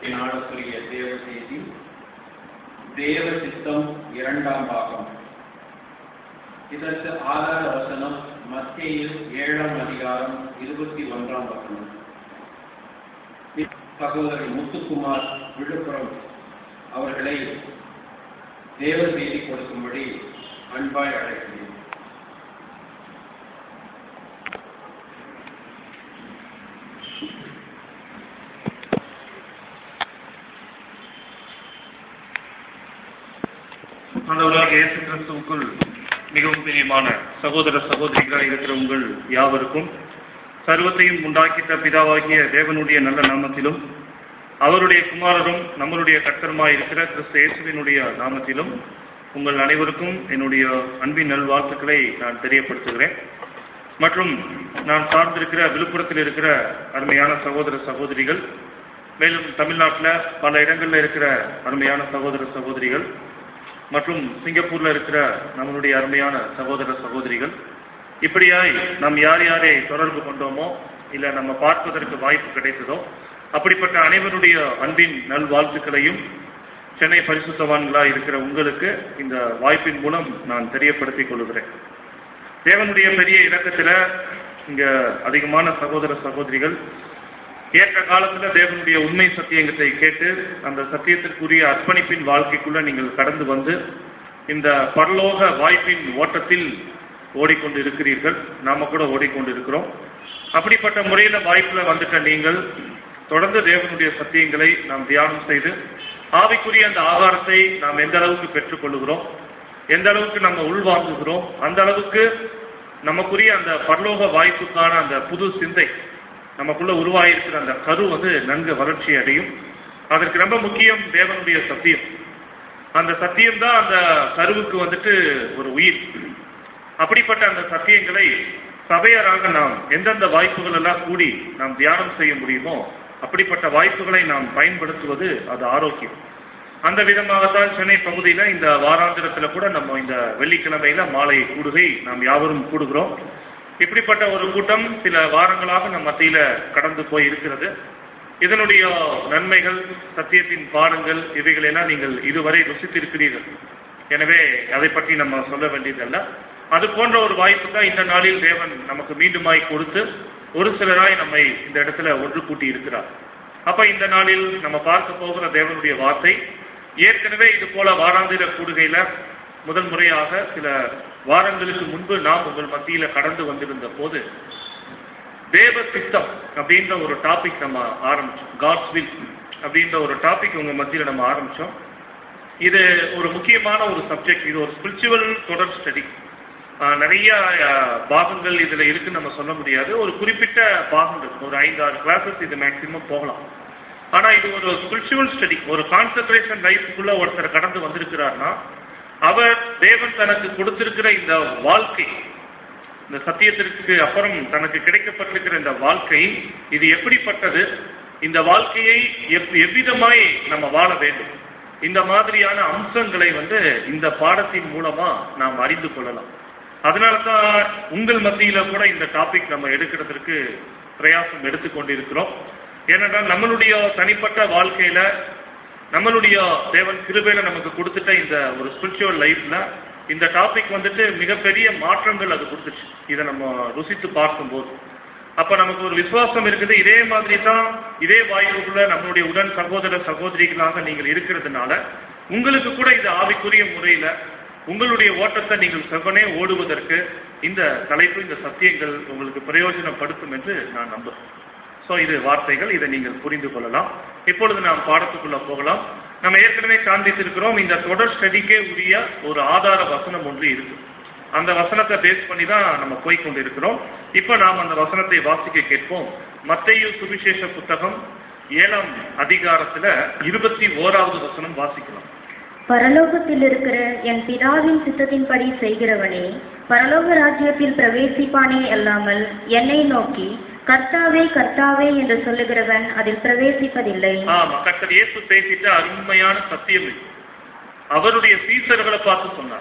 நாடக்கூடிய தேவ செய்தி தேவ சித்தம் இரண்டாம் பாகம் இதற்கு ஆதார வசனம் மத்தியில் ஏழாம் அதிகாரம் இருபத்தி ஒன்றாம் வசனம் சகோதரி முத்துக்குமார் விழுப்புரம் அவர்களை தேவ செய்தி கொடுக்கும்படி அன்பாய் அழைக்கிறேன் ஆண்டவராக இயேசு கிறிஸ்துவுக்குள் மிகவும் பிரியமான சகோதர சகோதரிகளாக இருக்கிற உங்கள் யாவருக்கும் சர்வத்தையும் உண்டாக்கிட்ட பிதாவாகிய தேவனுடைய நல்ல நாமத்திலும் அவருடைய குமாரரும் நம்மளுடைய கர்த்தருமாய் இருக்கிற கிறிஸ்து இயேசுவினுடைய நாமத்திலும் உங்கள் அனைவருக்கும் என்னுடைய அன்பின் நல்வாழ்த்துக்களை நான் தெரியப்படுத்துகிறேன் மற்றும் நான் சார்ந்திருக்கிற விழுப்புரத்தில் இருக்கிற அருமையான சகோதர சகோதரிகள் மேலும் தமிழ்நாட்டில் பல இடங்களில் இருக்கிற அருமையான சகோதர சகோதரிகள் மற்றும் சிங்கப்பூர்ல இருக்கிற நம்மளுடைய அருமையான சகோதர சகோதரிகள் இப்படியாய் நாம் யார் யாரை தொடர்பு கொண்டோமோ இல்ல நம்ம பார்ப்பதற்கு வாய்ப்பு கிடைத்ததோ அப்படிப்பட்ட அனைவருடைய அன்பின் நல்வாழ்த்துக்களையும் சென்னை பரிசுத்தவான்களா இருக்கிற உங்களுக்கு இந்த வாய்ப்பின் மூலம் நான் தெரியப்படுத்திக் கொள்கிறேன் தேவனுடைய பெரிய இலக்கத்துல இங்க அதிகமான சகோதர சகோதரிகள் ஏற்ற காலத்துல தேவனுடைய உண்மை சத்தியங்களை கேட்டு அந்த சத்தியத்திற்குரிய அர்ப்பணிப்பின் வாழ்க்கைக்குள்ள நீங்கள் கடந்து வந்து இந்த பரலோக வாய்ப்பின் ஓட்டத்தில் ஓடிக்கொண்டு இருக்கிறீர்கள் நாம கூட ஓடிக்கொண்டு இருக்கிறோம் அப்படிப்பட்ட முறையில வாய்ப்புல வந்துட்ட நீங்கள் தொடர்ந்து தேவனுடைய சத்தியங்களை நாம் தியானம் செய்து ஆவிக்குரிய அந்த ஆகாரத்தை நாம் எந்த அளவுக்கு பெற்றுக்கொள்ளுகிறோம் எந்த அளவுக்கு நம்ம உள்வாங்குகிறோம் அந்த அளவுக்கு நமக்குரிய அந்த பரலோக வாய்ப்புக்கான அந்த புது சிந்தை நமக்குள்ள உருவாயிருக்கிற அந்த கரு வந்து நன்கு வளர்ச்சி அடையும் அதற்கு ரொம்ப முக்கியம் தேவனுடைய சத்தியம் அந்த சத்தியம் தான் அந்த கருவுக்கு வந்துட்டு ஒரு உயிர் அப்படிப்பட்ட அந்த சத்தியங்களை சபையராக நாம் எந்தெந்த வாய்ப்புகள் எல்லாம் கூடி நாம் தியானம் செய்ய முடியுமோ அப்படிப்பட்ட வாய்ப்புகளை நாம் பயன்படுத்துவது அது ஆரோக்கியம் அந்த விதமாகத்தான் சென்னை பகுதியில இந்த வாராந்திரத்துல கூட நம்ம இந்த வெள்ளிக்கிழமையில மாலை கூடுகை நாம் யாவரும் கூடுகிறோம் இப்படிப்பட்ட ஒரு கூட்டம் சில வாரங்களாக நம் மத்தியில கடந்து போய் இருக்கிறது இதனுடைய நன்மைகள் சத்தியத்தின் பாடங்கள் இவைகளெல்லாம் நீங்கள் இதுவரை ருசித்திருக்கிறீர்கள் எனவே அதை பற்றி நம்ம சொல்ல வேண்டியதல்ல அது போன்ற ஒரு வாய்ப்பு தான் இந்த நாளில் தேவன் நமக்கு மீண்டுமாய் கொடுத்து ஒரு சிலராய் நம்மை இந்த இடத்துல ஒன்று கூட்டி இருக்கிறார் அப்ப இந்த நாளில் நம்ம பார்க்க போகிற தேவனுடைய வார்த்தை ஏற்கனவே இது போல வாராந்திர கூடுகையில முதல் முறையாக சில வாரங்களுக்கு முன்பு நாம் உங்கள் மத்தியில கடந்து வந்திருந்த போது தேவ சித்தம் அப்படின்ற ஒரு டாபிக் நம்ம ஆரம்பிச்சோம் காட்ஸ் வில் அப்படின்ற ஒரு டாபிக் உங்க மத்தியில நம்ம ஆரம்பிச்சோம் இது ஒரு முக்கியமான ஒரு சப்ஜெக்ட் இது ஒரு ஸ்பிரிச்சுவல் தொடர் ஸ்டடி நிறைய பாகங்கள் இதுல இருக்குன்னு நம்ம சொல்ல முடியாது ஒரு குறிப்பிட்ட பாகங்கள் ஒரு ஐந்து ஆறு கிளாஸஸ் இது மேக்சிமம் போகலாம் ஆனா இது ஒரு ஸ்பிரிச்சுவல் ஸ்டடி ஒரு கான்சன்ட்ரேஷன் லைஃபுக்குள்ள ஒருத்தர் கடந்து வந்திருக்கிறார்னா அவர் தேவன் தனக்கு கொடுத்திருக்கிற இந்த வாழ்க்கை இந்த சத்தியத்திற்கு அப்புறம் தனக்கு கிடைக்கப்பட்டிருக்கிற இந்த வாழ்க்கை இது எப்படிப்பட்டது இந்த வாழ்க்கையை எப் எவ்விதமாய் நம்ம வாழ வேண்டும் இந்த மாதிரியான அம்சங்களை வந்து இந்த பாடத்தின் மூலமா நாம் அறிந்து கொள்ளலாம் அதனால தான் உங்கள் மத்தியில கூட இந்த டாபிக் நம்ம எடுக்கிறதுக்கு பிரயாசம் எடுத்துக்கொண்டிருக்கிறோம் ஏனென்றால் நம்மளுடைய தனிப்பட்ட வாழ்க்கையில நம்மளுடைய தேவன் கிருபையில நமக்கு கொடுத்துட்ட இந்த ஒரு ஸ்பிரிச்சுவல் லைஃப்ல இந்த டாபிக் வந்துட்டு மிகப்பெரிய மாற்றங்கள் அது கொடுத்துச்சு இதை நம்ம ருசித்து பார்க்கும்போது அப்ப நமக்கு ஒரு விசுவாசம் இருக்குது இதே மாதிரி தான் இதே வாயுக்குள்ள நம்மளுடைய உடன் சகோதர சகோதரிகளாக நீங்கள் இருக்கிறதுனால உங்களுக்கு கூட இது ஆவிக்குரிய முறையில உங்களுடைய ஓட்டத்தை நீங்கள் செவனே ஓடுவதற்கு இந்த தலைப்பு இந்த சத்தியங்கள் உங்களுக்கு பிரயோஜனப்படுத்தும் என்று நான் நம்புறேன் ஸோ இது வார்த்தைகள் இதை நீங்கள் புரிந்து கொள்ளலாம் இப்பொழுது நாம் பாடத்துக்குள்ள போகலாம் நம்ம ஏற்கனவே காண்பித்திருக்கிறோம் இந்த தொடர் ஸ்டடிக்கே உரிய ஒரு ஆதார வசனம் ஒன்று இருக்கு அந்த வசனத்தை பேஸ் பண்ணி தான் நம்ம போய் கொண்டிருக்கிறோம் இப்போ நாம் அந்த வசனத்தை வாசிக்க கேட்போம் மத்தையு சுவிசேஷ புத்தகம் ஏழாம் அதிகாரத்துல இருபத்தி ஓராவது வசனம் வாசிக்கலாம் பரலோகத்தில் இருக்கிற என் பிதாவின் சித்தத்தின்படி செய்கிறவனே பரலோக ராஜ்யத்தில் பிரவேசிப்பானே அல்லாமல் என்னை நோக்கி கர்த்தாவே கர்த்தாவே என்று சொல்லுகிறவன் அதில் பிரவேசிப்பதில்லை ஆமா கர்த்தர் இயேசு பேசிட்ட அருமையான சத்தியம் இது அவருடைய சீசர்களை பார்த்து சொன்னார்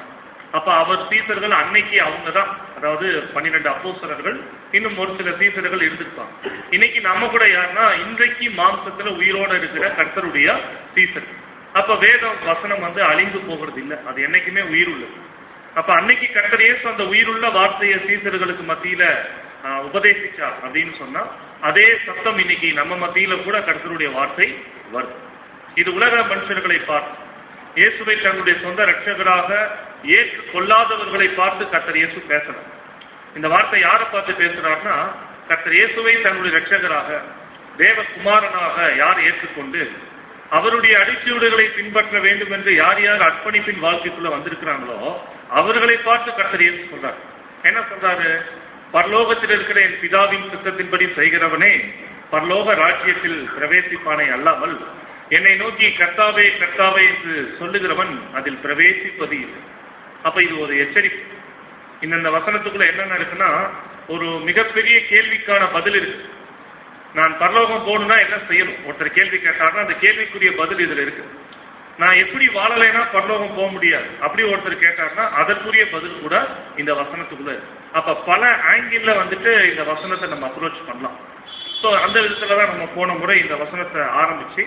அப்ப அவர் சீசர்கள் அன்னைக்கு அவங்க தான் அதாவது பன்னிரெண்டு அப்போஸ்தலர்கள் இன்னும் ஒரு சில சீசர்கள் இருந்திருப்பாங்க இன்னைக்கு நம்ம கூட யாருன்னா இன்றைக்கு மாம்சத்துல உயிரோட இருக்கிற கர்த்தருடைய சீசர் அப்ப வேத வசனம் வந்து அழிந்து போகிறது இல்லை அது என்னைக்குமே உயிர் உள்ளது அப்ப அன்னைக்கு கர்த்தர் இயேசு அந்த உயிருள்ள வார்த்தையை சீசர்களுக்கு மத்தியில ஆஹ், உபதேசிச்சார் அப்படின்னு சொன்னா அதே சத்தம் இன்னைக்கு நம்ம மத்தியில கூட கர்த்தருடைய வார்த்தை வருது இது உலக மனுஷர்களை பார்த்து இயேசுவை தன்னுடைய சொந்த ரட்சகராக ஏற்று கொள்ளாதவர்களை பார்த்து கர்த்தர் இயேசு பேசணும் இந்த வார்த்தை யாரை பார்த்து பேசுறாருன்னா கர்த்தர் இயேசுவை தன்னுடைய ரட்சகராக தேவகுமாரனாக யார் ஏற்றுக்கொண்டு அவருடைய அடிச்சூடுகளை பின்பற்ற வேண்டும் என்று யார் யார் அர்ப்பணிப்பின் வாழ்க்கைக்குள்ள வந்திருக்கிறாங்களோ அவர்களை பார்த்து கர்த்தர் இயேசு சொல்றார் என்ன சொல்றாரு பரலோகத்தில் இருக்கிற என் பிதாவின் சித்தத்தின்படி செய்கிறவனே பரலோக ராஜ்யத்தில் பிரவேசிப்பானே அல்லாமல் என்னை நோக்கி கர்த்தாவே கர்த்தாவே என்று சொல்லுகிறவன் அதில் பிரவேசிப்பது இல்லை அப்ப இது ஒரு எச்சரிக்கை இந்தந்த வசனத்துக்குள்ள என்னென்ன இருக்குன்னா ஒரு மிகப்பெரிய கேள்விக்கான பதில் இருக்கு நான் பரலோகம் போகணும்னா என்ன செய்யணும் ஒருத்தர் கேள்வி கேட்டாருன்னா அந்த கேள்விக்குரிய பதில் இதுல இருக்கு நான் எப்படி வாழலைன்னா பரலோகம் போக முடியாது அப்படி ஒருத்தர் கேட்டாருன்னா அதற்குரிய பதில் கூட இந்த வசனத்துக்குள்ள இருக்கு அப்ப பல ஆங்கிள் வந்துட்டு இந்த வசனத்தை நம்ம அப்ரோச் பண்ணலாம் ஸோ அந்த விதத்துல தான் நம்ம போன முறை இந்த வசனத்தை ஆரம்பிச்சு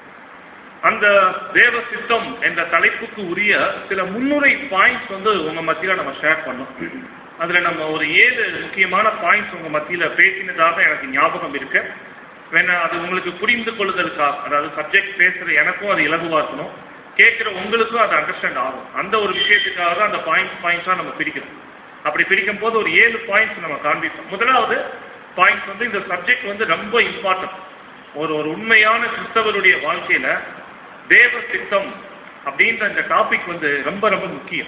அந்த தேவ சித்தம் என்ற தலைப்புக்கு உரிய சில முன்னுரை பாயிண்ட்ஸ் வந்து உங்க மத்தியில நம்ம ஷேர் பண்ணோம் அதுல நம்ம ஒரு ஏழு முக்கியமான பாயிண்ட்ஸ் உங்க மத்தியில பேசினதாக எனக்கு ஞாபகம் இருக்கு வேணா அது உங்களுக்கு புரிந்து கொள்ளுதலுக்காக அதாவது சப்ஜெக்ட் பேசுற எனக்கும் அது இலகுவா இருக்கணும் கேட்கிற உங்களுக்கும் அது அண்டர்ஸ்டாண்ட் ஆகும் அந்த ஒரு விஷயத்துக்காக தான் அந்த பாயிண்ட்ஸ் பாயிண்ட்ஸா நம்ம பிரிக்கிறோம் அப்படி பிரிக்கும் போது ஒரு ஏழு பாயிண்ட்ஸ் நம்ம காண்பிப்போம் முதலாவது பாயிண்ட்ஸ் வந்து இந்த சப்ஜெக்ட் வந்து ரொம்ப இம்பார்ட்டன்ட் ஒரு ஒரு உண்மையான கிறிஸ்தவருடைய வாழ்க்கையில தேவ சித்தம் அப்படின்ற இந்த டாபிக் வந்து ரொம்ப ரொம்ப முக்கியம்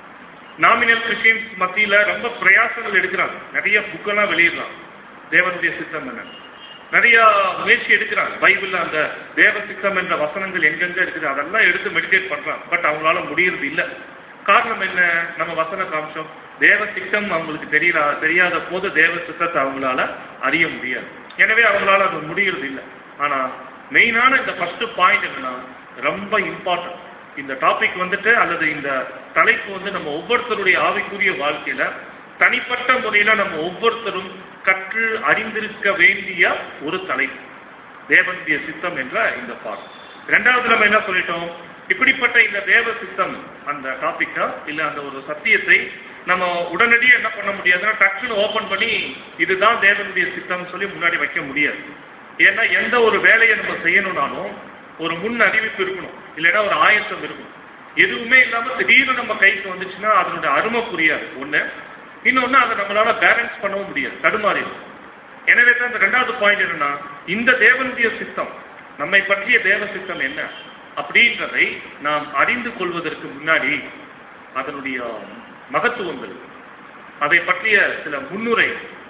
நாமினல் கிறிஸ்டியன்ஸ் மத்தியில ரொம்ப பிரயாசங்கள் எடுக்கிறாங்க நிறைய புக்கெல்லாம் வெளியிடுறாங்க தேவனுடைய சித்தம் என்ன நிறைய முயற்சி எடுக்கிறாங்க பைபிள்ல அந்த தேவ சித்தம் என்ற வசனங்கள் எங்கெங்க இருக்குது அதெல்லாம் எடுத்து மெடிடேட் பண்றாங்க பட் அவங்களால முடியறது இல்ல காரணம் என்ன நம்ம வசன காம்சம் தேவ சித்தம் அவங்களுக்கு தெரியல தெரியாத போது தேவ சித்தத்தை அவங்களால அறிய முடியாது எனவே அவங்களால அது முடியறது இல்லை ஆனா மெயினான இந்த ஃபர்ஸ்ட் பாயிண்ட் என்னன்னா ரொம்ப இம்பார்ட்டன்ட் இந்த டாபிக் வந்துட்டு அல்லது இந்த தலைப்பு வந்து நம்ம ஒவ்வொருத்தருடைய ஆவிக்குரிய வாழ்க்கையில தனிப்பட்ட முறையில நம்ம ஒவ்வொருத்தரும் கற்று அறிந்திருக்க வேண்டிய ஒரு தலைப்பு தேவனுடைய சித்தம் என்ற இந்த பாடம் இரண்டாவது நம்ம என்ன சொல்லிட்டோம் இப்படிப்பட்ட இந்த தேவ சித்தம் அந்த டாபிக்கா இல்ல அந்த ஒரு சத்தியத்தை நம்ம உடனடியாக என்ன பண்ண முடியாதுன்னா டக்குன்னு ஓபன் பண்ணி இதுதான் தேவனுடைய சித்தம் சொல்லி முன்னாடி வைக்க முடியாது ஏன்னா எந்த ஒரு வேலையை நம்ம செய்யணும்னாலும் ஒரு முன் அறிவிப்பு இருக்கணும் இல்லைன்னா ஒரு ஆயத்தம் இருக்கணும் எதுவுமே இல்லாம திடீர்னு நம்ம கைக்கு வந்துச்சுன்னா அதனுடைய அருமை புரியாது ஒண்ணு இன்னொன்னு அதை நம்மளால பேலன்ஸ் பண்ணவும் முடியாது தடுமாறிடும் எனவே தான் இந்த ரெண்டாவது பாயிண்ட் என்னன்னா இந்த தேவனுடைய சித்தம் நம்மை பற்றிய தேவ சித்தம் என்ன அப்படின்றதை நாம் அறிந்து கொள்வதற்கு முன்னாடி அதனுடைய மகத்துவங்கள் அதை பற்றிய சில முன்னுரை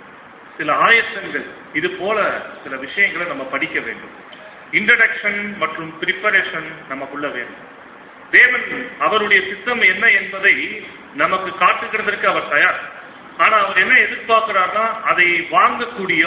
சில ஆயத்தங்கள் இது போல சில விஷயங்களை நம்ம படிக்க வேண்டும் இன்ட்ரடக்ஷன் மற்றும் ப்ரிப்பரேஷன் நமக்குள்ள வேண்டும் தேவன் அவருடைய சித்தம் என்ன என்பதை நமக்கு காட்டுகிறதற்கு அவர் தயார் ஆனா அவர் என்ன எதிர்பார்க்கிறார்னா அதை வாங்கக்கூடிய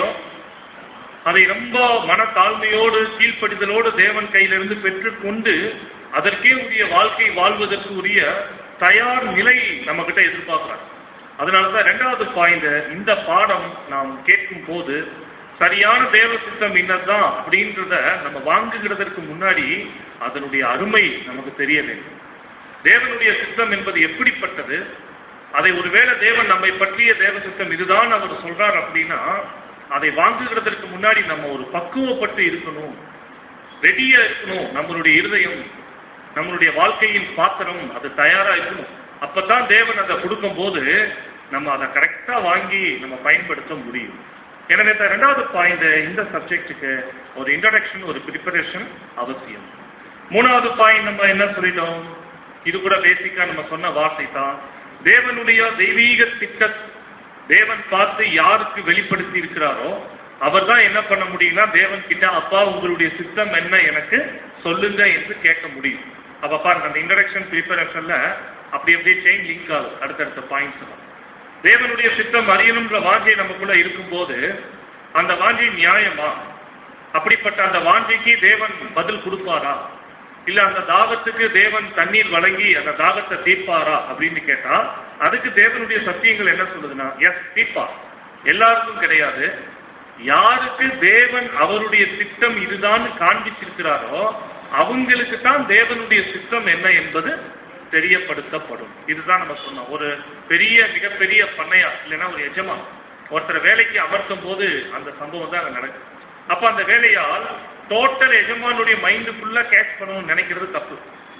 அதை ரொம்ப மன தாழ்மையோடு கீழ்ப்படிதலோடு தேவன் கையிலிருந்து பெற்றுக்கொண்டு அதற்கே உரிய வாழ்க்கை வாழ்வதற்கு உரிய தயார் நிலை நம்ம கிட்ட எதிர்பார்க்கிறார் அதனாலதான் ரெண்டாவது பாயிண்ட் இந்த பாடம் நாம் கேட்கும் போது சரியான தேவ சித்தம் என்னதான் அப்படின்றத நம்ம வாங்குகிறதற்கு முன்னாடி அதனுடைய அருமை நமக்கு தெரிய வேண்டும் தேவனுடைய சித்தம் என்பது எப்படிப்பட்டது அதை ஒருவேளை தேவன் நம்மை பற்றிய தேவ சித்தம் இதுதான் அவர் சொல்றார் அப்படின்னா அதை வாங்குகிறதற்கு முன்னாடி நம்ம ஒரு பக்குவப்பட்டு இருக்கணும் ரெடியா இருக்கணும் நம்மளுடைய இருதயம் நம்மளுடைய வாழ்க்கையின் பாத்திரம் அது தயாரா இருக்கணும் அப்பதான் தேவன் அதை கொடுக்கும் போது நம்ம அதை கரெக்டா வாங்கி நம்ம பயன்படுத்த முடியும் எனவே இந்த ரெண்டாவது பாயிண்ட் இந்த சப்ஜெக்டுக்கு ஒரு இன்ட்ரடக்ஷன் ஒரு ப்ரிப்பரேஷன் அவசியம் மூணாவது பாயிண்ட் நம்ம என்ன சொல்லிட்டோம் இது கூட பேசிக்கா நம்ம சொன்ன வார்த்தை தான் தேவனுடைய தெய்வீக திட்ட தேவன் பார்த்து யாருக்கு வெளிப்படுத்தி இருக்கிறாரோ அவர் தான் என்ன பண்ண முடியும்னா தேவன் கிட்ட அப்பா உங்களுடைய சித்தம் என்ன எனக்கு சொல்லுங்க என்று கேட்க முடியும் அப்ப பாருங்க அந்த இன்ட்ரடக்ஷன் ப்ரிப்பரேஷன்ல அப்படி அப்படியே செயின் லிங்க் ஆகும் அடுத்தடுத்த பாயிண்ட்ஸ் தேவனுடைய சித்தம் அறியணுன்ற வாஞ்சை நமக்குள்ள இருக்கும்போது அந்த வாஞ்சை நியாயமா அப்படிப்பட்ட அந்த வாஞ்சைக்கு தேவன் பதில் கொடுப்பாரா இல்ல அந்த தாகத்துக்கு தேவன் தண்ணீர் வழங்கி அந்த தாகத்தை தீர்ப்பாரா அப்படின்னு கேட்டா அதுக்கு தேவனுடைய சத்தியங்கள் என்ன சொல்லுதுன்னா எஸ் தீர்ப்பார் எல்லாருக்கும் கிடையாது யாருக்கு தேவன் அவருடைய திட்டம் இதுதான் காண்பிச்சிருக்கிறாரோ அவங்களுக்கு தான் தேவனுடைய சித்தம் என்ன என்பது தெரியப்படுத்தப்படும் இதுதான் நம்ம சொன்னோம் ஒரு பெரிய மிகப்பெரிய பண்ணையா இல்லைன்னா ஒரு எஜமான் ஒருத்தர் வேலைக்கு அமர்த்தும் போது அந்த சம்பவம் தான் அங்க நடக்குது அப்ப அந்த வேலையால் டோட்டல் எஜமானுடைய மைண்டு ஃபுல்லா கேட்ச் பண்ணணும்னு நினைக்கிறது தப்பு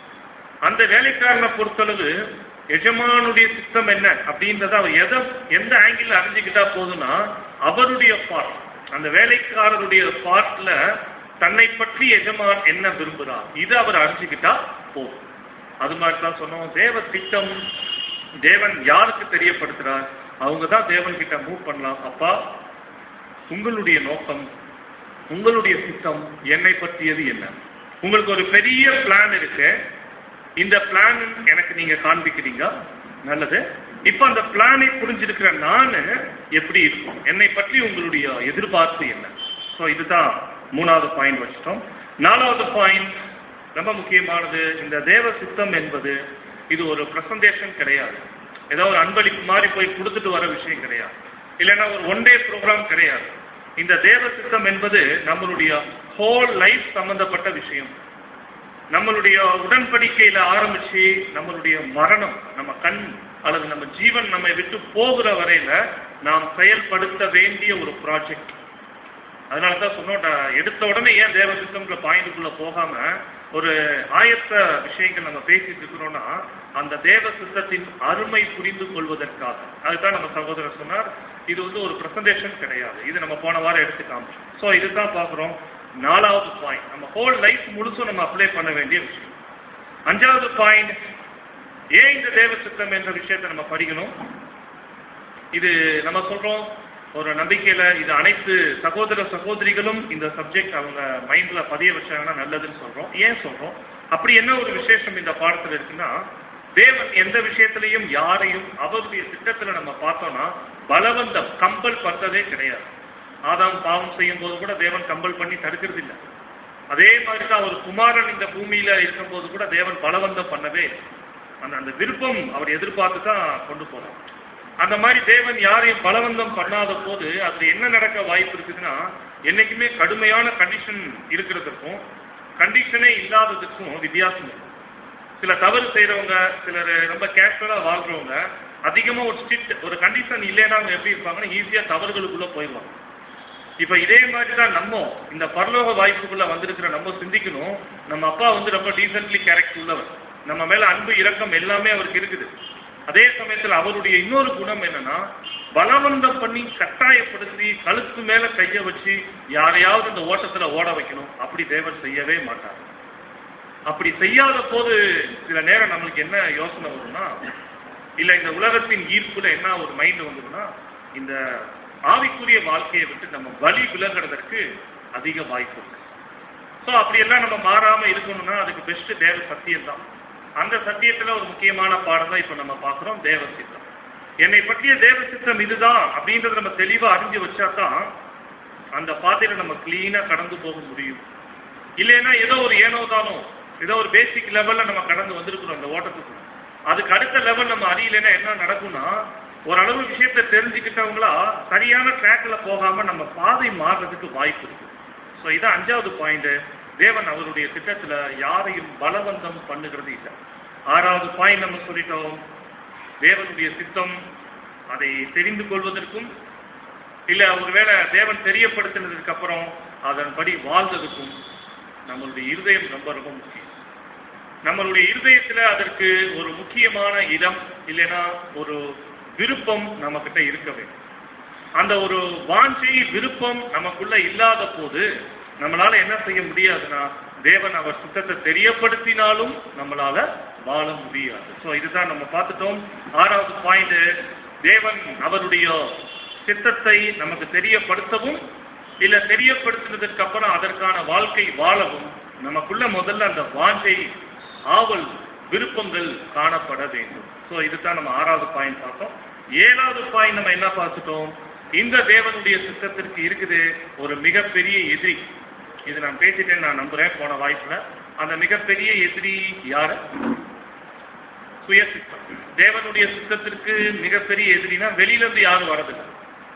அந்த வேலைக்காரனை பொறுத்தளவு எஜமானுடைய சித்தம் என்ன அப்படின்றத அவர் எதை எந்த ஆங்கிள் அறிஞ்சுக்கிட்டா போதும்னா அவருடைய பார்ட் அந்த வேலைக்காரருடைய பார்ட்ல தன்னை பற்றி எஜமான் என்ன விரும்புகிறார் இது அவர் அறிஞ்சுக்கிட்டா போதும் அது மாதிரி தான் சொன்னோம் தேவ திட்டம் தேவன் யாருக்கு தெரியப்படுத்துறார் அவங்க தான் தேவன் கிட்ட மூவ் பண்ணலாம் அப்பா உங்களுடைய நோக்கம் உங்களுடைய சித்தம் என்னை பற்றியது என்ன உங்களுக்கு ஒரு பெரிய பிளான் இருக்கு இந்த பிளான் எனக்கு நீங்க காண்பிக்கிறீங்க நல்லது இப்ப அந்த பிளானை புரிஞ்சிருக்கிற நான் எப்படி இருக்கும் என்னை பற்றி உங்களுடைய எதிர்பார்ப்பு என்ன ஸோ இதுதான் மூணாவது பாயிண்ட் வச்சிட்டோம் நாலாவது பாயிண்ட் ரொம்ப முக்கியமானது இந்த தேவ சித்தம் என்பது இது ஒரு பிரசன்டேஷன் கிடையாது ஏதோ ஒரு அன்பளிப்பு மாதிரி போய் கொடுத்துட்டு வர விஷயம் கிடையாது இல்லைன்னா ஒரு ஒன் டே ப்ரோக்ராம் கிடையாது இந்த தேவ சித்தம் என்பது நம்மளுடைய ஹோல் லைஃப் சம்பந்தப்பட்ட விஷயம் நம்மளுடைய உடன்படிக்கையில ஆரம்பிச்சு நம்மளுடைய மரணம் நம்ம கண் அல்லது நம்ம ஜீவன் நம்மை விட்டு போகிற வரையில நாம் செயல்படுத்த வேண்டிய ஒரு ப்ராஜெக்ட் அதனால தான் சொன்னோம் நான் எடுத்த உடனே ஏன் தேவ சித்தம்ன்ற பாயிண்ட்டுக்குள்ள போகாம ஒரு ஆயத்த விஷயங்கள் நம்ம பேசிட்டு இருக்கிறோம்னா அந்த தேவ சித்தத்தின் அருமை புரிந்து கொள்வதற்காக அதுதான் நம்ம சகோதரர் சொன்னார் இது வந்து ஒரு பிரசன்டேஷன் கிடையாது இது நம்ம போன வாரம் எடுத்து காமிச்சோம் ஸோ இதுதான் பார்க்குறோம் நாலாவது பாயிண்ட் நம்ம ஹோல் லைஃப் முழுசும் நம்ம அப்ளை பண்ண வேண்டிய விஷயம் அஞ்சாவது பாயிண்ட் ஏன் இந்த தேவ சித்தம் என்ற விஷயத்தை நம்ம படிக்கணும் இது நம்ம சொல்றோம் ஒரு நம்பிக்கையில இது அனைத்து சகோதர சகோதரிகளும் இந்த சப்ஜெக்ட் அவங்க மைண்ட்ல பதிய வச்சாங்கன்னா நல்லதுன்னு சொல்றோம் ஏன் சொல்றோம் அப்படி என்ன ஒரு விசேஷம் இந்த பாடத்துல இருக்குன்னா தேவன் எந்த விஷயத்திலையும் யாரையும் அவருடைய திட்டத்துல நம்ம பார்த்தோம்னா பலவந்தம் கம்பல் பண்றதே கிடையாது ஆதாம் பாவம் செய்யும் போது கூட தேவன் கம்பல் பண்ணி தடுக்கிறது இல்லை அதே மாதிரி தான் ஒரு குமாரன் இந்த பூமியில இருக்கும்போது கூட தேவன் பலவந்தம் பண்ணவே இல்லை. அந்த அந்த விருப்பம் அவர் எதிர்பார்த்து தான் கொண்டு போனார் அந்த மாதிரி தேவன் யாரையும் பலவந்தம் பண்ணாத போது அதுல என்ன நடக்க வாய்ப்பு இருக்குதுன்னா என்னைக்குமே கடுமையான கண்டிஷன் இருக்கிறதுக்கும் கண்டிஷனே இல்லாததுக்கும் வித்தியாசம் இருக்கும் சில தவறு செய்றவங்க சிலர் ரொம்ப கேஷுவலா வாழ்றவங்க அதிகமா ஒரு ஸ்ட்ரிக்ட் ஒரு கண்டிஷன் இல்லைன்னா அவங்க எப்படி இருப்பாங்கன்னா ஈஸியா தவறுகளுக்குள்ள போயிடுவாங்க இப்ப இதே மாதிரி தான் நம்ம இந்த பரலோக வாய்ப்புக்குள்ள வந்திருக்கிற நம்ம சிந்திக்கணும் நம்ம அப்பா வந்து ரொம்ப டீசென்ட்லி கேரக்டர் உள்ளவர் நம்ம மேல அன்பு இரக்கம் எல்லாமே அவருக்கு இருக்குது அதே சமயத்துல அவருடைய இன்னொரு குணம் என்னன்னா பலவந்தம் பண்ணி கட்டாயப்படுத்தி கழுத்து மேல கைய வச்சு யாரையாவது இந்த ஓட்டத்துல ஓட வைக்கணும் அப்படி தேவன் செய்யவே மாட்டார் அப்படி செய்யாத போது சில நேரம் நம்மளுக்கு என்ன யோசனை வரும்னா இல்ல இந்த உலகத்தின் ஈர்ப்புல என்ன ஒரு மைண்ட் வந்ததுன்னா இந்த ஆவிக்குரிய வாழ்க்கையை விட்டு நம்ம வழி விலகிறதற்கு அதிக வாய்ப்பு இருக்கு ஸோ அப்படியெல்லாம் நம்ம மாறாம இருக்கணும்னா அதுக்கு பெஸ்ட் தேவ சத்தியம் தான் அந்த சத்தியத்துல ஒரு முக்கியமான பாடம் தான் இப்ப நம்ம பார்க்கிறோம் தேவ சித்தம் என்னை பற்றிய தேவ சித்தம் இதுதான் அப்படின்றத நம்ம தெளிவா அறிஞ்சு வச்சா தான் அந்த பாதையில நம்ம கிளீனா கடந்து போக முடியும் இல்லைன்னா ஏதோ ஒரு ஏனோ தானோ ஏதோ ஒரு பேசிக் லெவல்ல நம்ம கடந்து வந்திருக்கிறோம் அந்த ஓட்டத்துக்கு அதுக்கு அடுத்த லெவல் நம்ம அறியலைன்னா என்ன நடக்கும்னா ஓரளவு விஷயத்தை தெரிஞ்சுக்கிட்டவங்களா சரியான ட்ராக்ல போகாம நம்ம பாதை மாறுறதுக்கு வாய்ப்பு இருக்கு ஸோ இதான் அஞ்சாவது பாயிண்ட் தேவன் அவருடைய திட்டத்துல யாரையும் பலவந்தம் பண்ணுகிறது இல்லை ஆறாவது பாயிண்ட் நம்ம சொல்லிட்டோம் தேவனுடைய சித்தம் அதை தெரிந்து கொள்வதற்கும் இல்ல ஒருவேளை தேவன் தெரியப்படுத்தினதுக்கு அப்புறம் அதன்படி வாழ்ந்ததுக்கும் நம்மளுடைய இருதயம் ரொம்ப ரொம்ப முக்கியம் நம்மளுடைய இருதயத்துல அதற்கு ஒரு முக்கியமான இடம் இல்லைன்னா ஒரு விருப்பம் நம்ம கிட்ட இருக்க வேண்டும் அந்த ஒரு வாஞ்சை விருப்பம் நமக்குள்ள இல்லாத போது நம்மளால என்ன செய்ய முடியாதுன்னா தேவன் அவர் சித்தத்தை தெரியப்படுத்தினாலும் நம்மளால வாழ முடியாது ஸோ இதுதான் நம்ம பார்த்துட்டோம் ஆறாவது பாயிண்ட் தேவன் அவருடைய சித்தத்தை நமக்கு தெரியப்படுத்தவும் இல்ல தெரியப்படுத்தினதற்கு அப்புறம் அதற்கான வாழ்க்கை வாழவும் நமக்குள்ள முதல்ல அந்த வாஞ்சை ஆவல் விருப்பங்கள் காணப்பட வேண்டும் ஸோ இதுதான் நம்ம ஆறாவது பாயிண்ட் பார்த்தோம் ஏழாவது பாயிண்ட் நம்ம என்ன பார்த்துட்டோம் இந்த தேவனுடைய சித்தத்திற்கு இருக்குது ஒரு மிகப்பெரிய எதிரி இது நான் பேசிட்டேன்னு நான் நம்புறேன் போன வாய்ப்புல அந்த மிகப்பெரிய எதிரி யாரு சுய சித்தம் தேவனுடைய சித்தத்திற்கு மிகப்பெரிய எதிரினா வெளியில இருந்து யாரும் வரதில்லை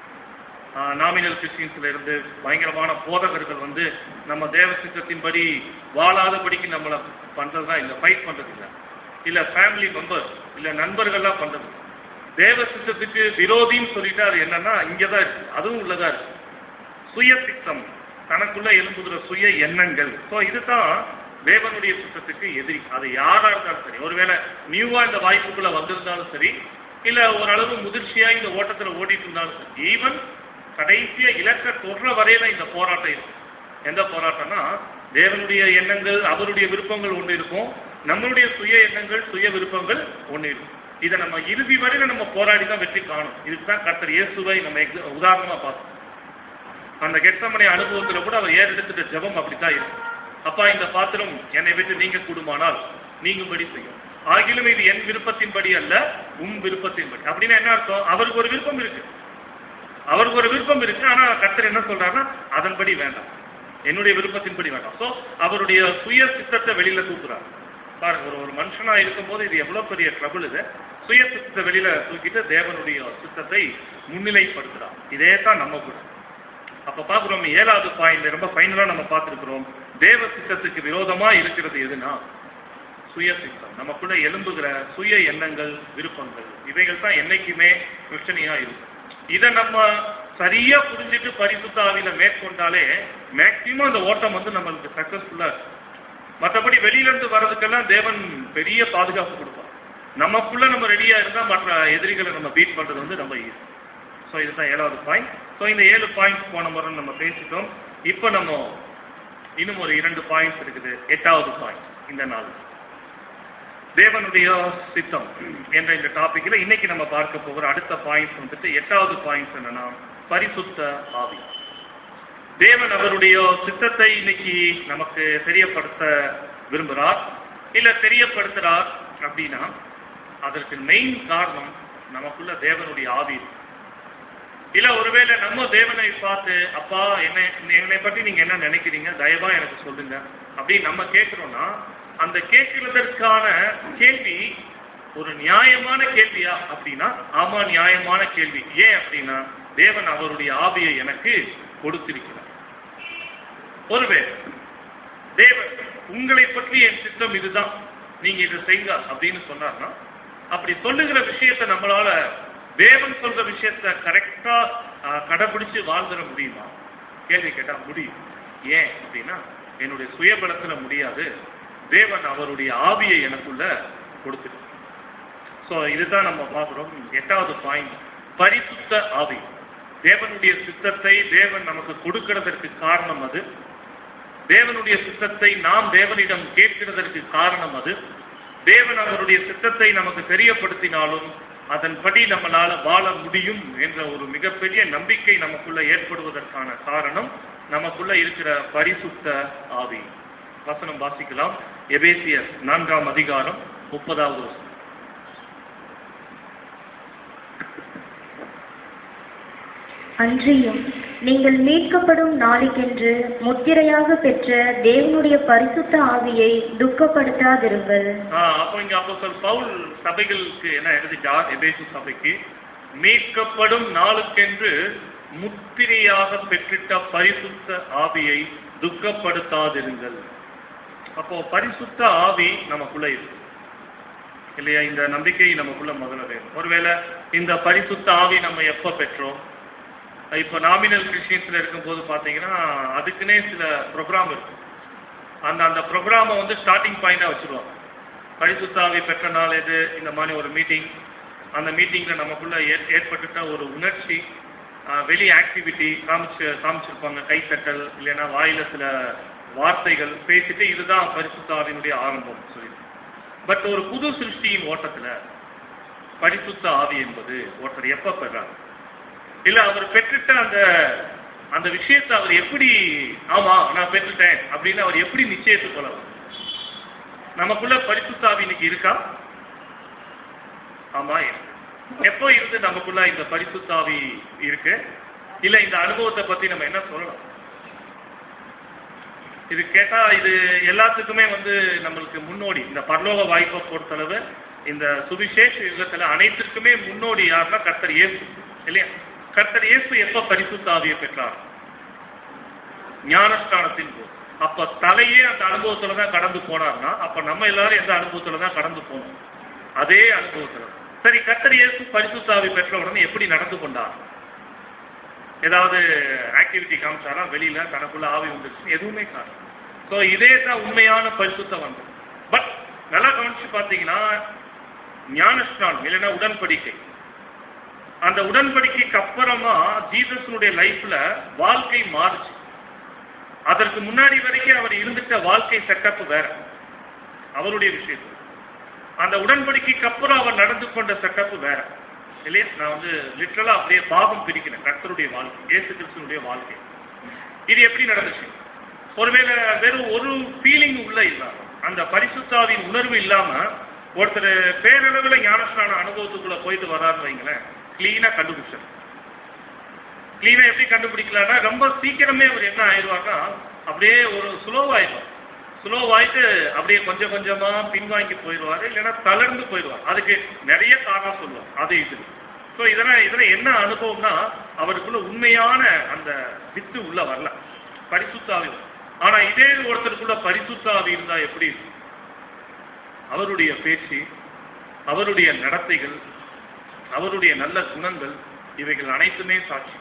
நாமினல் கிறிஸ்டியன்ஸ்ல இருந்து பயங்கரமான போதகர்கள் வந்து நம்ம தேவ சித்தத்தின்படி வாழாதபடிக்கு நம்மளை பண்றதுதான் இல்லை ஃபைட் பண்றது இல்லை இல்ல ஃபேமிலி மெம்பர்ஸ் இல்ல நண்பர்கள்லாம் பண்றது தேவ சித்தத்துக்கு விரோதின்னு சொல்லிட்டு அது என்னன்னா இங்கதான் இருக்கு அதுவும் உள்ளதா இருக்கு சுய சித்தம் தனக்குள்ள எழும்புகிற சுய எண்ணங்கள் ஸோ இதுதான் தேவனுடைய சித்தத்துக்கு எதிரி அது யாரா இருந்தாலும் சரி ஒருவேளை நியூவா இந்த வாய்ப்புக்குள்ள வந்திருந்தாலும் சரி இல்ல ஓரளவு முதிர்ச்சியா இந்த ஓட்டத்துல ஓடிட்டு இருந்தாலும் சரி ஈவன் கடைசியா இலக்க தொடுற வரையில இந்த போராட்டம் இருக்கும் எந்த போராட்டம்னா தேவனுடைய எண்ணங்கள் அவருடைய விருப்பங்கள் ஒன்று இருக்கும் நம்மளுடைய சுய எண்ணங்கள் சுய விருப்பங்கள் ஒன்று இருக்கும் இதை நம்ம இறுதி வரையில நம்ம போராடி தான் வெற்றி காணும் இதுக்கு தான் கர்த்தர் இயேசுவை நம்ம exa- உதாரணமா பார்த்தோம் அந்த கெட்டமனை அனுபவத்துல கூட அவர் ஏறெடுத்துட்ட ஜெபம் அப்படித்தான் இருக்கும் அப்பா இந்த பாத்திரம் என்னை விட்டு நீங்க கூடுமானால் நீங்கும்படி செய்யும் ஆகிலும் இது என் விருப்பத்தின்படி அல்ல உன் விருப்பத்தின்படி அப்படின்னா என்ன அர்த்தம் அவருக்கு ஒரு விருப்பம் இருக்கு அவருக்கு ஒரு விருப்பம் இருக்கு ஆனா கர்த்தர் என்ன சொல்றாருன்னா அதன்படி வேண்டாம் என்னுடைய விருப்பத்தின்படி வேண்டாம் சோ அவருடைய சுய சித்தத்தை வெளியில தூக்குறார் பாருங்க ஒரு ஒரு மனுஷனா இருக்கும்போது இது எவ்வளவு பெரிய ட்ரபிள் இது சுய சித்தத்தை வெளியில தூக்கிட்டு தேவனுடைய சித்தத்தை முன்னிலைப்படுத்துறார் இதே தான் நம்ம கூட அப்ப பாக்குறோம் ஏழாவது பாயிண்ட் ரொம்ப ஃபைனலா நம்ம பார்த்திருக்கிறோம் தேவ சித்தத்துக்கு விரோதமா இருக்கிறது எதுனா சுய சித்தம் நமக்குள்ள எழும்புகிற சுய எண்ணங்கள் விருப்பங்கள் இவைகள் தான் என்னைக்குமே பிரச்சனையா இருக்கும் இதை நம்ம சரியா புரிஞ்சுட்டு பரிசுத்த ஆவியில மேற்கொண்டாலே மேக்சிமம் அந்த ஓட்டம் வந்து நம்மளுக்கு சக்சஸ்ஃபுல்லா இருக்கும் மற்றபடி வெளியில இருந்து வர்றதுக்கெல்லாம் தேவன் பெரிய பாதுகாப்பு கொடுப்பார் நமக்குள்ள நம்ம ரெடியா இருந்தா மற்ற எதிரிகளை நம்ம பீட் பண்றது வந்து ரொம்ப ஈஸி ஸோ இதுதான் ஏழாவது பாயிண்ட் ஸோ இந்த ஏழு பாயிண்ட்ஸ் போன முறை நம்ம பேசிட்டோம் இப்போ நம்ம இன்னும் ஒரு இரண்டு பாயிண்ட்ஸ் இருக்குது எட்டாவது பாயிண்ட் இந்த நாள் தேவனுடைய சித்தம் என்ற இந்த டாபிக்ல இன்னைக்கு நம்ம பார்க்க போகிற அடுத்த பாயிண்ட்ஸ் வந்துட்டு எட்டாவது பாயிண்ட்ஸ் என்னன்னா பரிசுத்த ஆவி தேவன் அவருடைய சித்தத்தை இன்னைக்கு நமக்கு தெரியப்படுத்த விரும்புகிறார் இல்ல தெரியப்படுத்துறார் அப்படின்னா அதற்கு மெயின் காரணம் நமக்குள்ள தேவனுடைய ஆவி இருக்கு. இல்ல ஒருவேளை நம்ம தேவனை பார்த்து அப்பா என்ன என்னை பத்தி நீங்க என்ன நினைக்கிறீங்க தயவா எனக்கு சொல்லுங்க அப்படின்னு நம்ம கேட்கிறோம்னா அந்த கேட்கிறதற்கான கேள்வி ஒரு நியாயமான கேள்வியா அப்படின்னா ஆமா நியாயமான கேள்வி ஏன் அப்படின்னா தேவன் அவருடைய ஆவியை எனக்கு கொடுத்திருக்கிறார் ஒருவேளை தேவன் உங்களை பற்றி என் சித்தம் இதுதான் நீங்க இதை செய்யுங்க அப்படின்னு சொன்னார்னா அப்படி சொல்லுகிற விஷயத்தை நம்மளால தேவன் சொல்ற விஷயத்த கரெக்டா கடைபிடிச்சு வாழ்ந்துட முடியுமா கேள்வி கேட்டா முடியும் ஏன் அப்படின்னா என்னுடைய சுயபலத்துல முடியாது தேவன் அவருடைய ஆவியை எனக்குள்ள கொடுத்துரு ஸோ இதுதான் நம்ம பார்க்குறோம் எட்டாவது பாயிண்ட் பரிசுத்த ஆவி தேவனுடைய சித்தத்தை தேவன் நமக்கு கொடுக்கிறதற்கு காரணம் அது தேவனுடைய சித்தத்தை நாம் தேவனிடம் கேட்கிறதற்கு காரணம் அது தேவன் அவருடைய சித்தத்தை நமக்கு தெரியப்படுத்தினாலும் அதன்படி நம்மளால வாழ முடியும் என்ற ஒரு மிகப்பெரிய நம்பிக்கை நமக்குள்ள ஏற்படுவதற்கான காரணம் நமக்குள்ள இருக்கிற பரிசுத்த ஆவி வசனம் வாசிக்கலாம் எபேசியர் நான்காம் அதிகாரம் முப்பதாவது வசனம் அன்றியும் நீங்கள் மீட்கப்படும் நாளுக்கென்று முத்திரையாக பெற்ற தேவனுடைய பரிசுத்த ஆவியை துக்கப்படுத்தாதிருங்கள் ஆ, அப்போ இங்க அப்போ சொல் பவுல் சபைகளுக்கு என்ன எழுதிட்டார் எபேசு சபைக்கு மீட்கப்படும் நாளுக்கென்று முத்திரையாக பெற்றிட்ட பரிசுத்த ஆவியை துக்கப்படுத்தாதிருங்கள் அப்போ பரிசுத்த ஆவி நமக்குள்ள இருக்கு இல்லையா இந்த நம்பிக்கை நமக்குள்ள முதல்ல வேணும் ஒருவேளை இந்த பரிசுத்த ஆவி நம்ம எப்ப பெற்றோம் இப்போ நாமினல் கிறிஸ்டியன்ஸ்ல இருக்கும்போது பார்த்தீங்கன்னா அதுக்குன்னே சில ப்ரோக்ராம் இருக்கு அந்த அந்த ப்ரோக்ராமை வந்து ஸ்டார்டிங் பாயிண்டாக வச்சுருவாங்க பரிசுத்தாவி பெற்ற நாள் எது இந்த மாதிரி ஒரு மீட்டிங் அந்த மீட்டிங்கில் நமக்குள்ள ஏற் ஏற்பட்டுட்ட ஒரு உணர்ச்சி ஆஹ், வெளி ஆக்டிவிட்டி காமிச்சு காமிச்சிருப்பாங்க கைத்தட்டல் இல்லைன்னா வாயில சில வார்த்தைகள் பேசிட்டு இதுதான் பரிசுத்தாவினுடைய ஆரம்பம் சொல்லி பட் ஒரு புது சிருஷ்டியின் ஓட்டத்துல பரிசுத்த ஆவி என்பது ஒருத்தர் எப்ப பெறார் இல்ல அவர் பெற்றுட்ட அந்த அந்த விஷயத்தை அவர் எப்படி ஆமா நான் பெற்றுட்டேன் அப்படின்னு அவர் எப்படி நிச்சயத்து கொள்ளலாம் நமக்குள்ள பரிசுத்தாவி இன்னைக்கு இருக்கா ஆமா இருக்கு. எப்போ இருந்து நமக்குள்ள இந்த பரிசுத்தாவி இருக்கு இல்ல இந்த அனுபவத்தை பத்தி நம்ம என்ன சொல்லலாம் இது கேட்டா இது எல்லாத்துக்குமே வந்து நம்மளுக்கு முன்னோடி இந்த பரலோக வாய்ப்பை பொறுத்தளவு இந்த சுவிசேஷ யுகத்துல அனைத்திற்குமே முன்னோடி யாருன்னா கர்த்தர் இயேசு இல்லையா கர்த்தர் இயேசு எப்ப பரிசுத்த ஆவியை பெற்றார் ஞானஸ்தானத்தின் போது அப்ப தலையே அந்த அனுபவத்துல தான் கடந்து போனார்னா அப்ப நம்ம எல்லாரும் எந்த அனுபவத்துல தான் கடந்து போனோம் அதே அனுபவத்துல சரி கர்த்தர் இயேசு பரிசுத்த ஆவி பெற்ற உடனே எப்படி நடந்து கொண்டார் ஏதாவது ஆக்டிவிட்டி காமிச்சாரா வெளியில தனக்குள்ள ஆவி வந்துருச்சு எதுவுமே காணும் ஸோ இதே தான் உண்மையான பரிசுத்தம் வந்து பட் நல்லா கவனிச்சு பார்த்தீங்கன்னா ஞானஸ்நானம் இல்லைன்னா உடன்படிக்கை அந்த உடன்படிக்கைக்கு அப்புறமா ஜீசஸனுடைய லைஃப்ல வாழ்க்கை மாறுச்சு அதற்கு முன்னாடி வரைக்கும் அவர் இருந்துட்ட வாழ்க்கை செட்டப் வேற அவருடைய விஷயத்துல அந்த உடன்படிக்கைக்கு அப்புறம் அவர் நடந்து கொண்ட செட்டப் வேற இல்லையா நான் வந்து லிட்டரலா அப்படியே பாகம் பிரிக்கிறேன் கர்த்தருடைய வாழ்க்கை இயேசு கிறிஸ்துனுடைய வாழ்க்கை இது எப்படி நடந்துச்சு ஒருவேளை வெறும் ஒரு ஃபீலிங் உள்ள இல்லாம அந்த பரிசுத்தாவின் உணர்வு இல்லாம ஒருத்தர் பேரளவுல ஞானஸ்நான அனுபவத்துக்குள்ள போயிட்டு வராருன்னு வைங்களேன் கிளீனா கண்டுபிடிச்சார் கிளீனா எப்படி கண்டுபிடிக்கலாம்னா ரொம்ப சீக்கிரமே அவர் என்ன ஆயிடுவார்னா அப்படியே ஒரு ஸ்லோவாயிடும் ஸ்லோவாயிட்டு அப்படியே கொஞ்சம் கொஞ்சமா பின்வாங்கி போயிடுவாரு இல்லைன்னா தளர்ந்து போயிடுவார் அதுக்கு நிறைய காரணம் சொல்லுவோம் அது இது ஸோ இதெல்லாம் இதில் என்ன அனுபவம்னா அவருக்குள்ள உண்மையான அந்த வித்து உள்ள வரல பரிசுத்தாவி ஆனா இதே ஒருத்தருக்குள்ள பரிசுத்தாவி இருந்தா எப்படி இருக்கும் அவருடைய பேச்சு அவருடைய நடத்தைகள் அவருடைய நல்ல குணங்கள் இவைகள் அனைத்துமே சாட்சி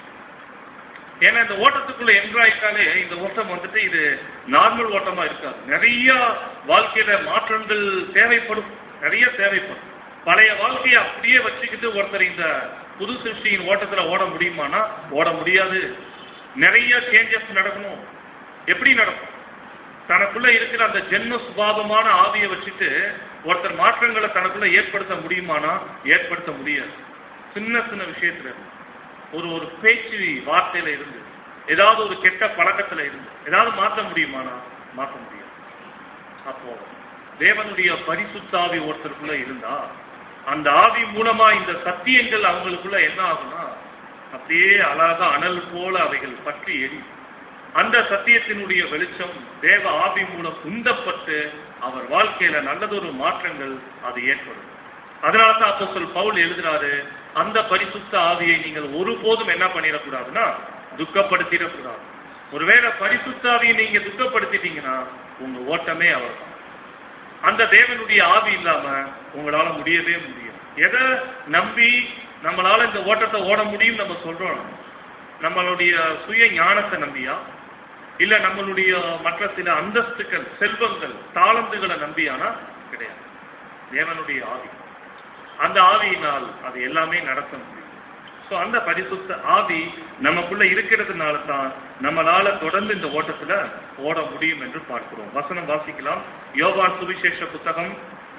ஏன்னா இந்த ஓட்டத்துக்குள்ள என்ட்ராயிட்டாலே இந்த ஓட்டம் வந்துட்டு இது நார்மல் ஓட்டமா இருக்காது நிறைய வாழ்க்கையில மாற்றங்கள் தேவைப்படும் நிறைய தேவைப்படும் பழைய வாழ்க்கையை அப்படியே வச்சுக்கிட்டு ஒருத்தர் இந்த புது சிருஷ்டியின் ஓட்டத்துல ஓட முடியுமானா ஓட முடியாது நிறைய சேஞ்சஸ் நடக்கணும் எப்படி நடக்கும் தனக்குள்ள இருக்கிற அந்த ஜென்ம சுபாவமான ஆவியை வச்சுட்டு ஒருத்தர் மாற்றங்களை தனக்குள்ள ஏற்படுத்த முடியுமானா ஏற்படுத்த முடியாது சின்ன சின்ன விஷயத்துல இருந்து. ஒரு ஒரு பேச்சு வார்த்தையில இருந்து ஏதாவது ஒரு கெட்ட பழக்கத்துல இருந்து ஏதாவது மாற்ற முடியுமானா மாற்ற முடியாது அப்போ தேவனுடைய பரிசுத்த ஆவி ஒருத்தருக்குள்ள இருந்தா அந்த ஆவி மூலமா இந்த சத்தியங்கள் அவங்களுக்குள்ள என்ன ஆகும்னா அப்படியே அழகா அனல் போல அவைகள் பற்றி எரியும் அந்த சத்தியத்தினுடைய வெளிச்சம் தேவ ஆவி மூலம் உந்தப்பட்டு அவர் வாழ்க்கையில நல்லதொரு மாற்றங்கள் அது ஏற்படும் அதனால தான் அப்போஸ்தலர் பவுல் எழுதுறாரு அந்த பரிசுத்த ஆவியை நீங்கள் ஒருபோதும் என்ன பண்ணிடக்கூடாதுன்னா துக்கப்படுத்திடக்கூடாது ஒருவேளை பரிசுத்த ஆவியை நீங்க துக்கப்படுத்திட்டீங்கன்னா உங்க ஓட்டமே அவர் அந்த தேவனுடைய ஆவி இல்லாம உங்களால முடியவே முடியும் எதை நம்பி நம்மளால இந்த ஓட்டத்தை ஓட முடியும் நம்ம சொல்றோம் நம்மளுடைய சுய ஞானத்தை நம்பியா இல்ல நம்மளுடைய மற்ற சில அந்தஸ்துகள் செல்வங்கள் தாளந்துகளை நம்பியானா கிடையாது தேவனுடைய ஆவி அந்த ஆவியினால் அது எல்லாமே நடத்த முடியும் ஸோ அந்த பரிசுத்த ஆவி நமக்குள்ள இருக்கிறதுனால தான் நம்மளால தொடர்ந்து இந்த ஓட்டத்துல ஓட முடியும் என்று பார்க்கிறோம் வசனம் வாசிக்கலாம் யோவான் சுவிசேஷ புத்தகம்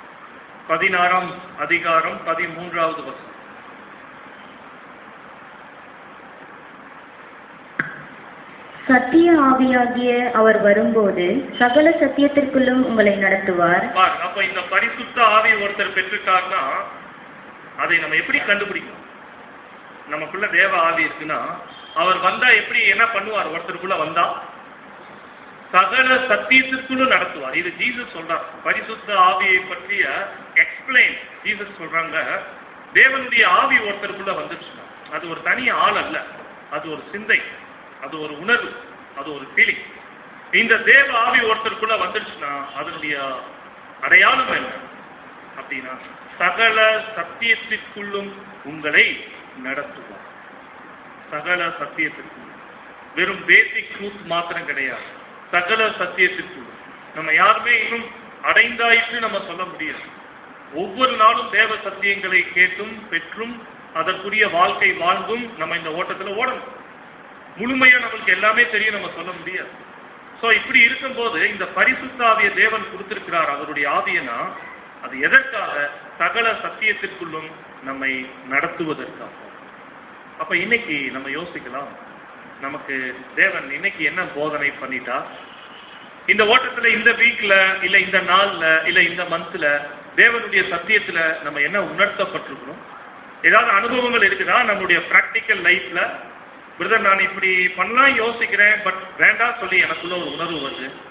பதினாறாம் அதிகாரம் பதிமூன்றாவது வசனம் சத்திய ஆவியாகிய அவர் வரும்போது சகல சத்தியத்திற்குள்ளும் உங்களை நடத்துவார் பாருங்க அப்ப இந்த பரிசுத்த ஆவி ஒருத்தர் பெற்றுட்டார்னா அதை நம்ம எப்படி கண்டுபிடிக்கணும் நமக்குள்ள தேவ ஆவி இருக்குன்னா அவர் வந்தா எப்படி என்ன பண்ணுவார் ஒருத்தருக்குள்ள வந்தா சகல சத்தியத்திற்குள்ளும் நடத்துவார் இது ஜீசஸ் சொல்றார் பரிசுத்த ஆவியை பற்றிய எக்ஸ்பிளைன் ஜீசஸ் சொல்றாங்க தேவனுடைய ஆவி ஒருத்தருக்குள்ள வந்துச்சுன்னா அது ஒரு தனி ஆள் அல்ல அது ஒரு சிந்தை அது ஒரு உணர்வு அது ஒரு ஃபீலிங் இந்த தேவ ஆவி ஒருத்தருக்குள்ள வந்துடுச்சுன்னா அதனுடைய அடையாளம் என்ன அப்படின்னா சகல சத்தியத்திற்குள்ளும் உங்களை நடத்துவார் சகல சத்தியத்திற்குள்ளும் வெறும் பேசிக் ட்ரூத் மாத்திரம் கிடையாது சகல சத்தியத்திற்குள்ளும் நம்ம யாருமே இன்னும் அடைந்தாயிற்று நம்ம சொல்ல முடியாது ஒவ்வொரு நாளும் தேவ சத்தியங்களை கேட்டும் பெற்றும் அதற்குரிய வாழ்க்கை வாழ்ந்தும் நம்ம இந்த ஓட்டத்துல ஓடணும் முழுமையா நம்மளுக்கு எல்லாமே தெரியும் நம்ம சொல்ல முடியாது சோ இப்படி இருக்கும்போது இந்த பரிசுத்த ஆவிய தேவன் கொடுத்திருக்கிறார் அவருடைய ஆவியனா அது எதற்காக சகல சத்தியத்திற்குள்ளும் நம்மை நடத்துவதற்காக அப்ப இன்னைக்கு நம்ம யோசிக்கலாம் நமக்கு தேவன் இன்னைக்கு என்ன போதனை பண்ணிட்டா இந்த ஓட்டத்துல இந்த வீக்ல இல்ல இந்த நாள்ல இல்ல இந்த மந்த்ல தேவனுடைய சத்தியத்துல நம்ம என்ன உணர்த்தப்பட்டிருக்கிறோம் ஏதாவது அனுபவங்கள் இருக்குதா நம்மளுடைய பிராக்டிக்கல் லைஃப்ல பிரதர் நான் இப்படி பண்ணலாம் யோசிக்கிறேன் பட் வேண்டாம் சொல்லி எனக்குள்ள ஒரு உணர்வு வருது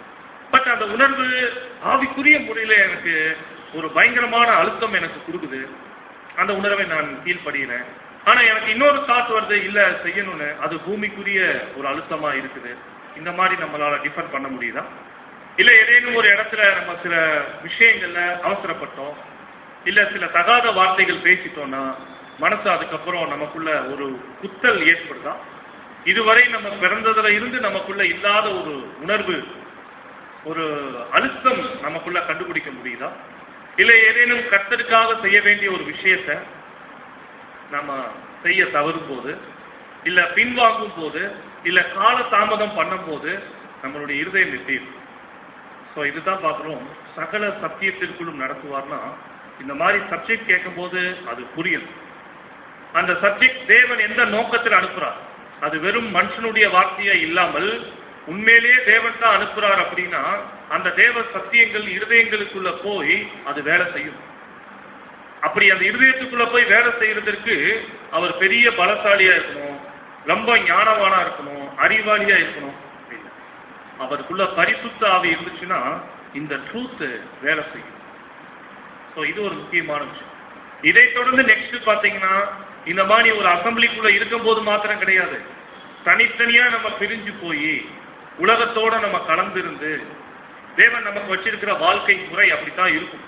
பட் அந்த உணர்வு ஆவிக்குரிய முறையில எனக்கு ஒரு பயங்கரமான அழுத்தம் எனக்கு கொடுக்குது அந்த உணர்வை நான் கீழ்ப்படுகிறேன் ஆனா எனக்கு இன்னொரு தாட் வருது இல்ல செய்யணும்னு அது பூமிக்குரிய ஒரு அழுத்தமா இருக்குது இந்த மாதிரி நம்மளால டிஃபர் பண்ண முடியுதா இல்ல ஏதேனும் ஒரு இடத்துல நம்ம சில விஷயங்கள்ல அவசரப்பட்டோம் இல்ல சில தகாத வார்த்தைகள் பேசிட்டோம்னா மனசு அதுக்கப்புறம் நமக்குள்ள ஒரு குத்தல் ஏற்படுதா இதுவரை நம்ம பிறந்ததுல இருந்து நமக்குள்ள இல்லாத ஒரு உணர்வு ஒரு அழுத்தம் நமக்குள்ள கண்டுபிடிக்க முடியுதா இல்ல ஏதேனும் கர்த்தருக்காக செய்ய வேண்டிய ஒரு விஷயத்த நம்ம செய்ய தவறும் போது இல்ல பின்வாங்கும் போது இல்ல கால தாமதம் பண்ணும் போது நம்மளுடைய இருதயம் எப்படி இருக்கும் ஸோ இதுதான் பார்க்குறோம் சகல சத்தியத்திற்குள்ளும் நடத்துவார்னா இந்த மாதிரி சப்ஜெக்ட் கேட்கும்போது அது புரியும் அந்த சப்ஜெக்ட் தேவன் எந்த நோக்கத்தில் அனுப்புறார் அது வெறும் மனுஷனுடைய வார்த்தையா இல்லாமல் உண்மையிலேயே தேவன் தான் அனுப்புறார் அப்படின்னா அந்த தேவ சத்தியங்கள் இருதயங்களுக்குள்ள போய் அது வேலை செய்யும் அப்படி அந்த இருதயத்துக்குள்ள போய் வேலை செய்யறதற்கு அவர் பெரிய பலசாலியா இருக்கணும் ரொம்ப ஞானவானா இருக்கணும் அறிவாளியா இருக்கணும் இல்ல. அவருக்குள்ள பரிசுத்த ஆவி இருந்துச்சுன்னா இந்த ட்ரூத் வேலை செய்யும் ஸோ இது ஒரு முக்கியமான விஷயம் இதை தொடர்ந்து நெக்ஸ்ட் பாத்தீங்கன்னா இந்த மாதிரி ஒரு அசம்பிளிக்குள்ள இருக்கும்போது மாத்திரம் கிடையாது தனித்தனியா நம்ம பிரிஞ்சு போய் உலகத்தோட நம்ம கலந்திருந்து தேவன் நமக்கு வச்சிருக்கிற வாழ்க்கை முறை அப்படித்தான் இருக்கும்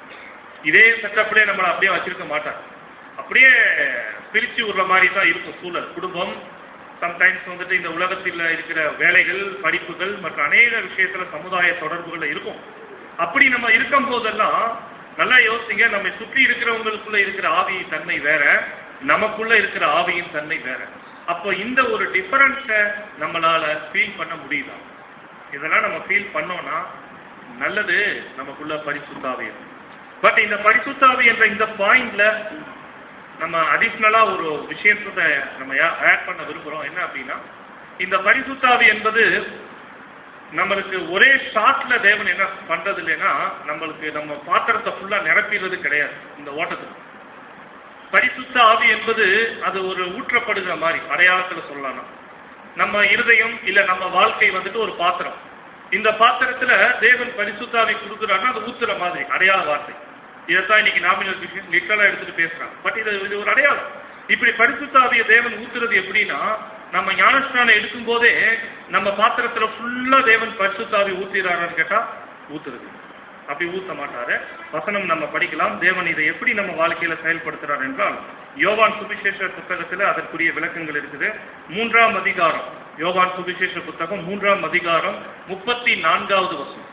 இதே செட்டப்லேயே நம்மளை அப்படியே வச்சிருக்க மாட்டார் அப்படியே பிரிச்சு விடுற மாதிரி தான் இருக்கும் சூழல் குடும்பம் சம்டைம்ஸ் வந்துட்டு இந்த உலகத்தில் இருக்கிற வேலைகள் படிப்புகள் மற்ற அநேக விஷயத்துல சமுதாய தொடர்புகள் இருக்கும் அப்படி நம்ம இருக்கும் போதெல்லாம் நல்லா யோசிங்க நம்ம சுற்றி இருக்கிறவங்களுக்குள்ள இருக்கிற ஆவியின் தன்மை வேற நமக்குள்ள இருக்கிற ஆவியின் தன்மை வேற அப்போ இந்த ஒரு டிஃபரன்ஸை நம்மளால ஃபீல் பண்ண முடியுதா இதெல்லாம் நம்ம ஃபீல் பண்ணோம்னா நல்லது நமக்குள்ள பரிசுத்தாவி இருக்கு பட் இந்த பரிசுத்தாவி என்ற இந்த பாயிண்ட்ல நம்ம அடிஷ்னலா ஒரு விஷயத்தை நம்ம ஆட் பண்ண விரும்புறோம் என்ன அப்படின்னா இந்த பரிசுத்தாவி என்பது நம்மளுக்கு ஒரே ஷாட்ல தேவன் என்ன பண்றது இல்லைன்னா நம்மளுக்கு நம்ம பாத்திரத்தை ஃபுல்லா நிரப்பிடுறது கிடையாது இந்த ஓட்டத்துக்கு பரிசுத்த ஆவி என்பது அது ஒரு ஊற்றப்படுகிற மாதிரி அடையாளத்துல சொல்லலாம் நம்ம இருதயம் இல்ல நம்ம வாழ்க்கை வந்துட்டு ஒரு பாத்திரம் இந்த பாத்திரத்துல தேவன் பரிசுத்தாவி கொடுக்குறாருன்னா அது ஊத்துற மாதிரி அடையாள வார்த்தை இதைத்தான் இன்னைக்கு நாமினல் லிட்டரலா எடுத்துட்டு பேசுறாங்க பட் இது இது ஒரு அடையாளம் இப்படி பரிசுத்தாவிய தேவன் ஊத்துறது எப்படின்னா நம்ம ஞானஸ்நானம் எடுக்கும் போதே நம்ம பாத்திரத்துல ஃபுல்லா தேவன் பரிசுத்தாவி ஊத்திடுறாரான்னு கேட்டா ஊத்துறது அப்படி ஊத்த மாட்டாரு வசனம் நம்ம படிக்கலாம் தேவன் இதை எப்படி நம்ம வாழ்க்கையில செயல்படுத்துறார் என்றால் யோவான் சுவிசேஷ புத்தகத்துல அதற்குரிய விளக்கங்கள் இருக்குது மூன்றாம் அதிகாரம் யோவான் சுவிசேஷ புத்தகம் மூன்றாம் அதிகாரம் முப்பத்தி நான்காவது வசனம்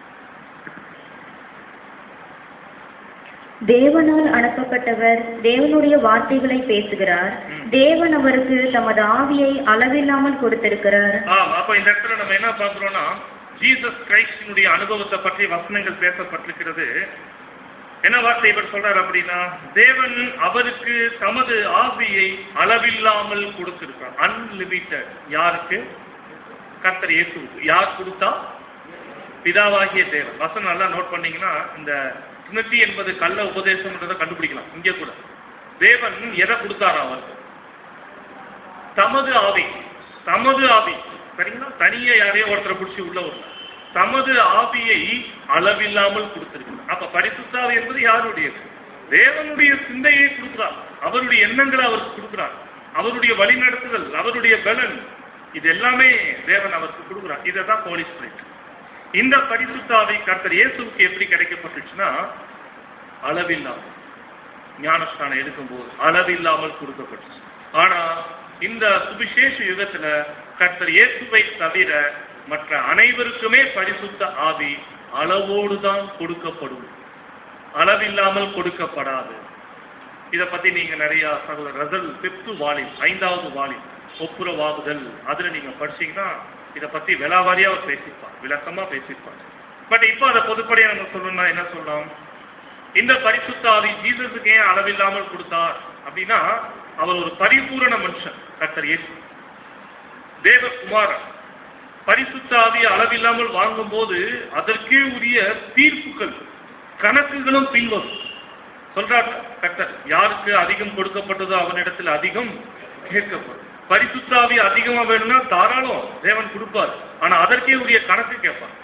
தேவனால் அனுப்பப்பட்டவர் தேவனுடைய வார்த்தைகளை பேசுகிறார் ம். தேவன் அவருக்கு தமது ஆவியை அளவில்லாமல் கொடுத்திருக்கிறார் ஆம் அப்ப இந்த இடத்துல நம்ம என்ன பார்க்கிறோம்னா ஜீசஸ் கிரைஸ்டினுடைய அனுபவத்தை பற்றி வசனங்கள் பேசப்பட்டிருக்கிறது என்ன வார்த்தை இவர் சொல்றாரு அப்படின்னா தேவன் அவருக்கு தமது ஆவியை அளவில்லாமல் கொடுத்திருக்கிறார் அன்லிமிட்டட் யாருக்கு கர்த்தர் இயேசுவுக்கு யார் கொடுத்தா பிதாவாகிய தேவன் வசனம் நல்லா நோட் பண்ணீங்கன்னா இந்த ட்ரினிட்டி என்பது கள்ள உபதேசம்ன்றதை கண்டுபிடிக்கலாம் இங்கே கூட தேவன் எதை கொடுத்தாரா அவருக்கு தமது ஆவி தமது ஆவி சரிங்களா தனியா யாரையோ ஒருத்தரை பிடிச்சி உள்ள வரல தமது ஆவியை அளவில்லாமல் கொடுத்திருக்கிறார் அப்ப பரிசுத்தாவி என்பது யாருடையது தேவனுடைய சிந்தையை கொடுக்கிறார் அவருடைய எண்ணங்களை அவருக்கு கொடுக்கிறார் அவருடைய வழிநடத்துதல் அவருடைய பலன் இது எல்லாமே தேவன் அவருக்கு கொடுக்கிறார் இதை தான் ஹோலி ஸ்பிரிட் இந்த பரிசுத்தாவி கர்த்தர் இயேசுவுக்கு எப்படி கிடைக்கப்பட்டுச்சுன்னா அளவில்லாமல் ஞானஸ்தானம் எடுக்கும்போது அளவில்லாமல் கொடுக்கப்பட்டுச்சு ஆனா இந்த சுவிசேஷ யுகத்துல கர்த்தர் இயேசுவை தவிர மற்ற அனைவருக்குமே பரிசுத்த ஆவி அளவோடு தான் கொடுக்கப்படும் அளவில்லாமல் கொடுக்கப்படாது இதை பத்தி நீங்க நிறைய சகோதரர் ரசல் பிப்து வாலிம் ஐந்தாவது வாலிம் ஒப்புரவாகுதல் அதுல நீங்க படிச்சீங்கன்னா இதை பத்தி விலாவாரியா அவர் பேசியிருப்பார் விளக்கமா பேசியிருப்பார் பட் இப்போ அதை பொதுப்படையா நம்ம சொல்லணும்னா என்ன சொல்லலாம் இந்த பரிசுத்த ஆவி ஜீசஸுக்கு ஏன் அளவில்லாமல் கொடுத்தார் அப்படின்னா அவர் ஒரு பரிபூரண மனுஷன் கர்த்தர் இயேசு தேவகுமாரன் பரிசுத்த ஆவியை அளவில்லாமல் வாங்கும்போது அதற்கே உரிய தீர்ப்புகள் கணக்குகளும் பின்வரும் சொல்றார் கர்த்தர் யாருக்கு அதிகம் கொடுக்கப்பட்டதோ அவனிடத்தில் அதிகம் கேட்கப்படும் பரிசுத்த ஆவி அதிகமா வேணும்னா தாராளம் தேவன் கொடுப்பார் ஆனா அதற்கே உரிய கணக்கு கேட்பார்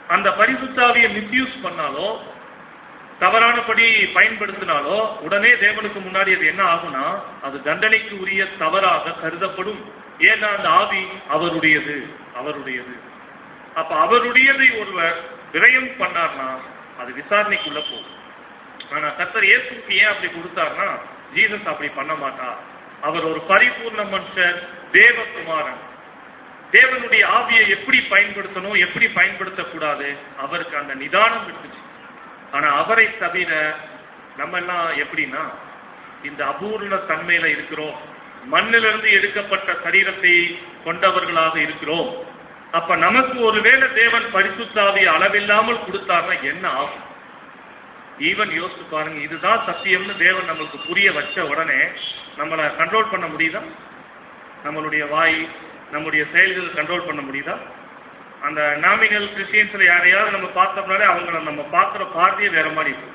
அந்த பரிசுத்தாவியை மிஸ்யூஸ் பண்ணாலோ தவறானபடி பயன்படுத்தினாலோ உடனே தேவனுக்கு முன்னாடி அது என்ன ஆகும்னா அது தண்டனைக்கு உரிய தவறாக கருதப்படும் ஏன்னா அந்த ஆவி அவருடையது அவருடையது அப்ப அவருடையதை ஒருவர் விரயம் பண்ணார்னா அது விசாரணைக்குள்ள போகும் ஆனா கர்த்தர் இயேசுக்கு ஏன் அப்படி கொடுத்தார்னா ஜீசஸ் அப்படி பண்ண மாட்டார் அவர் ஒரு பரிபூர்ண மனுஷர் தேவகுமாரன் தேவனுடைய ஆவியை எப்படி பயன்படுத்தணும் எப்படி பயன்படுத்தக்கூடாது அவருக்கு அந்த நிதானம் இருந்துச்சு ஆனா அவரை தவிர நம்ம எல்லாம் எப்படின்னா இந்த அபூர்ண தன்மையில இருக்கிறோம் மண்ணிலிருந்து எடுக்கப்பட்ட சரீரத்தை கொண்டவர்களாக இருக்கிறோம் அப்ப நமக்கு ஒருவேளை தேவன் பரிசுத்தாவிய அளவில்லாமல் கொடுத்தார்னா என்ன ஆகும் ஈவன் யோசிச்சு பாருங்க இதுதான் சத்தியம்னு தேவன் நம்மளுக்கு புரிய வச்ச உடனே நம்மளை கண்ட்ரோல் பண்ண முடியுதா நம்மளுடைய வாய் நம்முடைய செயல்கள் கண்ட்ரோல் பண்ண முடியுதா அந்த நாமினல் கிறிஸ்டியன்ஸ்ல யாரையாவது நம்ம பார்த்தோம்னாலே அவங்கள நம்ம பார்க்குற பார்வையே வேற மாதிரி இருக்கும்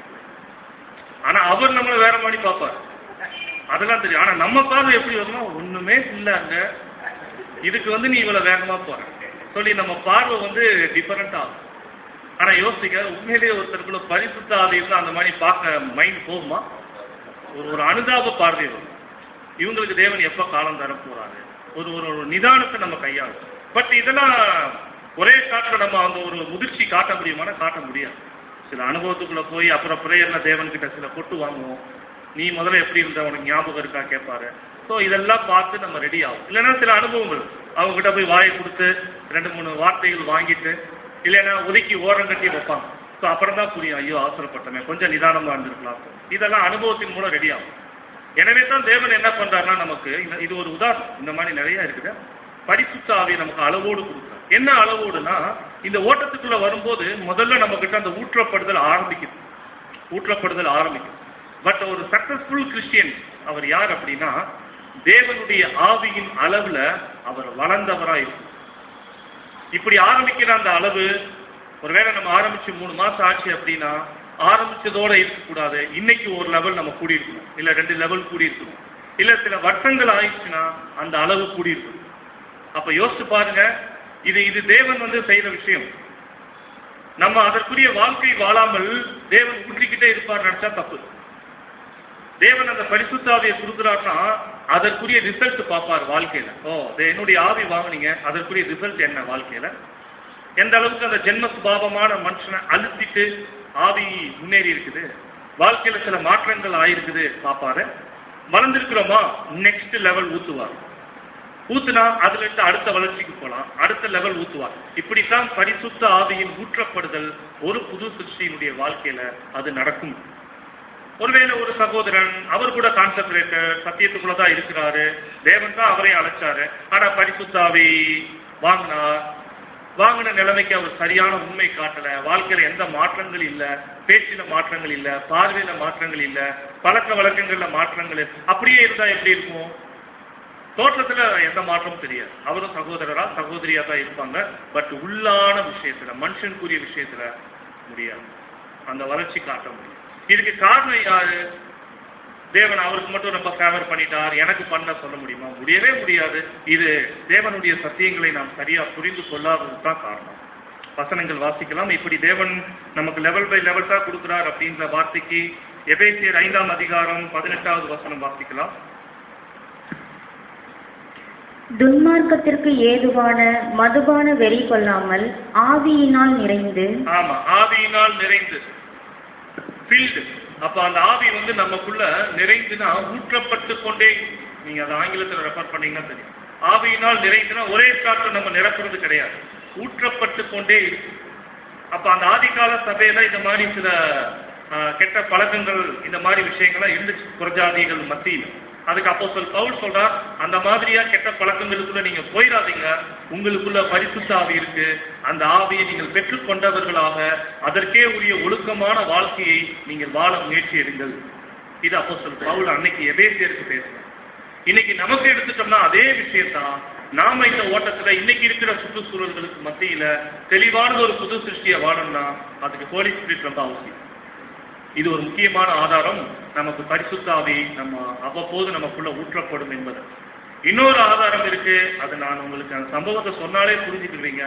ஆனா அவர் நம்மளை வேற மாதிரி பார்ப்பார் அதெல்லாம் தெரியும் ஆனா நம்ம பார்வை எப்படி வரும்னா ஒண்ணுமே இல்லை அங்க இதுக்கு வந்து நீ இவ்வளவு வேகமா போற சொல்லி நம்ம பார்வை வந்து டிஃபரெண்ட் ஆகும் ஆனா யோசிக்க உண்மையிலேயே ஒருத்தருக்குள்ள பரிசுத்த ஆவி இருந்தா அந்த மாதிரி பார்க்க மைண்ட் போகுமா ஒரு ஒரு அனுதாப பார்வை வரும் இவங்களுக்கு தேவன் எப்ப காலம் தர போறாரு ஒரு ஒரு ஒரு நிதானத்தை நம்ம கையாளும் பட் இதெல்லாம் ஒரே காட்டுல நம்ம அந்த ஒரு முதிர்ச்சி காட்ட முடியுமானா காட்ட முடியாது சில அனுபவத்துக்குள்ள போய் அப்புறம் பிரேயர்ல தேவன் கிட்ட சில கொட்டு வாங்குவோம் நீ முதல்ல எப்படி இருந்த உனக்கு ஞாபகம் இருக்கா கேட்பாரு ஸோ இதெல்லாம் பார்த்து நம்ம ரெடி ஆகும் இல்லைன்னா சில அனுபவங்கள் அவங்க கிட்ட போய் வாயை கொடுத்து ரெண்டு மூணு வார்த்தைகள் வாங்கிட்டு இல்லைன்னா ஒதுக்கி ஓரம் கட்டி வைப்பாங்க ஸோ அப்புறம் தான் புரியும் ஐயோ அவசரப்பட்டமே கொஞ்சம் நிதானமா இருந்திருக்கலாம் இதெல்லாம் அனுபவத்தின் மூலம் ரெடி ஆகும் எனவே தான் தேவன் என்ன பண்றாருன்னா நமக்கு இந்த- இது ஒரு உதாரணம் இந்த மாதிரி நிறைய இருக்குது பரிசுத்த ஆவியை நமக்கு அளவோடு கொடுக்குறார் என்ன அளவோடுனா இந்த ஓட்டத்துக்குள்ள வரும்போது முதல்ல நம்ம கிட்ட அந்த ஊற்றப்படுதல் ஆரம்பிக்குது ஊற்றப்படுதல் ஆரம்பிக்கும் பட் ஒரு சக்சஸ்ஃபுல் கிறிஸ்டியன் அவர் யார் அப்படின்னா தேவனுடைய ஆவியின் அளவுல அவர் வளர்ந்தவரா இருக்கும் இப்படி ஆரம்பிக்கிற அந்த அளவு ஒருவேளை நம்ம ஆரம்பிச்சு மூணு மாசம் ஆச்சு அப்படின்னா ஆரம்பிச்சதோட இருக்கக்கூடாது இன்னைக்கு ஒரு லெவல் நம்ம கூடி இருக்கணும் இல்ல ரெண்டு லெவல் கூடி இருக்கணும் இல்ல சில வருஷங்கள் ஆயிடுச்சுன்னா அந்த அளவு கூடி இருக்கணும் அப்ப யோசிச்சு பாருங்க இது இது தேவன் வந்து செய்யற விஷயம் நம்ம அதற்குரிய வாழ்க்கை வாழாமல் தேவன் ஊற்றிக்கிட்டே இருப்பார் நினைச்சா தப்பு தேவன் அந்த பரிசுத்தாவியை கொடுக்குறாருன்னா அதற்குரிய ரிசல்ட் பார்ப்பார் வாழ்க்கையில ஓ இது என்னுடைய ஆவி வாங்குனீங்க அதற்குரிய ரிசல்ட் என்ன வாழ்க்கையில எந்த அளவுக்கு அந்த ஜென்ம சுபாவமான மனுஷனை அழுத்திட்டு ஆவி முன்னேறி இருக்குது வாழ்க்கையில சில மாற்றங்கள் ஆயிருக்குது பார்ப்பாரு வளர்ந்துருக்கிறோமா நெக்ஸ்ட் லெவல் ஊத்துவார் ஊத்துனா அதுல இருந்து அடுத்த வளர்ச்சிக்கு போலாம் அடுத்த லெவல் ஊத்துவார் இப்படித்தான் பரிசுத்த ஆவியின் ஊற்றப்படுதல் ஒரு புது சிருஷ்டியினுடைய வாழ்க்கையில அது நடக்கும் ஒருவேளை ஒரு சகோதரன் அவர் கூட கான்சென்ட்ரேட்டர் சத்தியத்துக்குள்ள தான் இருக்கிறாரு தேவன் தான் அவரை அழைச்சாரு ஆனா பரிசுத்தாவி வாங்கினார் வாங்கின நிலைமைக்கு அவர் சரியான உண்மை காட்டல வாழ்க்கையில எந்த மாற்றங்கள் இல்ல பேச்சில மாற்றங்கள் இல்ல பார்வையில மாற்றங்கள் இல்ல பழக்க வழக்கங்கள்ல மாற்றங்கள் இல்ல. அப்படியே இருந்தா எப்படி இருக்கும் தோற்றத்துல எந்த மாற்றமும் தெரியாது அவரும் சகோதரரா சகோதரியா தான் இருப்பாங்க பட் உள்ளான விஷயத்துல மனுஷனுக்குரிய விஷயத்துல முடியாது அந்த வளர்ச்சி காட்ட முடியும் இதுக்கு காரணம் யாரு தேவன் அவருக்கு மட்டும் ரொம்ப ஃபேவர் பண்ணிட்டார் எனக்கு பண்ண சொல்ல முடியுமா முடியவே முடியாது இது தேவனுடைய சத்தியங்களை நாம் சரியா புரிந்து கொள்ளாதது தான் காரணம் வசனங்கள் வாசிக்கலாம் இப்படி தேவன் நமக்கு லெவல் பை லெவல் தான் கொடுக்கிறார் அப்படின்ற வார்த்தைக்கு எபேசியர் ஐந்தாம் அதிகாரம் பதினெட்டாவது வசனம் வாசிக்கலாம் துன்மார்க்கத்திற்கு ஏதுவான மதுபான வெறி கொள்ளாமல் ஆவியினால் நிறைந்து ஆமா ஆவியினால் நிறைந்து ஃபீல்டு அப்ப அந்த ஆவி வந்து நமக்குள்ள நிறைந்துனா ஊற்றப்பட்டு கொண்டே நீங்க அதை ஆங்கிலத்துல ரெஃபர் பண்ணீங்கன்னா தெரியும் ஆவியினால் நிறைந்துனா ஒரே காற்று நம்ம நிரப்புறது கிடையாது ஊற்றப்பட்டு கொண்டே இருக்கு அப்ப அந்த ஆதிகால சபையில இந்த மாதிரி சில ஆஹ், கெட்ட பழக்கங்கள் இந்த மாதிரி விஷயங்கள்லாம் இருந்துச்சு புறஜாதிகள் மத்தியில் அதுக்கு அப்போ சொல் பவுல் சொல்றார் அந்த மாதிரியா கெட்ட பழக்கங்களுக்குள்ள நீங்க போயிடாதீங்க உங்களுக்குள்ள பரிசுத்த ஆவி இருக்கு அந்த ஆவியை நீங்கள் பெற்றுக்கொண்டவர்களாக அதற்கே உரிய ஒழுக்கமான வாழ்க்கையை நீங்கள் வாழ முயற்சி எடுங்கள் இது அப்போ சொல் பவுல் அன்னைக்கு எபேசியருக்கு பேசுறேன் இன்னைக்கு நமக்கு எடுத்துட்டோம்னா அதே விஷயத்தான் நாம இந்த ஓட்டத்துல இன்னைக்கு இருக்கிற சுற்றுச்சூழல்களுக்கு மத்தியில தெளிவான ஒரு புது சிருஷ்டியை வாழணும்னா அதுக்கு ஹோலி ஸ்பிரிட் ரொம்ப அவசியம் இது ஒரு முக்கியமான ஆதாரம் நமக்கு பரிசுத்த ஆவி நம்ம அவ்வப்போது நமக்குள்ள ஊற்றப்படும் என்பது இன்னொரு ஆதாரம் இருக்கு அது நான் உங்களுக்கு அந்த சம்பவத்தை சொன்னாலே புரிஞ்சுக்கிடுவீங்க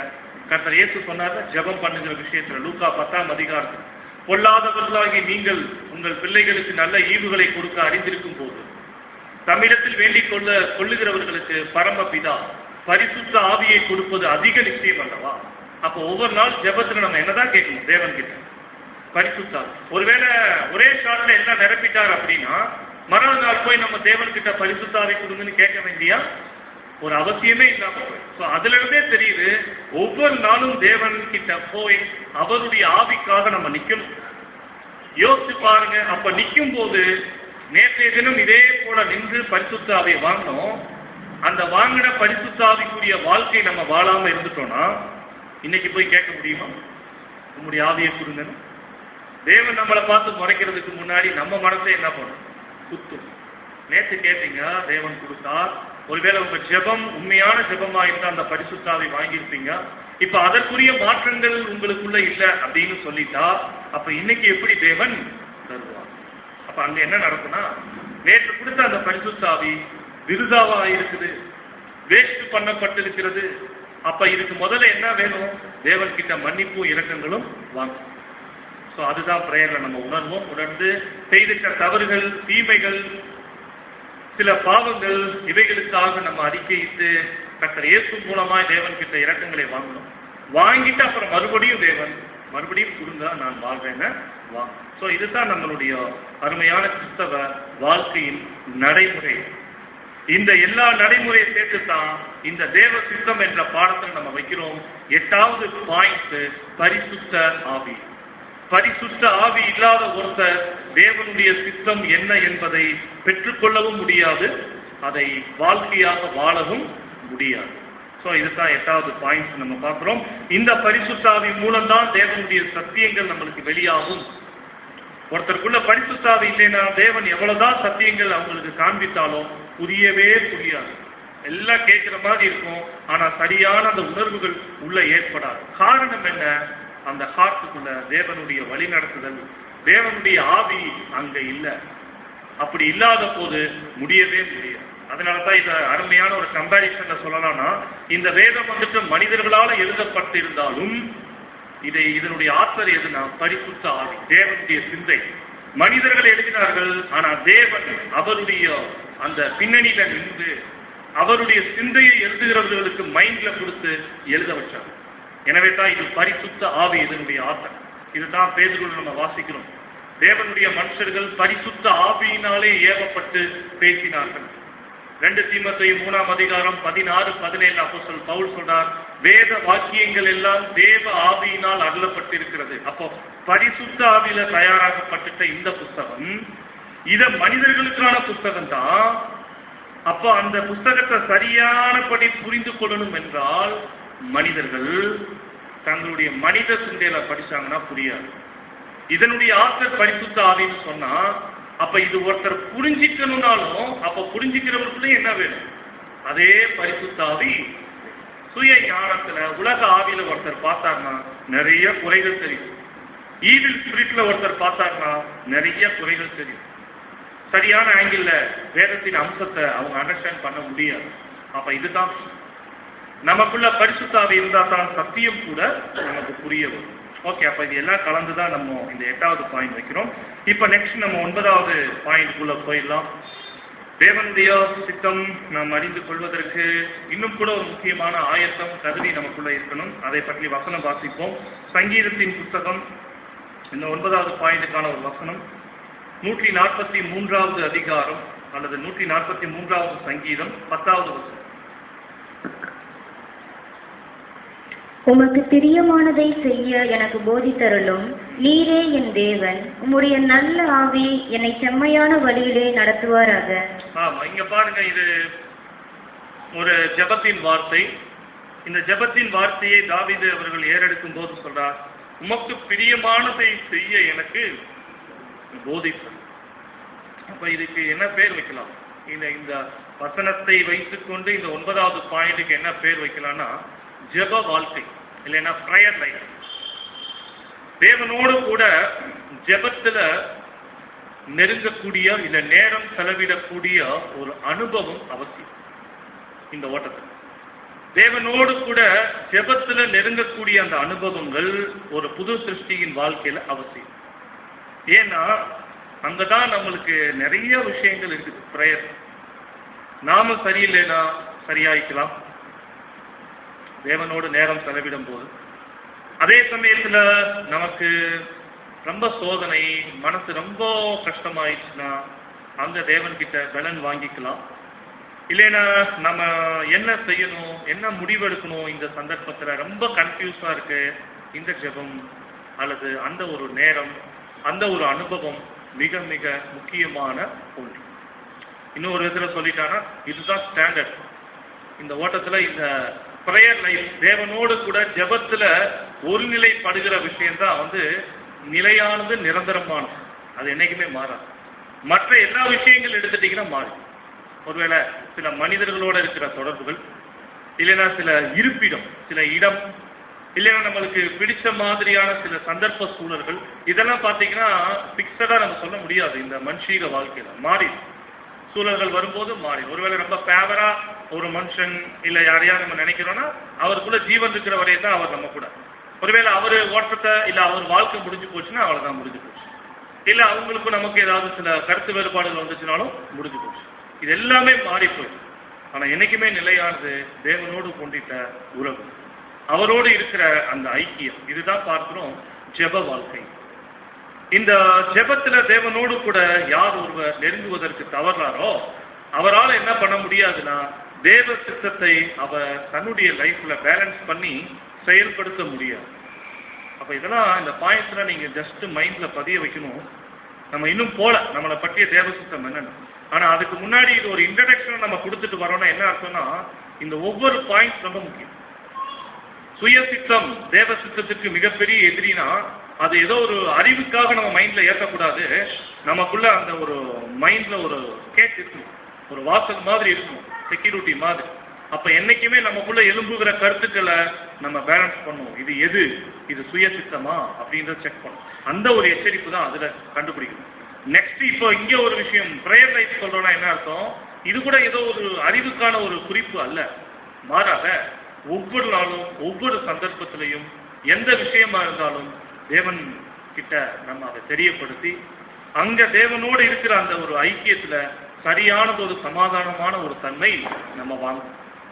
கர்த்தர் இயேசு சொன்னார் ஜெபம் பண்ணுகிற விஷயத்துல லூக்கா பத்தாம் அதிகாரத்தில் பொல்லாதவர்களாகி நீங்கள் உங்கள் பிள்ளைகளுக்கு நல்ல ஈவுகளை கொடுக்க அறிந்திருக்கும் போது தம்மிடத்தில் வேண்டிக் கொள்ள கொள்ளுகிறவர்களுக்கு பரமபிதா பரிசுத்த ஆவியை கொடுப்பது அதிக நிச்சயம் அல்லவா அப்போ ஒவ்வொரு நாள் ஜெபத்துல நம்ம என்னதான் கேட்கணும் தேவன் கிட்ட பரிசுத்தா ஒருவேளை ஒரே ஷாட்ல எல்லாம் நிரப்பிட்டார் அப்படின்னா மறுநாள் நாள் போய் நம்ம தேவன் கிட்ட பரிசுத்தாவை கொடுங்கன்னு கேட்க வேண்டிய ஒரு அவசியமே இல்லாம ஸோ அதுல இருந்தே தெரியுது ஒவ்வொரு நாளும் தேவன் கிட்ட போய் அவருடைய ஆவிக்காக நம்ம நிக்கணும் யோசிச்சு பாருங்க அப்ப நிக்கும் போது நேற்றைய தினம் இதே போல நின்று பரிசுத்தாவை வாங்கினோம் அந்த வாங்கின பரிசுத்தாவிக்குரிய வாழ்க்கை நம்ம வாழாம இருந்துட்டோம்னா இன்னைக்கு போய் கேட்க முடியுமா உங்களுடைய ஆவியை கொடுங்கன்னு தேவன் நம்மளை பார்த்து முறைக்கிறதுக்கு முன்னாடி நம்ம மனசை என்ன பண்ணும் குத்தும் நேற்று கேட்டீங்க தேவன் கொடுத்தார் ஒருவேளை உங்க ஜெபம் உண்மையான ஜெபமா இருந்தா அந்த பரிசுத்தாவை வாங்கியிருப்பீங்க இப்ப அதற்குரிய மாற்றங்கள் உங்களுக்குள்ள இல்ல அப்படின்னு சொல்லிட்டா அப்ப இன்னைக்கு எப்படி தேவன் தருவார் அப்ப அங்க என்ன நடக்கும்னா நேற்று கொடுத்த அந்த பரிசுத்தாவி விருதாவா இருக்குது வேஸ்ட் பண்ணப்பட்டிருக்கிறது அப்ப இதுக்கு முதல்ல என்ன வேணும் தேவன் கிட்ட மன்னிப்பும் இரக்கங்களும் வாங்க ஸோ அதுதான் பிரேயர்ல நம்ம உணர்வோம் உணர்ந்து செய்திட்ட தவறுகள் தீமைகள் சில பாவங்கள் இவைகளுக்காக நம்ம அறிக்கையிட்டு கர்த்தர் இயேசு மூலமாய் தேவன் கிட்ட இரக்கங்களை வாங்கணும் வாங்கிட்டு அப்புறம் மறுபடியும் தேவன் மறுபடியும் கொடுங்க நான் வாழ்றேன்னு வா ஸோ இதுதான் நம்மளுடைய அருமையான கிறிஸ்தவ வாழ்க்கையின் நடைமுறை இந்த எல்லா நடைமுறையை சேர்த்து தான் இந்த தேவ சித்தம் என்ற பாடத்தில் நம்ம வைக்கிறோம் எட்டாவது பாயிண்ட் பரிசுத்த ஆவி பரிசுத்த ஆவி இல்லாத ஒருத்தர் தேவனுடைய சித்தம் என்ன என்பதை பெற்றுக்கொள்ளவும் முடியாது அதை வாழ்க்கையாக வாழவும் முடியாது ஸோ இதுதான் எட்டாவது பாயிண்ட் நம்ம பார்க்கிறோம் இந்த பரிசுத்தாவி மூலம்தான் தேவனுடைய சத்தியங்கள் நம்மளுக்கு வெளியாகும் ஒருத்தருக்குள்ள பரிசுத்தாவி இல்லைன்னா தேவன் எவ்வளவுதான் சத்தியங்கள் அவங்களுக்கு காண்பித்தாலும் புரியவே புரியாது எல்லாம் கேட்கிற மாதிரி இருக்கும் ஆனா சரியான அந்த உணர்வுகள் உள்ள ஏற்படாது காரணம் என்ன அந்த ஹார்ட்டுக்குள்ள தேவனுடைய வழி நடத்துதல் தேவனுடைய ஆவி அங்க இல்ல அப்படி இல்லாத போது முடியவே முடியாது அதனால தான் இத அருமையான ஒரு கம்பாரிசன்ல சொல்லலாம்னா இந்த வேதம் வந்துட்டு மனிதர்களால எழுதப்பட்டிருந்தாலும் இதை இதனுடைய ஆத்தர் எதுனா பரிசுத்த ஆவி தேவனுடைய சிந்தை மனிதர்கள் எழுதினார்கள் ஆனா தேவன் அவருடைய அந்த பின்னணியில நின்று அவருடைய சிந்தையை எழுதுகிறவர்களுக்கு மைண்ட்ல கொடுத்து எழுத வச்சார் எனவே தான் இது பரிசுத்த ஆவி இதனுடைய ஆத்தர் இதுதான் பேதுகள் நம்ம வாசிக்கிறோம் தேவனுடைய மனுஷர்கள் பரிசுத்த ஆவியினாலே ஏவப்பட்டு பேசினார்கள் ரெண்டு தீமத்தை மூணாம் அதிகாரம் பதினாறு பதினேழு அப்போ சொல் பவுல் சொல்றார் வேத வாக்கியங்கள் எல்லாம் தேவ ஆவியினால் அருளப்பட்டிருக்கிறது அப்போ பரிசுத்த ஆவியில தயாராகப்பட்டுட்ட இந்த புஸ்தகம் இத மனிதர்களுக்கான புஸ்தகம் தான் அப்போ அந்த புஸ்தகத்தை சரியானபடி புரிந்து கொள்ளணும் என்றால் மனிதர்கள் தங்களுடைய மனித சிந்தையில படிச்சாங்கன்னா புரியாது இதனுடைய ஆற்றல் பரிசுத்த ஆவின்னு சொன்னா அப்ப இது ஒருத்தர் புரிஞ்சிக்கணும்னாலும் அப்ப புரிஞ்சிக்கிறவர்களுக்கு என்ன வேணும் அதே பரிசுத்த ஆவி சுய ஞானத்துல உலக ஆவியில ஒருத்தர் பார்த்தாருன்னா நிறைய குறைகள் தெரியும் ஈவில் ஸ்பிரிட்ல ஒருத்தர் பார்த்தாருன்னா நிறைய குறைகள் தெரியும் சரியான ஆங்கிள் வேதத்தின் அம்சத்தை அவங்க அண்டர்ஸ்டாண்ட் பண்ண முடியாது அப்ப இதுதான் நமக்குள்ள பரிசுத்தாவி இருந்தா தான் சத்தியம் கூட நமக்கு புரிய வரும் ஓகே அப்ப இது எல்லாம் கலந்து தான் நம்ம இந்த எட்டாவது பாயிண்ட் வைக்கிறோம் இப்ப நெக்ஸ்ட் நம்ம ஒன்பதாவது பாயிண்ட்குள்ள போயிடலாம் தேவனுடைய சித்தம் நாம் அறிந்து கொள்வதற்கு இன்னும் கூட ஒரு முக்கியமான ஆயத்தம் கருதி நமக்குள்ள இருக்கணும் அதை பற்றி வசனம் வாசிப்போம் சங்கீதத்தின் புத்தகம் இந்த ஒன்பதாவது பாயிண்ட்டுக்கான ஒரு வசனம் நூற்றி நாற்பத்தி மூன்றாவது அதிகாரம் அல்லது நூற்றி நாற்பத்தி மூன்றாவது சங்கீதம் பத்தாவது வசனம் உமக்கு பிரியமானதை செய்ய எனக்கு போதித்தருளும் நீரே என் தேவன் உம்முடைய நல்ல ஆவி என்னை செம்மையான வழியிலே நடத்துவாராக ஆமா இங்க பாருங்க இது ஒரு ஜெபத்தின் வார்த்தை இந்த ஜெபத்தின் வார்த்தையை தாவீது அவர்கள் ஏறெடுக்கும் போது சொல்றார் உமக்கு பிரியமானதை செய்ய எனக்கு போதிப்பார் அப்ப இதுக்கு என்ன பேர் வைக்கலாம் இந்த இந்த வசனத்தை வைத்துக்கொண்டு இந்த ஒன்பதாவது பாயிண்ட்டுக்கு என்ன பேர் வைக்கலாம்னா ஜெப வாழ்க்கை இல்லைன்னா ப்ரயர் லைஃப் தேவனோடு கூட ஜெபத்துல நெருங்கக்கூடிய இல்ல நேரம் செலவிடக்கூடிய ஒரு அனுபவம் அவசியம் இந்த ஓட்டத்தில் தேவனோடு கூட ஜெபத்துல நெருங்கக்கூடிய அந்த அனுபவங்கள் ஒரு புது சிருஷ்டியின் வாழ்க்கையில அவசியம் ஏன்னா அங்கதான் நம்மளுக்கு நிறைய விஷயங்கள் இருக்குது ப்ரேயர் நாம சரியில்லைனா சரியாயிக்கலாம் தேவனோடு நேரம் செலவிடும் போது அதே சமயத்துல நமக்கு ரொம்ப சோதனை மனசு ரொம்ப கஷ்டமாயிடுச்சுன்னா அங்க தேவன் கிட்ட பலன் வாங்கிக்கலாம் இல்லைன்னா நம்ம என்ன செய்யணும் என்ன முடிவெடுக்கணும் இந்த சந்தர்ப்பத்துல ரொம்ப கன்ஃபியூஸா இருக்கு இந்த ஜெபம் அல்லது அந்த ஒரு நேரம் அந்த ஒரு அனுபவம் மிக மிக முக்கியமான ஒன்று இன்னொரு விதத்துல சொல்லிட்டானா இதுதான் ஸ்டாண்டர்ட் இந்த ஓட்டத்துல இந்த ப்ரேயர் லைஃப் தேவனோடு கூட ஜெபத்துல ஒருநிலைப்படுகிற விஷயம் தான் வந்து நிலையானது நிரந்தரமானது அது என்னைக்குமே மாறாது மற்ற எல்லா விஷயங்கள் எடுத்துட்டீங்கன்னா மாறும் ஒருவேளை சில மனிதர்களோட இருக்கிற தொடர்புகள் இல்லைன்னா சில இருப்பிடம் சில இடம் இல்லைன்னா நம்மளுக்கு பிடிச்ச மாதிரியான சில சந்தர்ப்ப சூழல்கள் இதெல்லாம் பார்த்தீங்கன்னா பிக்சடா நம்ம சொல்ல முடியாது இந்த மனுஷீக வாழ்க்கையில மாறி சூழல்கள் வரும்போது மாறி ஒருவேளை ரொம்ப ஃபேவரா ஒரு மனுஷன் இல்ல யாரையா நம்ம நினைக்கிறோம்னா அவருக்குள்ள ஜீவன் இருக்கிற வரையும் தான் அவர் நம்ம கூட ஒருவேளை அவர் ஓட்டத்தை இல்ல அவர் வாழ்க்கை முடிஞ்சு போச்சுன்னா அவ்வளவுதான் முடிஞ்சு போச்சு இல்ல அவங்களுக்கும் நமக்கு ஏதாவது சில கருத்து வேறுபாடுகள் வந்துச்சுனாலும் முடிஞ்சு போச்சு இது எல்லாமே மாறி போயிடுச்சு ஆனா என்னைக்குமே நிலையானது தேவனோடு கொண்டிட்ட உறவு அவரோடு இருக்கிற அந்த ஐக்கியம் இதுதான் பார்க்கிறோம் ஜெப வாழ்க்கை இந்த ஜெபத்துல தேவனோடு கூட யார் ஒருவர் நெருங்குவதற்கு தவறாரோ அவரால் என்ன பண்ண முடியாதுன்னா தேவ சித்தத்தை அவர் தன்னுடைய லைஃப்ல பேலன்ஸ் பண்ணி செயல்படுத்த முடியாது அப்ப இதெல்லாம் இந்த பாயிண்ட்ஸ்ல நீங்க ஜஸ்ட் மைண்ட்ல பதிய வைக்கணும் நம்ம இன்னும் போல நம்மளை பற்றிய தேவ சித்தம் என்னன்னு ஆனா அதுக்கு முன்னாடி இது ஒரு இன்ட்ரடக்ஷன் நம்ம கொடுத்துட்டு வரோம்னா என்ன அர்த்தம்னா இந்த ஒவ்வொரு பாயிண்ட்ஸ் ரொம்ப முக்கியம் சுய சித்தம் தேவ சித்தத்துக்கு மிகப்பெரிய எதிரினா அது ஏதோ ஒரு அறிவுக்காக நம்ம மைண்ட்ல ஏற்றக்கூடாது நமக்குள்ள அந்த ஒரு மைண்ட்ல ஒரு கேட் இருக்கணும் ஒரு வாசல் மாதிரி இருக்கணும் செக்யூரிட்டி மாதிரி அப்ப என்னைக்குமே நமக்குள்ள எழும்புகிற கருத்துக்களை நம்ம பேலன்ஸ் பண்ணுவோம் இது எது இது சுய சித்தமா அப்படின்றத செக் பண்ணும் அந்த ஒரு எச்சரிப்பு தான் அதுல கண்டுபிடிக்கணும் நெக்ஸ்ட் இப்போ இங்க ஒரு விஷயம் ப்ரேயர் லைஃப் சொல்றோம்னா என்ன அர்த்தம் இது கூட ஏதோ ஒரு அறிவுக்கான ஒரு குறிப்பு அல்ல மாறாக ஒவ்வொரு நாளும் ஒவ்வொரு சந்தர்ப்பத்திலையும் எந்த விஷயமா இருந்தாலும் தேவன் கிட்ட நம்ம அதை தெரியப்படுத்தி அங்க தேவனோடு இருக்கிற அந்த ஒரு ஐக்கியத்துல சரியானது ஒரு சமாதானமான ஒரு தன்மை நம்ம வாங்கும்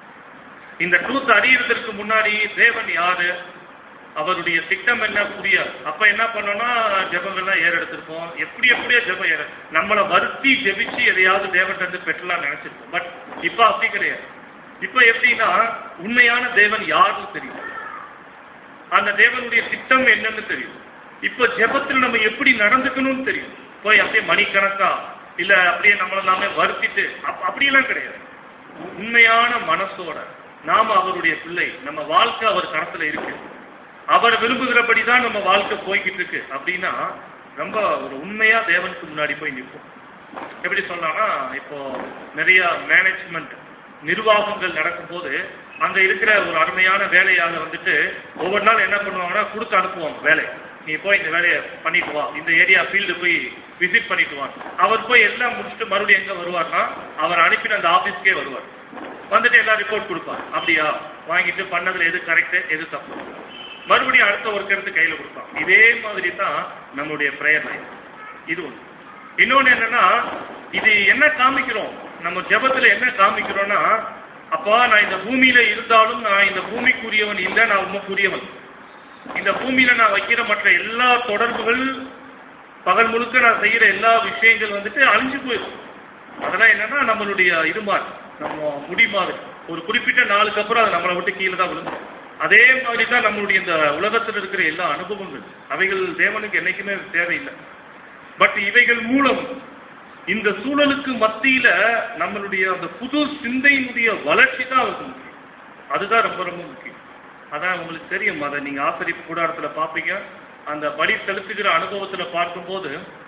இந்த ட்ரூத் அறியறதற்கு முன்னாடி தேவன் யாரு அவருடைய திட்டம் என்ன புரியாது அப்ப என்ன பண்ணோம்னா ஜெபங்கள்லாம் ஏறெடுத்திருப்போம் எப்படி எப்படியோ ஜெபம் ஏற நம்மளை வருத்தி ஜெபிச்சு எதையாவது தேவன்கிட்ட இருந்து பெற்றலாம் நினைச்சிருப்போம் பட் இப்ப அப்படி கிடையாது இப்ப எப்படின்னா உண்மையான தேவன் யாருன்னு தெரியும் அந்த தேவனுடைய திட்டம் என்னன்னு தெரியும் இப்ப ஜெபத்தில் நம்ம எப்படி நடந்துக்கணும்னு தெரியும் போய் அப்படியே மணிக்கணக்கா இல்ல அப்படியே நம்மள நாமே வருத்திட்டு அப்- அப்படியெல்லாம் கிடையாது உண்மையான மனசோட நாம அவருடைய பிள்ளை நம்ம வாழ்க்கை அவர் கரத்துல இருக்கு அவர் விரும்புகிறபடி தான் நம்ம வாழ்க்கை போய்கிட்டு இருக்கு அப்படின்னா ரொம்ப ஒரு உண்மையா தேவனுக்கு முன்னாடி போய் நிற்போம் எப்படி சொல்லலாம்னா இப்போ நிறைய மேனேஜ்மெண்ட் நிர்வாகங்கள் நடக்கும்போது அங்க இருக்கிற ஒரு அருமையான வேலையாளர் வந்துட்டு ஒவ்வொரு நாள் என்ன பண்ணுவாங்கன்னா கொடுத்து அனுப்புவாங்க வேலை நீ போய் இந்த வேலையை பண்ணிட்டு வா இந்த ஏரியா ஃபீல்டு போய் விசிட் பண்ணிட்டு வா அவர் போய் எல்லாம் முடிச்சுட்டு மறுபடியும் எங்க வருவார்னா அவர் அனுப்பின அந்த ஆபீஸ்க்கே வருவார் வந்துட்டு எல்லாம் ரிப்போர்ட் கொடுப்பார் அப்படியா வாங்கிட்டு பண்ணதுல எது கரெக்ட் எது தப்பு மறுபடியும் அடுத்த ஒர்க் எடுத்து கையில கொடுப்பான் இதே மாதிரி தான் நம்மளுடைய ப்ரேயர் லைஃப் இது ஒன்று இன்னொன்னு என்னன்னா இது என்ன காமிக்கிறோம் நம்ம ஜெபத்துல என்ன காமிக்கிறோம்னா அப்பா நான் இந்த பூமியில இருந்தாலும் நான் இந்த பூமிக்குரியவன் இல்லை நான் உமக்குரியவன் இந்த பூமியில நான் வைக்கிற மற்ற எல்லா தொடர்புகள் பகல் முழுக்க நான் செய்யற எல்லா விஷயங்கள் வந்துட்டு அழிஞ்சு போயிடும் அதெல்லாம் என்னன்னா நம்மளுடைய இது மாதிரி நம்ம முடி மாதிரி ஒரு குறிப்பிட்ட நாளுக்கு அப்புறம் அது நம்மளை விட்டு கீழே தான் விழுந்து அதே மாதிரி தான் நம்மளுடைய இந்த உலகத்தில் இருக்கிற எல்லா அனுபவங்கள் அவைகள் தேவனுக்கு என்னைக்குமே தேவையில்லை பட் இவைகள் மூலம் இந்த சூழலுக்கு மத்தியில நம்மளுடைய அந்த புது சிந்தையினுடைய வளர்ச்சி தான் அவருக்கு முக்கியம் அதுதான் ரொம்ப ரொம்ப முக்கியம் அதான் உங்களுக்கு தெரியும் அதை நீங்க ஆசிரியப்பு கூடாரத்துல பார்ப்பீங்க அந்த பலி செலுத்துகிற அனுபவத்துல பார்க்கும்போது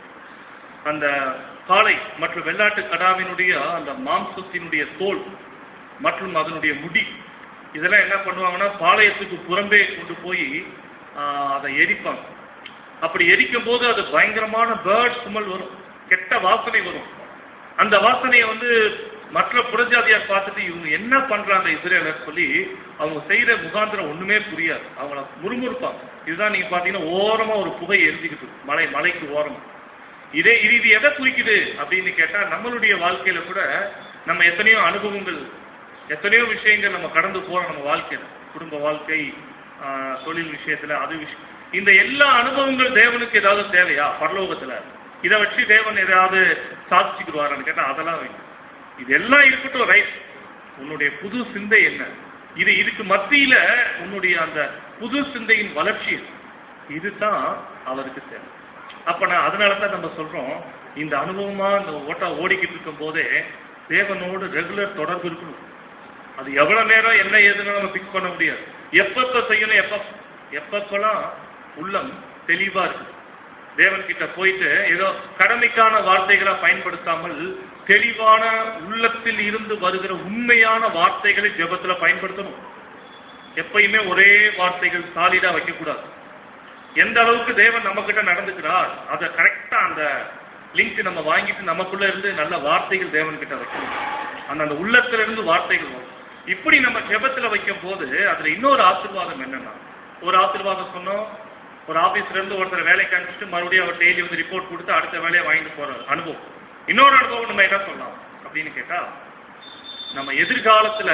அந்த காளை மற்றும் வெள்ளாட்டு கடாவினுடைய அந்த மாம்சத்தினுடைய தோல் மற்றும் அதனுடைய முடி இதெல்லாம் என்ன பண்ணுவாங்கன்னா பாளையத்துக்கு புறம்பே கொண்டு போய் ஆஹ், அதை எரிப்பாங்க அப்படி எரிக்கும் போது அது பயங்கரமான பேர்ட் ஸ்மெல் வரும் கெட்ட வாசனை வரும் அந்த வாசனையை வந்து மற்ற புறஜாதியார் பார்த்துட்டு இவங்க என்ன பண்றாங்க இஸ்ரேலர் சொல்லி அவங்க செய்யற முகாந்திரம் ஒண்ணுமே புரியாது அவங்கள முறுமுறுப்பாங்க இதுதான் நீங்க பாத்தீங்கன்னா ஓரமா ஒரு புகை எரிஞ்சுக்கிட்டு இருக்கு. மலை மலைக்கு ஓரமா இதே இது இது எதை குறிக்குது அப்படின்னு கேட்டா நம்மளுடைய வாழ்க்கையில கூட நம்ம எத்தனையோ அனுபவங்கள் எத்தனையோ விஷயங்கள் நம்ம கடந்து போறோம் நம்ம வாழ்க்கையில குடும்ப வாழ்க்கை ஆஹ், தொழில் விஷயத்துல அது விஷயம் இந்த எல்லா அனுபவங்கள் தேவனுக்கு ஏதாவது தேவையா பரலோகத்துல இதை வச்சு தேவன் ஏதாவது சாதிச்சுக்குவாரான்னு கேட்டா அதெல்லாம் வேணும் இது எல்லாம் இருக்கட்டும் ரைட் உன்னுடைய புது சிந்தை என்ன இது இதுக்கு மத்தியில உன்னுடைய அந்த புது சிந்தையின் வளர்ச்சி இதுதான் அவருக்கு தேவை அப்ப நான் அதனால தான் நம்ம சொல்றோம் இந்த அனுபவமா இந்த ஓட்டா ஓடிக்கிட்டு இருக்கும் போதே தேவனோடு ரெகுலர் தொடர்பு இருக்கணும் அது எவ்வளவு நேரம் என்ன ஏதுன்னு நம்ம பிக்ஸ் பண்ண முடியாது எப்பப்ப செய்யணும் எப்ப எப்பப்பெல்லாம் உள்ளம் தெளிவா இருக்கு தேவன் கிட்ட போயிட்டு ஏதோ கடமைக்கான வார்த்தைகளை பயன்படுத்தாமல் தெளிவான உள்ளத்தில் இருந்து வருகிற உண்மையான வார்த்தைகளை ஜெபத்துல பயன்படுத்தணும் எப்பயுமே ஒரே வார்த்தைகள் சாலிடா வைக்கக்கூடாது எந்த அளவுக்கு தேவன் நம்ம கிட்ட நடந்துக்கிறார் அதை கரெக்டா அந்த லிங்க் நம்ம வாங்கிட்டு நமக்குள்ள இருந்து நல்ல வார்த்தைகள் தேவன் கிட்ட வைக்கணும் அந்த அந்த உள்ளத்துல இருந்து வார்த்தைகள் வரும் இப்படி நம்ம ஜெபத்துல வைக்கும் போது அதுல இன்னொரு ஆசீர்வாதம் என்னன்னா ஒரு ஆசீர்வாதம் சொன்னோம் ஒரு ஆபீஸ்ல இருந்து ஒருத்தர் வேலைக்கு அனுப்பிச்சிட்டு மறுபடியும் அவர் டெய்லி வந்து ரிப்போர்ட் கொடுத்து அடுத்த வேலையை வாங்கிட்டு போற அனுபவம் இன்னொரு அனுபவம் நம்ம என்ன சொல்லலாம் அப்படின்னு கேட்டா நம்ம எதிர்காலத்துல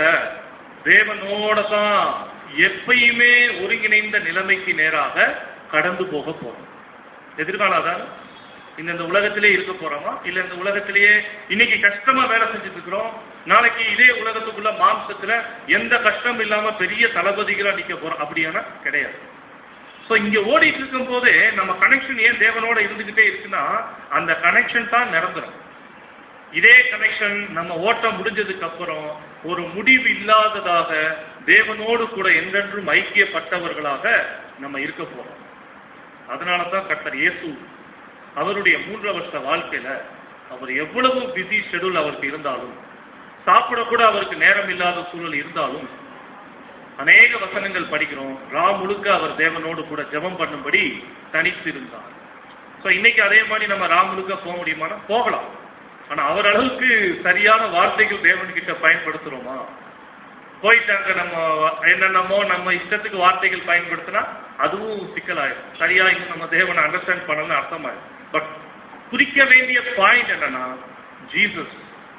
தேவனோட தான் எப்பயுமே ஒருங்கிணைந்த நிலைமைக்கு நேராக கடந்து போக போறோம் எதிர்காலம் அதான் இந்த இந்த உலகத்திலே இருக்க போறோமா இல்ல இந்த உலகத்திலேயே இன்னைக்கு கஷ்டமா வேலை செஞ்சுட்டு இருக்கிறோம் நாளைக்கு இதே உலகத்துக்குள்ள மாம்சத்துல எந்த கஷ்டம் இல்லாம பெரிய தளபதிகளா நிக்க போறோம் அப்படியானா கிடையாது ஸோ இங்க ஓடிட்டு இருக்கும் போதே நம்ம கனெக்ஷன் ஏன் தேவனோட இருந்துகிட்டே இருக்குன்னா அந்த கனெக்ஷன் தான் நிரந்தரம் இதே கனெக்ஷன் நம்ம ஓட்டம் முடிஞ்சதுக்கு அப்புறம் ஒரு முடிவு இல்லாததாக தேவனோடு கூட என்றென்றும் ஐக்கியப்பட்டவர்களாக நம்ம இருக்க போறோம் அதனால தான் கர்த்தர் இயேசு அவருடைய மூன்று வருஷ வாழ்க்கையில அவர் எவ்வளவு பிஸி ஷெடியூல் அவருக்கு இருந்தாலும் சாப்பிடக்கூட அவருக்கு நேரம் இல்லாத சூழல் இருந்தாலும் அநேக வசனங்கள் படிக்கிறோம் ரா முழுக்க அவர் தேவனோடு கூட ஜெபம் பண்ணும்படி தனித்து இருந்தார் ஸோ இன்னைக்கு அதே மாதிரி நம்ம ரா முழுக்க போக முடியுமானா போகலாம் ஆனா அவர் அளவுக்கு சரியான வார்த்தைகள் தேவன்கிட்ட பயன்படுத்துறோமா போயிட்டாங்க நம்ம என்னென்னமோ நம்ம இஷ்டத்துக்கு வார்த்தைகள் பயன்படுத்தினா அதுவும் சிக்கலாயிடும் சரியா இன்னும் நம்ம தேவனை அண்டர்ஸ்டாண்ட் பண்ணணும்னு அர்த்தமாயிடும் பட் குறிக்க வேண்டிய பாயிண்ட் என்னன்னா ஜீசஸ்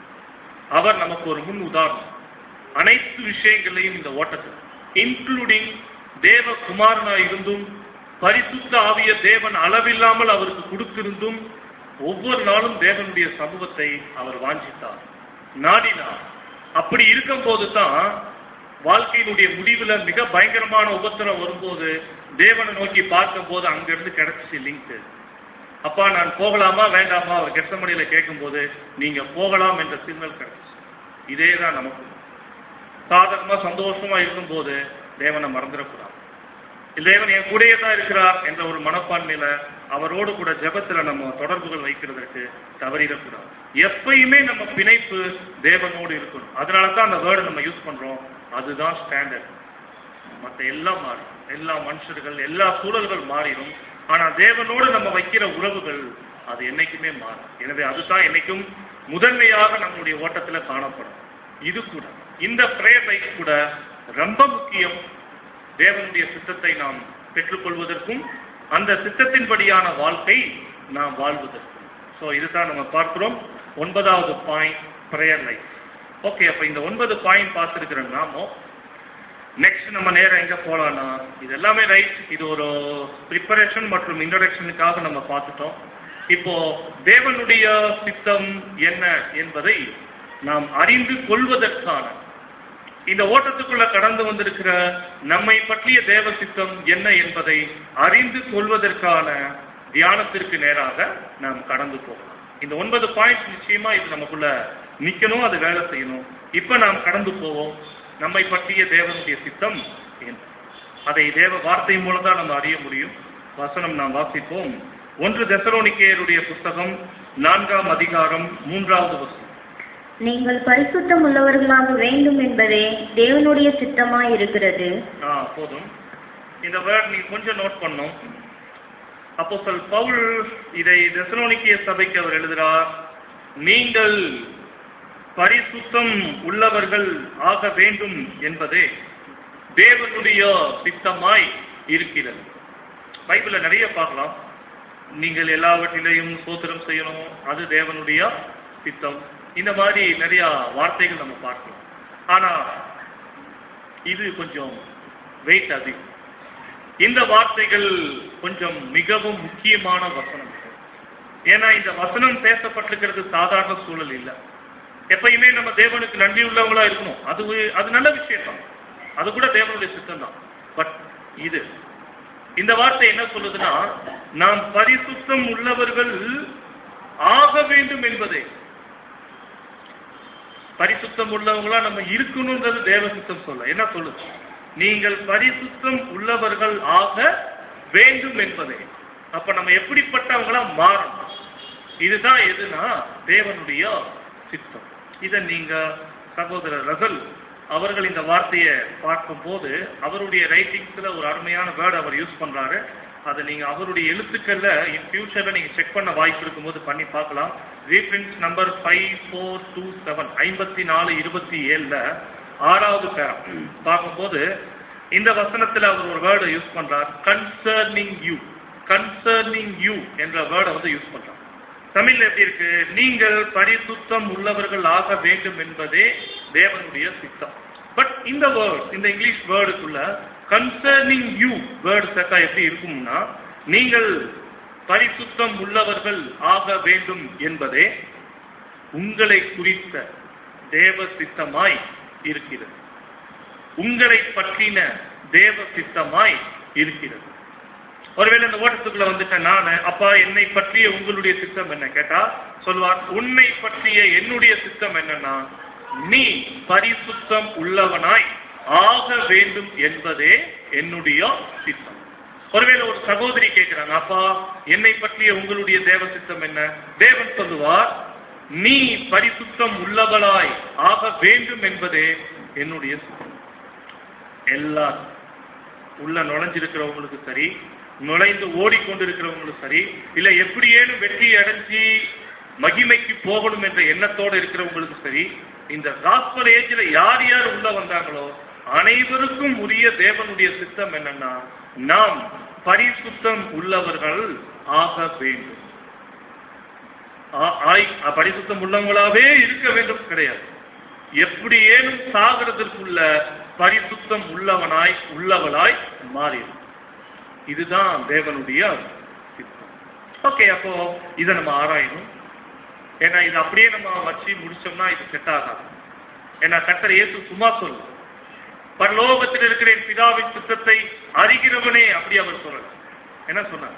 அவர் நமக்கு ஒரு முன் உதாரணம் அனைத்து விஷயங்களையும் இந்த ஓட்டத்தில் இன்க்ளூடிங் தேவ குமாரனா இருந்தும் பரிசுத்த ஆவிய தேவன் அளவில்லாமல் அவருக்கு கொடுத்திருந்தும் ஒவ்வொரு நாளும் தேவனுடைய சமூகத்தை அவர் வாஞ்சித்தார் நாடினார் அப்படி இருக்கும்போது தான் வாழ்க்கையினுடைய முடிவுல மிக பயங்கரமான உபத்திரம் வரும்போது தேவனை நோக்கி பார்க்கும்போது அங்கிருந்து கிடைச்சிச்சு லிங்க் அப்பா நான் போகலாமா வேண்டாமா அவர் கெட்டமணியில கேட்கும்போது நீங்க போகலாம் என்ற சிக்னல் கிடைச்சு இதே தான் நமக்கு சாதகமா சந்தோஷமா இருக்கும்போது தேவனை மறந்துடக்கூடாது தேவன் என் கூடயே தான் இருக்கிறார் என்ற ஒரு மனப்பான்மையில அவரோடு கூட ஜெபத்துல நம்ம தொடர்புகள் வைக்கிறதற்கு தவறிடக்கூடாது எப்பயுமே நம்ம பிணைப்பு தேவனோடு இருக்கணும் அதனால தான் அந்த வேர்டு நம்ம யூஸ் பண்றோம் அதுதான் ஸ்டாண்டர்ட் மற்ற எல்லாம் மாறும் எல்லா மனுஷர்கள் எல்லா சூழல்கள் மாறிடும் ஆனா தேவனோடு நம்ம வைக்கிற உறவுகள் அது என்னைக்குமே மாறும் எனவே அதுதான் என்னைக்கும் முதன்மையாக நம்மளுடைய ஓட்டத்துல காணப்படும் இது கூட இந்த பிரேயர் லைஃப் கூட ரொம்ப முக்கியம் தேவனுடைய சித்தத்தை நாம் பெற்றுக்கொள்வதற்கும் அந்த சித்தத்தின்படியான வாழ்க்கை நாம் வாழ்வதற்கும் ஸோ இதுதான் நம்ம பார்க்கிறோம் ஒன்பதாவது பாயிண்ட் ப்ரேயர் லைஃப் ஓகே அப்போ இந்த ஒன்பது பாயிண்ட் பார்த்துருக்கிற நாமோ நெக்ஸ்ட் நம்ம நேரம் எங்க போலாம்னா இது எல்லாமே ரைட் இது ஒரு ப்ரிப்பரேஷன் மற்றும் இன்ட்ரடக்ஷனுக்காக நம்ம பார்த்துட்டோம் இப்போ தேவனுடைய சித்தம் என்ன என்பதை நாம் அறிந்து கொள்வதற்கான இந்த ஓட்டத்துக்குள்ள கடந்து வந்திருக்கிற நம்மை பற்றிய தேவ சித்தம் என்ன என்பதை அறிந்து கொள்வதற்கான தியானத்திற்கு நேராக நாம் கடந்து போகலாம் இந்த ஒன்பது பாயிண்ட்ஸ் நிச்சயமா இது நமக்குள்ள நிக்கணும் அது வேலை செய்யணும் இப்ப நாம் கடந்து போவோம் நம்மை பற்றிய தேவனுடைய சித்தம் என்ன அதை தேவ வார்த்தை மூலம் தான் நம்ம அறிய முடியும் வசனம் நாம் வாசிப்போம் ஒன்று தெசலோனிக்கேயருடைய புஸ்தகம் நான்காம் அதிகாரம் மூன்றாவது வசனம் நீங்கள் பரிசுத்தம் உள்ளவர்களாக வேண்டும் என்பதே தேவனுடைய சித்தமாய் இருக்கிறது ஆ போதும் இந்த வேர்ட் நீ கொஞ்சம் நோட் பண்ணும் அப்போ சொல் பவுல் இதை தெசலோனிக்கிய சபைக்கு அவர் எழுதுகிறார் நீங்கள் பரிசுத்தம் உள்ளவர்கள் ஆக வேண்டும் என்பதே தேவனுடைய சித்தமாய் இருக்கிறது பைபிள்ல நிறைய பார்க்கலாம் நீங்கள் எல்லாவற்றிலையும் சோத்திரம் செய்யணும் அது தேவனுடைய சித்தம் இந்த மாதிரி நிறைய வார்த்தைகள் நம்ம பார்க்கலாம் ஆனா இது கொஞ்சம் வெயிட் அதிகம் இந்த வார்த்தைகள் கொஞ்சம் மிகவும் முக்கியமான வசனம் ஏன்னா இந்த வசனம் பேசப்பட்டிருக்கிறது சாதாரண சூழல் இல்லை எப்பயுமே நம்ம தேவனுக்கு நன்றி உள்ளவங்களா இருக்கணும் அது அது நல்ல விஷயம் தான் அது கூட தேவனுடைய சித்தம் தான் பட் இது இந்த வார்த்தை என்ன சொல்லுதுன்னா நாம் பரிசுத்தம் உள்ளவர்கள் ஆக வேண்டும் என்பதே பரிசுத்தம் உள்ளவங்களா நம்ம இருக்கணும்ன்றது தேவ சித்தம் சொல்ல என்ன சொல்லுது நீங்கள் பரிசுத்தம் உள்ளவர்கள் ஆக வேண்டும் என்பதே அப்ப நம்ம எப்படிப்பட்டவங்களா மாறணும் இதுதான் எதுனா தேவனுடைய சித்தம் இதை நீங்க சகோதரர் ரசல் அவர்கள் இந்த வார்த்தையை பார்க்கும்போது அவருடைய ரைட்டிங்ஸ்ல ஒரு அருமையான வேர்டு அவர் யூஸ் பண்றாரு அதை நீங்க அவருடைய எழுத்துக்கள்ல இன் ஃபியூச்சர்ல நீங்க செக் பண்ண வாய்ப்பு இருக்கும்போது பண்ணி பார்க்கலாம் reference number five four two seven ஐம்பத்தி நாலு இருபத்தி ஏழுல ஆறாவது பேரம் பார்க்கும்போது இந்த வசனத்துல அவர் ஒரு வேர்டை யூஸ் பண்றார் கன்சர்னிங் யூ கன்சர்னிங் யூ என்ற வேர்டை வந்து யூஸ் பண்றார் தமிழ்ல எப்படி இருக்கு நீங்கள் பரிசுத்தம் உள்ளவர்கள் ஆக வேண்டும் என்பதே தேவனுடைய சித்தம் பட் இந்த வேர்ட் இந்த இங்கிலீஷ் வேர்டுக்குள்ள கன்சர்னிங் யூ வேர்டு சேர்த்தா எப்படி இருக்கும்னா நீங்கள் பரிசுத்தம் உள்ளவர்கள் ஆக வேண்டும் என்பதே உங்களை குறித்த தேவ சித்தமாய் இருக்கிறது உங்களை பற்றின தேவ சித்தமாய் இருக்கிறது ஒருவேளை இந்த ஓட்டத்துக்குள்ள வந்துட்டேன் நான் அப்பா என்னை பற்றிய உங்களுடைய சித்தம் என்ன கேட்டா சொல்வார் உன்னை பற்றிய என்னுடைய சித்தம் என்னன்னா நீ பரிசுத்தம் உள்ளவனாய் ஆக வேண்டும் என்பதே என்னுடைய சித்தம் ஒருவேளை ஒரு சகோதரி கேட்கிறாங்க அப்பா என்னை பற்றிய உங்களுடைய தேவ சித்தம் என்ன தேவன் சொல்லுவார் நீ பரிசுத்தம் உள்ளவளாய் ஆக வேண்டும் என்பதே என்னுடைய சித்தம் எல்லாரும் உள்ள நுழைஞ்சிருக்கிறவங்களுக்கு சரி நுழைந்து ஓடிக்கொண்டிருக்கிறவங்களும் சரி இல்ல எப்படியேனும் வெற்றி அடைஞ்சி மகிமைக்கு போகணும் என்ற எண்ணத்தோடு இருக்கிறவங்களுக்கு சரி இந்த காஸ்பல் ஏஜ்ல யார் யார் உள்ள வந்தாங்களோ அனைவருக்கும் உரிய தேவனுடைய சித்தம் என்னன்னா நாம் பரிசுத்தம் உள்ளவர்கள் ஆக வேண்டும் ஆ- ஆய் பரிசுத்தம் உள்ளவங்களாவே இருக்க வேண்டும் கிடையாது எப்படியேனும் சாகிறதற்குள்ள பரிசுத்தம் உள்ளவனாய் உள்ளவளாய் மாறிடும் இதுதான் தேவனுடைய சித்தம் ஓகே அப்போ இதை நம்ம ஆராயணும் ஏன்னா இது அப்படியே நம்ம வச்சு முடிச்சோம்னா இது செட் ஆகாது ஏன்னா கர்த்தர் இயேசு சும்மா சொல்லு பரலோகத்தில் இருக்கிற என் பிதாவின் சித்தத்தை அறிகிறவனே அப்படி அவர் சொல்லல என்ன சொன்னார்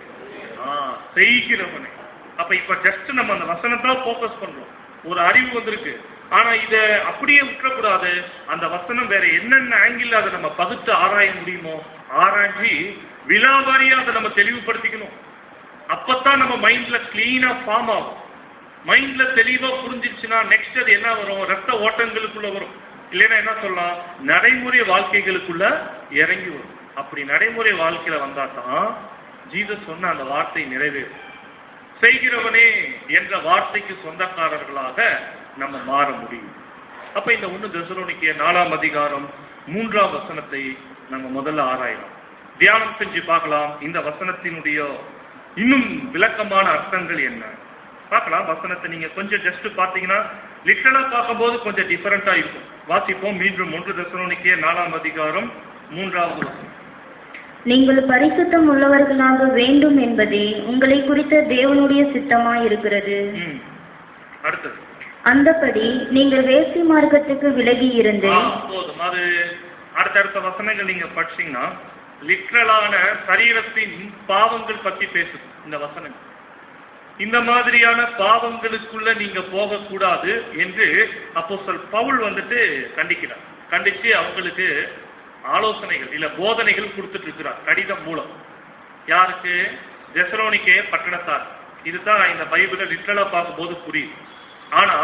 ஆ, செய்கிறவனே அப்ப இப்ப ஜஸ்ட் நம்ம அந்த வசனத்தை ஃபோக்கஸ் பண்றோம் ஒரு அறிவு வந்திருக்கு ஆனா இத அப்படியே விட்டுறக்கூடாது அந்த வசனம் வேற என்னென்ன ஆங்கிள் அதை நம்ம பகுத்து ஆராய முடியுமோ ஆராய்ச்சி விலாவாரியா அதை நம்ம தெளிவுபடுத்திக்கணும் அப்பதான் நம்ம மைண்ட்ல கிளீனா ஃபார்ம் ஆகும் மைண்ட்ல தெளிவா புரிஞ்சிருச்சுன்னா நெக்ஸ்ட் அது என்ன வரும் ரத்த ஓட்டங்களுக்குள்ள வரும் இல்லைன்னா என்ன சொல்லலாம் நடைமுறை வாழ்க்கைகளுக்குள்ள இறங்கி வரும் அப்படி நடைமுறை வாழ்க்கையில வந்தா தான் ஜீசஸ் சொன்ன அந்த வார்த்தை நிறைவேறும் செய்கிறவனே என்ற வார்த்தைக்கு சொந்தக்காரர்களாக நம்ம மாற முடியும் அப்ப இந்த ஒண்ணு தெசலோனிக்கிய நாலாம் அதிகாரம் மூன்றாம் வசனத்தை நம்ம முதல்ல ஆராயலாம் தியானம் செஞ்சு பார்க்கலாம் இந்த வசனத்தினுடைய இன்னும் விளக்கமான அர்த்தங்கள் என்ன பார்க்கலாம் வசனத்தை நீங்க கொஞ்சம் ஜஸ்ட் பார்த்தீங்கன்னா லிட்டரலா பார்க்கும்போது கொஞ்சம் டிஃபரெண்டா இருக்கும் வாசிப்போம் மீண்டும் ஒன்று தெசலோனிக்கிய நாலாம் அதிகாரம் மூன்றாவது வசனம் நீங்கள் பரிசுத்தம் உள்ளவர்களாக வேண்டும் என்பதே உங்களை குறித்த தேவனுடைய சித்தமாய் இருக்கிறது ம். அடுத்தது அந்தபடி நீங்கள் வேசி மார்க்கத்துக்கு விலகி இருந்து ஆ, போதும் அது அடுத்தடுத்த வசனங்கள் நீங்க படிச்சீங்கன்னா லிட்ரலான சரீரத்தின் பாவங்கள் பத்தி பேசுது இந்த வசனங்கள் இந்த மாதிரியான பாவங்களுக்குள்ள நீங்க போகக்கூடாது என்று அப்போஸ்தலர் பவுல் வந்துட்டு கண்டிக்கிறார் கண்டிச்சு அவங்களுக்கு ஆலோசனைகள் இல்ல போதனைகள் கொடுத்துட்டு இருக்கிறார் கடிதம் மூலம் யாருக்கு தெசலோனிக்கே பட்டணத்தார் இதுதான் இந்த பைபிளை லிட்ரலா பார்க்கும்போது புரியுது ஆனா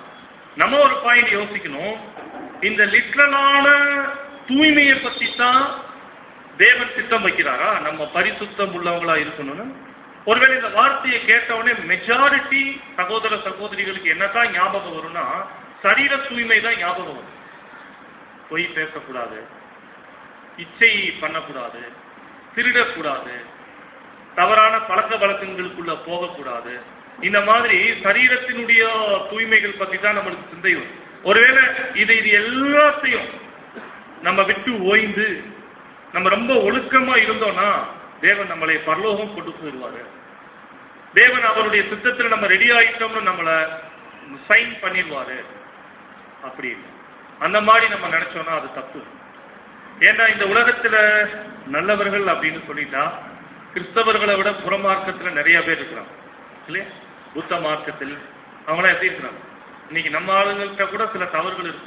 நம்ம ஒரு பாயிண்ட் யோசிக்கணும் இந்த லிட்ரலான தூய்மையை பத்தி தான் தேவன் சித்தம் வைக்கிறாரா நம்ம பரிசுத்தம் உள்ளவங்களா இருக்கணும்னு ஒருவேளை இந்த வார்த்தையை கேட்ட உடனே மெஜாரிட்டி சகோதர சகோதரிகளுக்கு என்னதான் ஞாபகம் வரும்னா சரீர தூய்மை தான் ஞாபகம் வரும் பொய் பேசக்கூடாது இச்சை பண்ணக்கூடாது திருடக்கூடாது தவறான பழக்க வழக்கங்களுக்குள்ள போகக்கூடாது இந்த மாதிரி சரீரத்தினுடைய தூய்மைகள் பத்தி தான் நம்மளுக்கு சிந்தை வரும் ஒருவேளை இது இது எல்லாத்தையும் நம்ம விட்டு ஓய்ந்து நம்ம ரொம்ப ஒழுக்கமா இருந்தோம்னா தேவன் நம்மளை பரலோகம் கொண்டு போயிடுவாரு தேவன் அவருடைய சித்தத்துல நம்ம ரெடி ஆயிட்டோம்னு நம்மளை சைன் பண்ணிடுவாரு அப்படி இல்லை. அந்த மாதிரி நம்ம நினைச்சோம்னா அது தப்பு ஏன்னா இந்த உலகத்துல நல்லவர்கள் அப்படின்னு சொல்லிட்டா கிறிஸ்தவர்களை விட புறமார்க்கத்துல நிறைய பேர் இருக்கிறாங்க இல்லையா புத்த மார்க்கத்தில் அவங்களாம் எப்படி இருக்கிறாங்க இன்னைக்கு நம்ம ஆளுங்கள்ட்ட கூட சில தவறுகள் இருக்கு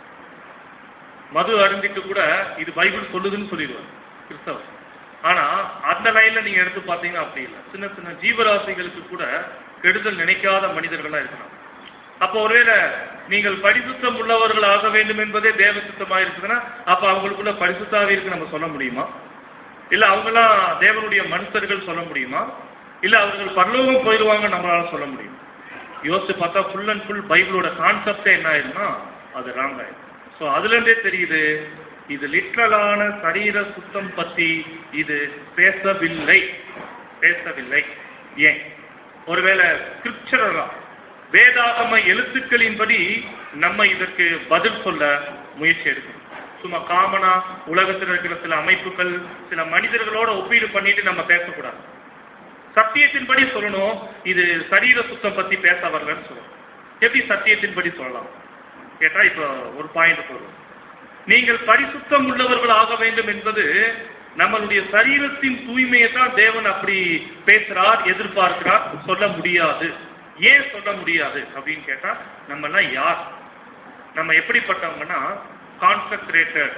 மது அருந்திட்டு கூட இது பைபிள் சொல்லுதுன்னு சொல்லிடுவாங்க கிறிஸ்தவர் ஆனா அந்த லைன்ல நீங்க எடுத்து பார்த்தீங்கன்னா அப்படி இல்லை சின்ன சின்ன ஜீவராசிகளுக்கு கூட கெடுதல் நினைக்காத மனிதர்களா இருக்கிறாங்க அப்போ ஒருவேளை நீங்கள் பரிசுத்தம் உள்ளவர்கள் ஆக வேண்டும் என்பதே தேவ சித்தமா இருக்குதுன்னா அப்ப அவங்களுக்குள்ள பரிசுத்தாவிற்கு நம்ம சொல்ல முடியுமா இல்ல அவங்களாம் தேவனுடைய மனுஷர்கள் சொல்ல முடியுமா இல்ல அவர்கள் பரலோகம் போயிடுவாங்க நம்மளால சொல்ல முடியும் யோசிச்சு பார்த்தா ஃபுல் அண்ட் ஃபுல் பைபிளோட கான்செப்டே என்ன ஆயிரும்னா அது ராங் ஆயிடும் ஸோ அதுல இருந்தே தெரியுது இது லிட்ரலான சரீர சுத்தம் பத்தி இது பேசவில்லை பேசவில்லை ஏன் ஒருவேளை ஸ்கிரிப்சரலா வேதாகம எழுத்துக்களின்படி நம்ம இதற்கு பதில் சொல்ல முயற்சி எடுக்கணும் சும்மா காமனா உலகத்தில் இருக்கிற சில அமைப்புகள் சில மனிதர்களோட ஒப்பீடு பண்ணிட்டு நம்ம பேசக்கூடாது சத்தியத்தின்படி சொல்லணும் இது சரீர சுத்தம் பத்தி பேச வரலன்னு சொல்லணும் எப்படி சத்தியத்தின்படி சொல்லலாம் கேட்டா இப்போ ஒரு பாயிண்ட் போதும் நீங்கள் பரிசுத்தம் உள்ளவர்கள் ஆக வேண்டும் என்பது நம்மளுடைய சரீரத்தின் தூய்மையை தான் தேவன் அப்படி பேசுறார் எதிர்பார்க்கிறார் சொல்ல முடியாது ஏன் சொல்ல முடியாது அப்படின்னு கேட்டா நம்ம எல்லாம் யார் நம்ம எப்படிப்பட்டவங்கன்னா கான்சென்ட்ரேட்டட்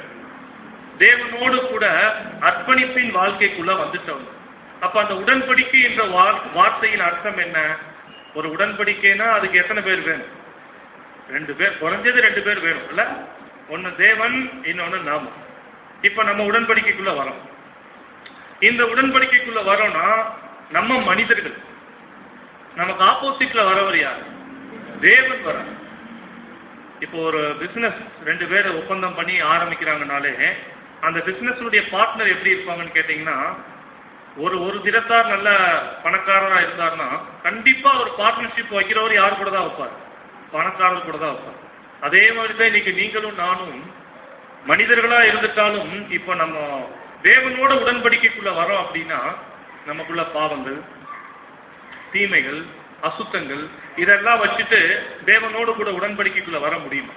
தேவனோடு கூட அர்ப்பணிப்பின் வாழ்க்கைக்குள்ள வந்துட்டவங்க அப்ப அந்த உடன்படிக்கை என்ற வார்- வார்த்தையின் அர்த்தம் என்ன ஒரு உடன்படிக்கைனா அதுக்கு எத்தனை பேர் வேணும் ரெண்டு பேர் குறைஞ்சது ரெண்டு பேர் வேணும் இல்ல ஒன்னு தேவன் இன்னொன்னு நாம இப்ப நம்ம உடன்படிக்கைக்குள்ள வரோம் இந்த உடன்படிக்கைக்குள்ள வரோம்னா நம்ம மனிதர்கள் நமக்கு ஆப்போசிட்ல வரவர் யார் தேவன் வர இப்போ ஒரு பிசினஸ் ரெண்டு பேர் ஒப்பந்தம் பண்ணி ஆரம்பிக்கிறாங்கனாலே அந்த பிசினஸுடைய பார்ட்னர் எப்படி இருப்பாங்கன்னு கேட்டிங்கன்னா ஒரு ஒரு தினத்தார் நல்ல பணக்காரரா இருந்தாருன்னா கண்டிப்பா ஒரு பார்ட்னர்ஷிப் வைக்கிறவர் யார் கூட தான் வைப்பார் பணக்காரர் கூட தான் வைப்பார் அதே மாதிரி தான் இன்னைக்கு நீங்களும் நானும் மனிதர்களா இருந்துட்டாலும் இப்போ நம்ம தேவனோட உடன்படிக்கைக்குள்ள வரோம் அப்படின்னா நமக்குள்ள பாவங்கள் தீமைகள் அசுத்தங்கள் இதெல்லாம் வச்சுட்டு தேவனோடு கூட உடன்படிக்கைக்குள்ள வர முடியுமா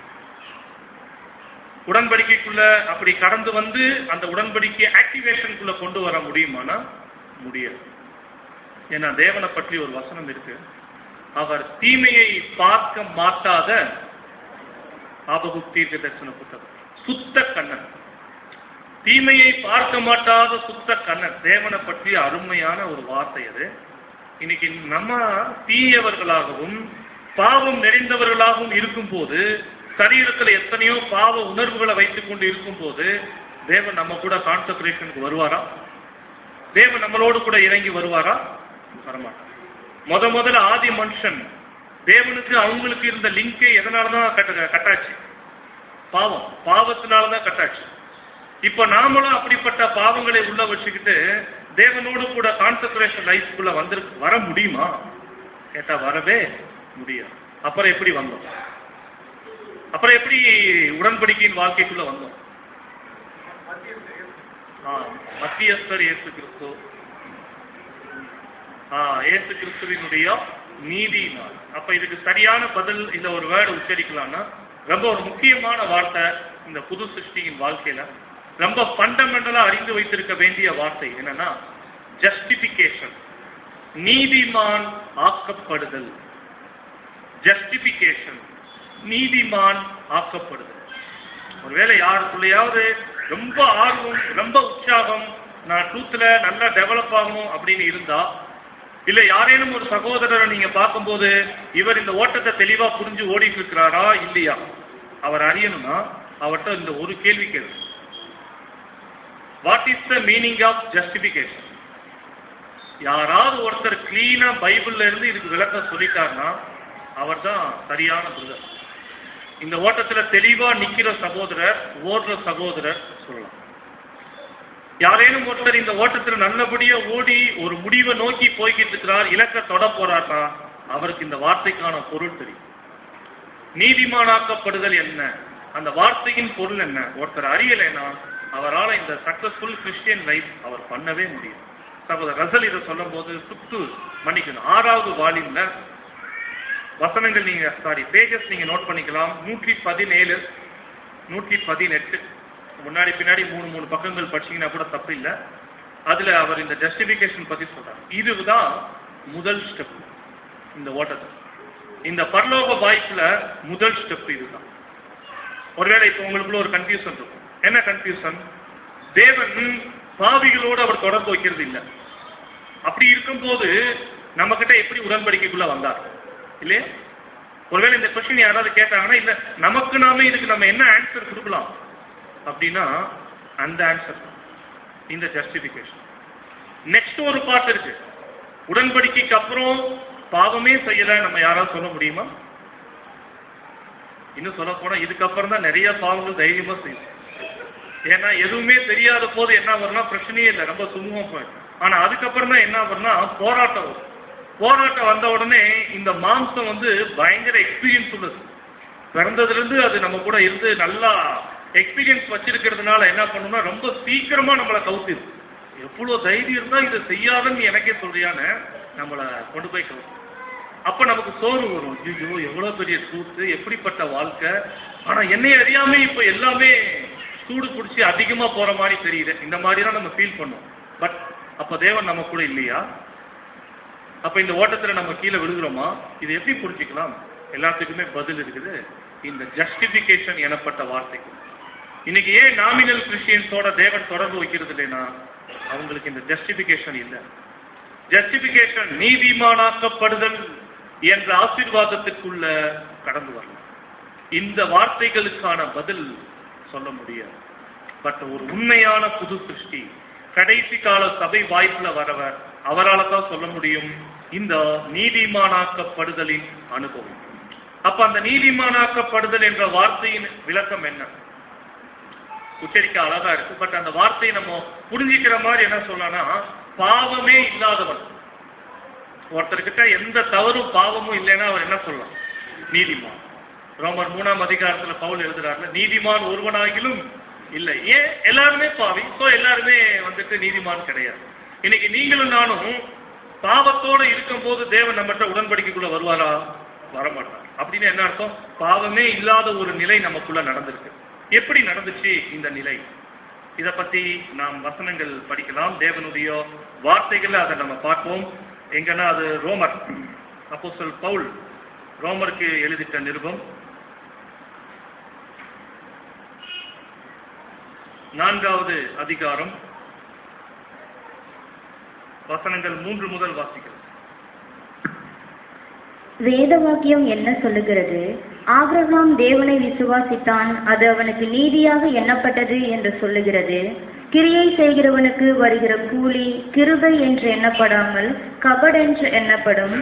உடன்படிக்கைக்குள்ள அப்படி கடந்து வந்து அந்த உடன்படிக்கை ஆக்டிவேஷனுக்குள்ள கொண்டு வர முடியுமானா முடியாது ஏன்னா தேவனை பற்றி ஒரு வசனம் இருக்கு அவர் தீமையை பார்க்க மாட்டாத ஆபகுப் தீர்க்க தரிசன புத்தகம் சுத்த கண்ணன் தீமையை பார்க்க மாட்டாத சுத்த கண்ணன் தேவனை பற்றிய அருமையான ஒரு வார்த்தை அது இன்னைக்கு நம்ம தீயவர்களாகவும் பாவம் நிறைந்தவர்களாகவும் இருக்கும்போது சரீரத்துல எத்தனையோ பாவ உணர்வுகளை வைத்துக் கொண்டு இருக்கும்போது தேவன் நம்ம கூட கான்சன்ட்ரேஷனுக்கு வருவாரா தேவன் நம்மளோடு கூட இறங்கி வருவாரா வரமாட்டார் முத முதல்ல ஆதி மனுஷன் தேவனுக்கு அவங்களுக்கு இருந்த லிங்கே எதனாலதான் கட்ட கட்டாச்சு பாவம் பாவத்தினாலதான் கட்டாச்சு இப்ப நாமளும் அப்படிப்பட்ட பாவங்களை உள்ள வச்சுக்கிட்டு தேவனோடு கூட கான்சன்ட்ரேஷன் லைஃப்குள்ள வந்து வர முடியுமா கேட்டா வரவே முடியாது அப்புறம் எப்படி வந்தோம் அப்புறம் எப்படி உடன்படிக்கையின் வாழ்க்கைக்குள்ள வந்தோம் ஆ, மத்தியஸ்தர் இயேசு கிறிஸ்து ஆ, இயேசு கிறிஸ்துவினுடைய நீதியினால் அப்ப இதுக்கு சரியான பதில் இந்த ஒரு வேர்டு உச்சரிக்கலாம்னா ரொம்ப ஒரு முக்கியமான வார்த்தை இந்த புது சிருஷ்டியின் வாழ்க்கையில ரொம்ப ஃபண்டமெண்டலா அறிந்து வைத்திருக்க வேண்டிய வார்த்தை என்னன்னா ஜஸ்டிபிகேஷன் நீதிமான் ஆக்கப்படுதல் ஜஸ்டிபிகேஷன் நீதிமான் ஆக்கப்படுதல் ஒருவேளை யாருக்குள்ளயாவது ரொம்ப ஆர்வம் ரொம்ப உற்சாகம் நான் ட்ரூத்ல நல்லா டெவலப் ஆகணும் அப்படின்னு இருந்தா இல்ல யாரேனும் ஒரு சகோதரரை நீங்க பார்க்கும்போது இவர் இந்த ஓட்டத்தை தெளிவா புரிஞ்சு ஓடிட்டு இருக்கிறாரா இல்லையா அவர் அறியணும்னா அவர்கிட்ட இந்த ஒரு கேள்வி கேள்வி what is the meaning of justification யாராவது ஒருத்தர் கிளீனா பைபிள்ல இருந்து இதுக்கு விளக்கம் சொல்லிட்டாருன்னா அவர் தான் சரியான பிரதர் இந்த ஓட்டத்துல தெளிவா நிக்கிற சகோதரர் ஓடுற சகோதரர் சொல்லலாம் யாரேனும் ஒருத்தர் இந்த ஓட்டத்துல நல்லபடியா ஓடி ஒரு முடிவை நோக்கி போய்கிட்டு இருக்கிறார் இலக்க தொட போறார்னா அவருக்கு இந்த வார்த்தைக்கான பொருள் தெரியும் நீதிமானாக்கப்படுதல் என்ன அந்த வார்த்தையின் பொருள் என்ன ஒருத்தர் அறியலைன்னா அவரால் இந்த சக்சஸ்ஃபுல் கிறிஸ்டியன் லைஃப் அவர் பண்ணவே முடியும் சகோதரர் ரசல் இதை சொல்லும் போது சுத்து மன்னிக்கணும் ஆறாவது வால்யூம்ல வசனங்கள் நீங்க சாரி பேஜஸ் நீங்க நோட் பண்ணிக்கலாம் நூற்றி பதினேழு நூற்றி பதினெட்டு முன்னாடி பின்னாடி மூணு மூணு பக்கங்கள் படிச்சீங்கன்னா கூட தப்பு இல்லை அதுல அவர் இந்த ஜஸ்டிபிகேஷன் பத்தி சொல்றாரு இதுதான் முதல் ஸ்டெப் இந்த ஓட்டத்தில் இந்த பரலோக வாய்ப்புல முதல் ஸ்டெப் இதுதான் ஒருவேளை இப்போ உங்களுக்குள்ள ஒரு கன்ஃபியூஷன் இருக்கும் என்ன கன்ஃபியூஷன் தேவன் பாவிகளோடு அவர் தொடர்பு வைக்கிறது இல்லை அப்படி இருக்கும்போது நம்ம கிட்ட எப்படி உடன்படிக்கைக்குள்ள வந்தார் இல்லையா ஒருவேளை இந்த கொஸ்டின் யாராவது கேட்டாங்கன்னா இல்ல நமக்கு நாமே இதுக்கு நம்ம என்ன ஆன்சர் கொடுக்கலாம் அப்படின்னா அந்த ஆன்சர் இந்த ஜஸ்டிபிகேஷன் நெக்ஸ்ட் ஒரு பார்ட் இருக்கு உடன்படிக்கைக்கு அப்புறம் பாவமே செய்யல நம்ம யாராவது சொல்ல முடியுமா இன்னும் சொல்ல போனா இதுக்கப்புறம் தான் நிறைய பாவங்கள் தைரியமா செய்யும் ஏன்னா எதுவுமே தெரியாத போது என்ன வரும்னா பிரச்சனையே இல்லை ரொம்ப சுமூகமா போயிடும் ஆனா அதுக்கப்புறம் தான் என்ன வரும்னா போராட்டம் வரும் போராட்டம் வந்த உடனே இந்த மாம்சம் வந்து பயங்கர எக்ஸ்பீரியன்ஸ் உள்ளது பிறந்ததுல இருந்து அது நம்ம கூட இருந்து நல்லா எக்ஸ்பீரியன்ஸ் வச்சிருக்கிறதுனால என்ன பண்ணும்னா ரொம்ப சீக்கிரமா நம்மளை கவுத்திடும் எவ்வளவு தைரியம் இருந்தா இதை செய்யாதன்னு எனக்கே சொல்றியான்னு நம்மளை கொண்டு போய் கவுத்து அப்ப நமக்கு சோறு வரும் ஐயோ எவ்வளவு பெரிய கூத்து எப்படிப்பட்ட வாழ்க்கை ஆனா என்னை அறியாம இப்ப எல்லாமே சூடு பிடிச்சி அதிகமா போற மாதிரி தெரியுது இந்த மாதிரி தான் நம்ம ஃபீல் பண்ணுவோம் பட் அப்ப தேவன் நம்ம கூட இல்லையா அப்ப இந்த ஓட்டத்துல நம்ம கீழே விழுகிறோமா இது எப்படி புரிஞ்சுக்கலாம் எல்லாத்துக்குமே பதில் இருக்குது இந்த ஜஸ்டிபிகேஷன் எனப்பட்ட வார்த்தைக்கு இன்னைக்கு ஏன் நாமினல் கிறிஸ்டியன்ஸோட தேவன் தொடர்பு வைக்கிறது இல்லைன்னா அவங்களுக்கு இந்த ஜஸ்டிபிகேஷன் இல்லை ஜஸ்டிபிகேஷன் நீதிமானாக்கப்படுதல் என்ற ஆசீர்வாதத்திற்குள்ள கடந்து வரலாம் இந்த வார்த்தைகளுக்கான பதில் சொல்ல முடியாது பட் ஒரு உண்மையான புது சிருஷ்டி கடைசி கால சபை வாய்ப்புல வரவர் அவரால தான் சொல்ல முடியும் இந்த நீதிமானாக்கப்படுதலின் அனுபவம் அப்ப அந்த நீதிமானாக்கப்படுதல் என்ற வார்த்தையின் விளக்கம் என்ன உச்சரிக்க அழகா இருக்கு பட் அந்த வார்த்தையை நம்ம புரிஞ்சிக்கிற மாதிரி என்ன சொல்லலாம்னா பாவமே இல்லாதவன் ஒருத்தர்கிட்ட எந்த தவறும் பாவமும் இல்லைன்னா அவர் என்ன சொல்லலாம் நீதிமான் ரோமர் மூணாம் அதிகாரத்துல பவுல் எழுதுறாருல நீதிமான் ஒருவனாகிலும் இல்லை ஏன் எல்லாருமே பாவி சோ எல்லாருமே வந்துட்டு நீதிமான் கிடையாது இன்னைக்கு நீங்களும் நானும் பாவத்தோட இருக்கும்போது தேவன் நம்மகிட்ட உடன்படிக்கைக்குள்ள வருவாரா வரமாட்டார் அப்படின்னு என்ன அர்த்தம் பாவமே இல்லாத ஒரு நிலை நமக்குள்ள நடந்திருக்கு எப்படி நடந்துச்சு இந்த நிலை இத பத்தி நாம் வசனங்கள் படிக்கலாம் தேவனுடைய வார்த்தைகள்ல அதை நம்ம பார்ப்போம் எங்கன்னா அது ரோமர் அப்போஸ்தலர் பவுல் ரோமருக்கு எழுதிட்ட நிருபம் நான்காவது அதிகாரம் வசனங்கள் மூன்று முதல் வாசிக்கிறோம் வேத வாக்கியம் என்ன சொல்லுகிறது ஆபிரகாம் தேவனை விசுவாசித்தான் அது அவனுக்கு நீதியாக எண்ணப்பட்டது என்று சொல்லுகிறது கிரியை செய்கிறவனுக்கு வருகிற கூலி கிருபை என்று எண்ணப்படாமல் கபடென்று எண்ணப்படும்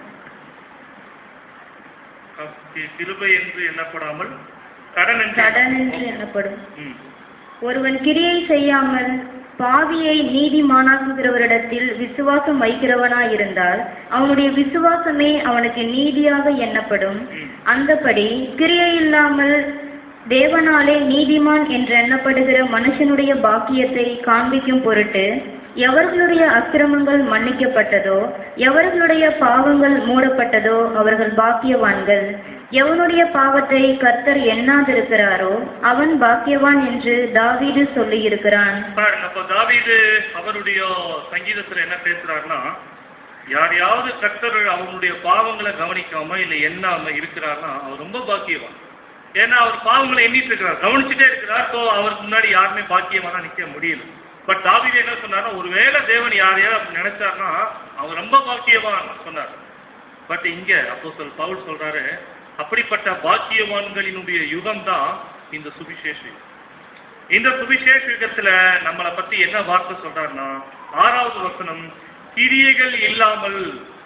கி- கிருபை என்று எண்ணப்படாமல் கடன் என்று கடன் என்று எண்ணப்படும் ம். ஒருவன் கிரியை செய்யாமல் பாவியை நீதிமானாக்குகிறவரிடத்தில் விசுவாசம் வைக்கிறவனாயிருந்தால் அவனுடைய விசுவாசமே அவனுக்கு நீதியாக எண்ணப்படும் ம். அந்தபடி கிரியை இல்லாமல் தேவனாலே நீதிமான் என்று எண்ணப்படுகிற மனுஷனுடைய பாக்கியத்தை காண்பிக்கும் பொருட்டு எவர்களுடைய அக்கிரமங்கள் மன்னிக்கப்பட்டதோ எவர்களுடைய பாவங்கள் மூடப்பட்டதோ அவர்கள் பாக்கியவான்கள் எவனுடைய பாவத்தை கர்த்தர் எண்ணாதிருக்கிறாரோ அவன் பாக்கியவான் என்று தாவீது சொல்லியிருக்கிறான் பாருங்க அப்ப தாவீது அவருடைய சங்கீதத்துல என்ன பேசுறாருன்னா யாரையாவது கர்த்தர் அவனுடைய பாவங்களை கவனிக்காம இல்ல எண்ணாம இருக்கிறார்னா அவர் ரொம்ப பாக்கியவான் ஏன்னா அவர் பாவங்களை எண்ணிட்டு இருக்கிறார் கவனிச்சுட்டே இருக்கிறார் ஸோ அவருக்கு முன்னாடி யாருமே பாக்கியமான நிக்க முடியல பட் தாவீது என்ன சொன்னார்னா ஒருவேளை தேவன் யாரையாவது அப்படி நினைச்சார்னா அவர் ரொம்ப பாக்கியவான் சொன்னார் பட் இங்க அப்போ சொல் பவுல் சொல்றாரு அப்படிப்பட்ட பாக்கியவான்களினுடைய யுகம் தான் இந்த சுவிசேஷ யுகம். இந்த சுவிசேஷ யுகத்துல நம்மளை பத்தி என்ன வார்த்தை சொல்றாருன்னா ஆறாவது வசனம் கிரியைகள் இல்லாமல்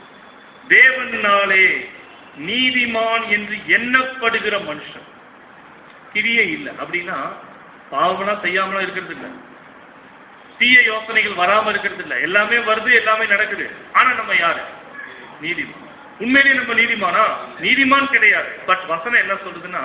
தேவனாலே நீதிமான் என்று எண்ணப்படுகிற மனுஷன் கிரியை இல்லை அப்படின்னா பாவம்லாம் செய்யாமலாம் இருக்கிறது இல்லை தீய யோசனைகள் வராம இருக்கிறது இல்லை எல்லாமே வருது எல்லாமே நடக்குது ஆனா நம்ம யாரு நீதிமான் உண்மையிலேயே நம்ம நீதிமானா நீதிமான் கிடையாது பட் வசனம் என்ன சொல்லுதுன்னா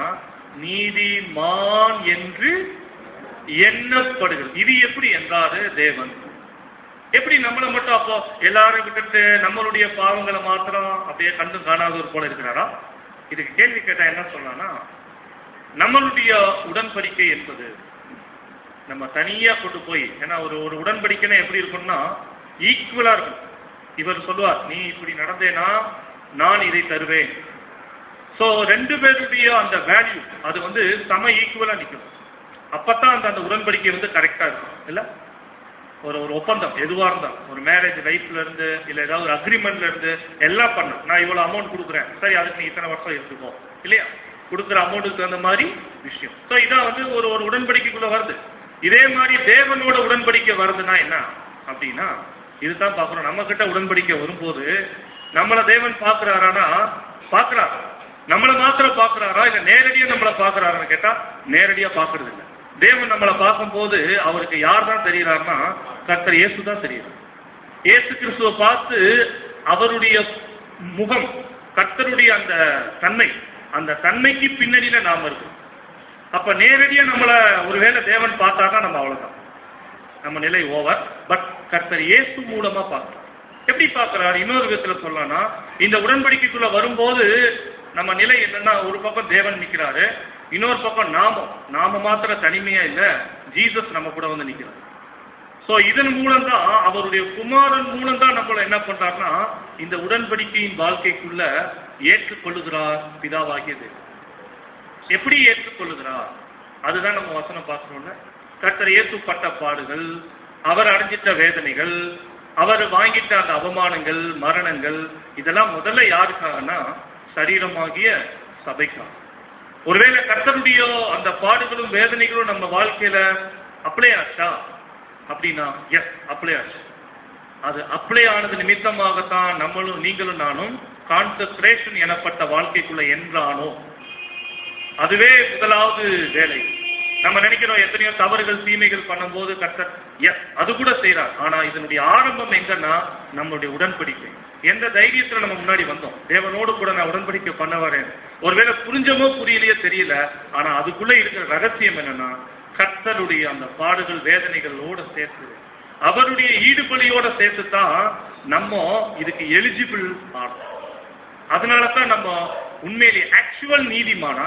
நீதிமான் என்று எண்ணப்படுகிறது இது எப்படி என்றாரு தேவன் எப்படி நம்மளை மட்டும் அப்போ எல்லாரும் விட்டுட்டு நம்மளுடைய பாவங்களை மாத்திரம் அப்படியே கண்டு காணாதவர் போல இருக்கிறாரா இதுக்கு கேள்வி கேட்டா என்ன சொல்லலாம்னா நம்மளுடைய உடன்படிக்கை என்பது நம்ம தனியா கொண்டு போய் ஏன்னா ஒரு ஒரு உடன்படிக்கைன்னா எப்படி இருக்கும்னா ஈக்குவலா இருக்கும் இவர் சொல்லுவார் நீ இப்படி நடந்தேனா நான் இதை தருவேன் சோ ரெண்டு பேருடைய அந்த வேல்யூ அது வந்து சம ஈக்குவலா நிற்கும் அப்பதான் அந்த அந்த உடன்படிக்கை வந்து கரெக்டா இருக்கும் இல்ல ஒரு ஒரு ஒப்பந்தம் எதுவா இருந்தா ஒரு மேரேஜ் லைஃப்ல இருந்து இல்ல ஏதாவது ஒரு அக்ரிமெண்ட்ல இருந்து எல்லாம் பண்ணும் நான் இவ்வளவு அமௌண்ட் கொடுக்குறேன் சரி அதுக்கு நீ இத்தனை வருஷம் இருந்துக்கோ இல்லையா கொடுக்குற அமௌண்ட்டுக்கு தகுந்த மாதிரி விஷயம் ஸோ இதான் வந்து ஒரு ஒரு உடன்படிக்கைக்குள்ள வருது இதே மாதிரி தேவனோட உடன்படிக்கை வருதுன்னா என்ன அப்படின்னா இதுதான் பார்க்குறோம் நம்ம கிட்ட உடன்படிக்கை வரும்போது நம்மளை தேவன் பார்க்குறாரானா பார்க்குறாரு நம்மளை மாத்திரம் பார்க்குறாரா இல்லை நேரடியாக நம்மளை பார்க்குறாரான்னு கேட்டால் நேரடியாக பார்க்கறது இல்லை தேவன் நம்மளை பார்க்கும்போது அவருக்கு யார் தான் தெரிகிறாருன்னா கர்த்தர் இயேசு தான் தெரியுறார் இயேசு கிறிஸ்துவை பார்த்து அவருடைய முகம் கர்த்தருடைய அந்த தன்மை அந்த தன்மைக்கு பின்னணியில நாம இருக்கோம் அப்ப நேரடியா நம்மள ஒருவேளை தேவன் பார்த்தாருன்னா நம்ம அவ்வளவுதான் நம்ம நிலை ஓவர் பட் கர்த்தர் இயேசு மூலமா பார்க்கிறோம் எப்படி பார்க்கிறார் இன்னொரு விதத்துல சொல்லலாம்னா இந்த உடன்படிக்கைக்குள்ள வரும்போது நம்ம நிலை என்னன்னா ஒரு பக்கம் தேவன் நிக்கிறாரு இன்னொரு பக்கம் நாமம் நாம மாத்திர தனிமையா இல்ல ஜீசஸ் நம்ம கூட வந்து நிக்கிறார் சோ இதன் மூலம் தான் அவருடைய குமாரன் மூலம் தான் நம்மள என்ன பண்றாருன்னா இந்த உடன்படிக்கையின் வாழ்க்கைக்குள்ள ஏற்றுக்கொள்ளுகிறார் பிதாவாகிய தேவன் எப்படி ஏற்றுக்கொள்ளுகிறார் அதுதான் நம்ம வசனம் பார்க்கணும்ல கர்த்தர் ஏற்றுப்பட்ட பாடுகள் அவர் அடைஞ்சிட்ட வேதனைகள் அவர் வாங்கிட்ட அந்த அவமானங்கள் மரணங்கள் இதெல்லாம் முதல்ல யாருக்காகனா சரீரமாகிய சபைக்காக ஒருவேளை கர்த்தருடைய அந்த பாடுகளும் வேதனைகளும் நம்ம வாழ்க்கையில அப்ளை ஆச்சா அப்படின்னா எஸ் அப்ளை ஆச்சு அது அப்ளை ஆனது நிமித்தமாகத்தான் நம்மளும் நீங்களும் நானும் கான்சென்ட்ரேஷன் எனப்பட்ட வாழ்க்கைக்குள்ள என்றானோ அதுவே முதலாவது வேலை நம்ம நினைக்கிறோம் எத்தனையோ தவறுகள் தீமைகள் பண்ணும்போது கர்த்தர் எஸ் அது கூட செய்யறார் ஆனா இதனுடைய ஆரம்பம் எங்கன்னா நம்மளுடைய உடன்படிக்கை எந்த தைரியத்துல நம்ம முன்னாடி வந்தோம் தேவனோடு கூட நான் உடன்படிக்கை பண்ண வரேன் ஒருவேளை புரிஞ்சமோ புரியலையோ தெரியல ஆனா அதுக்குள்ள இருக்கிற ரகசியம் என்னன்னா கர்த்தருடைய அந்த பாடுகள் வேதனைகளோட சேர்த்து அவருடைய ஈடுபலியோட சேர்த்து தான் நம்ம இதுக்கு எலிஜிபிள் ஆகும் அதனால தான் நம்ம உண்மையிலேயே ஆக்சுவல் நீதிமானா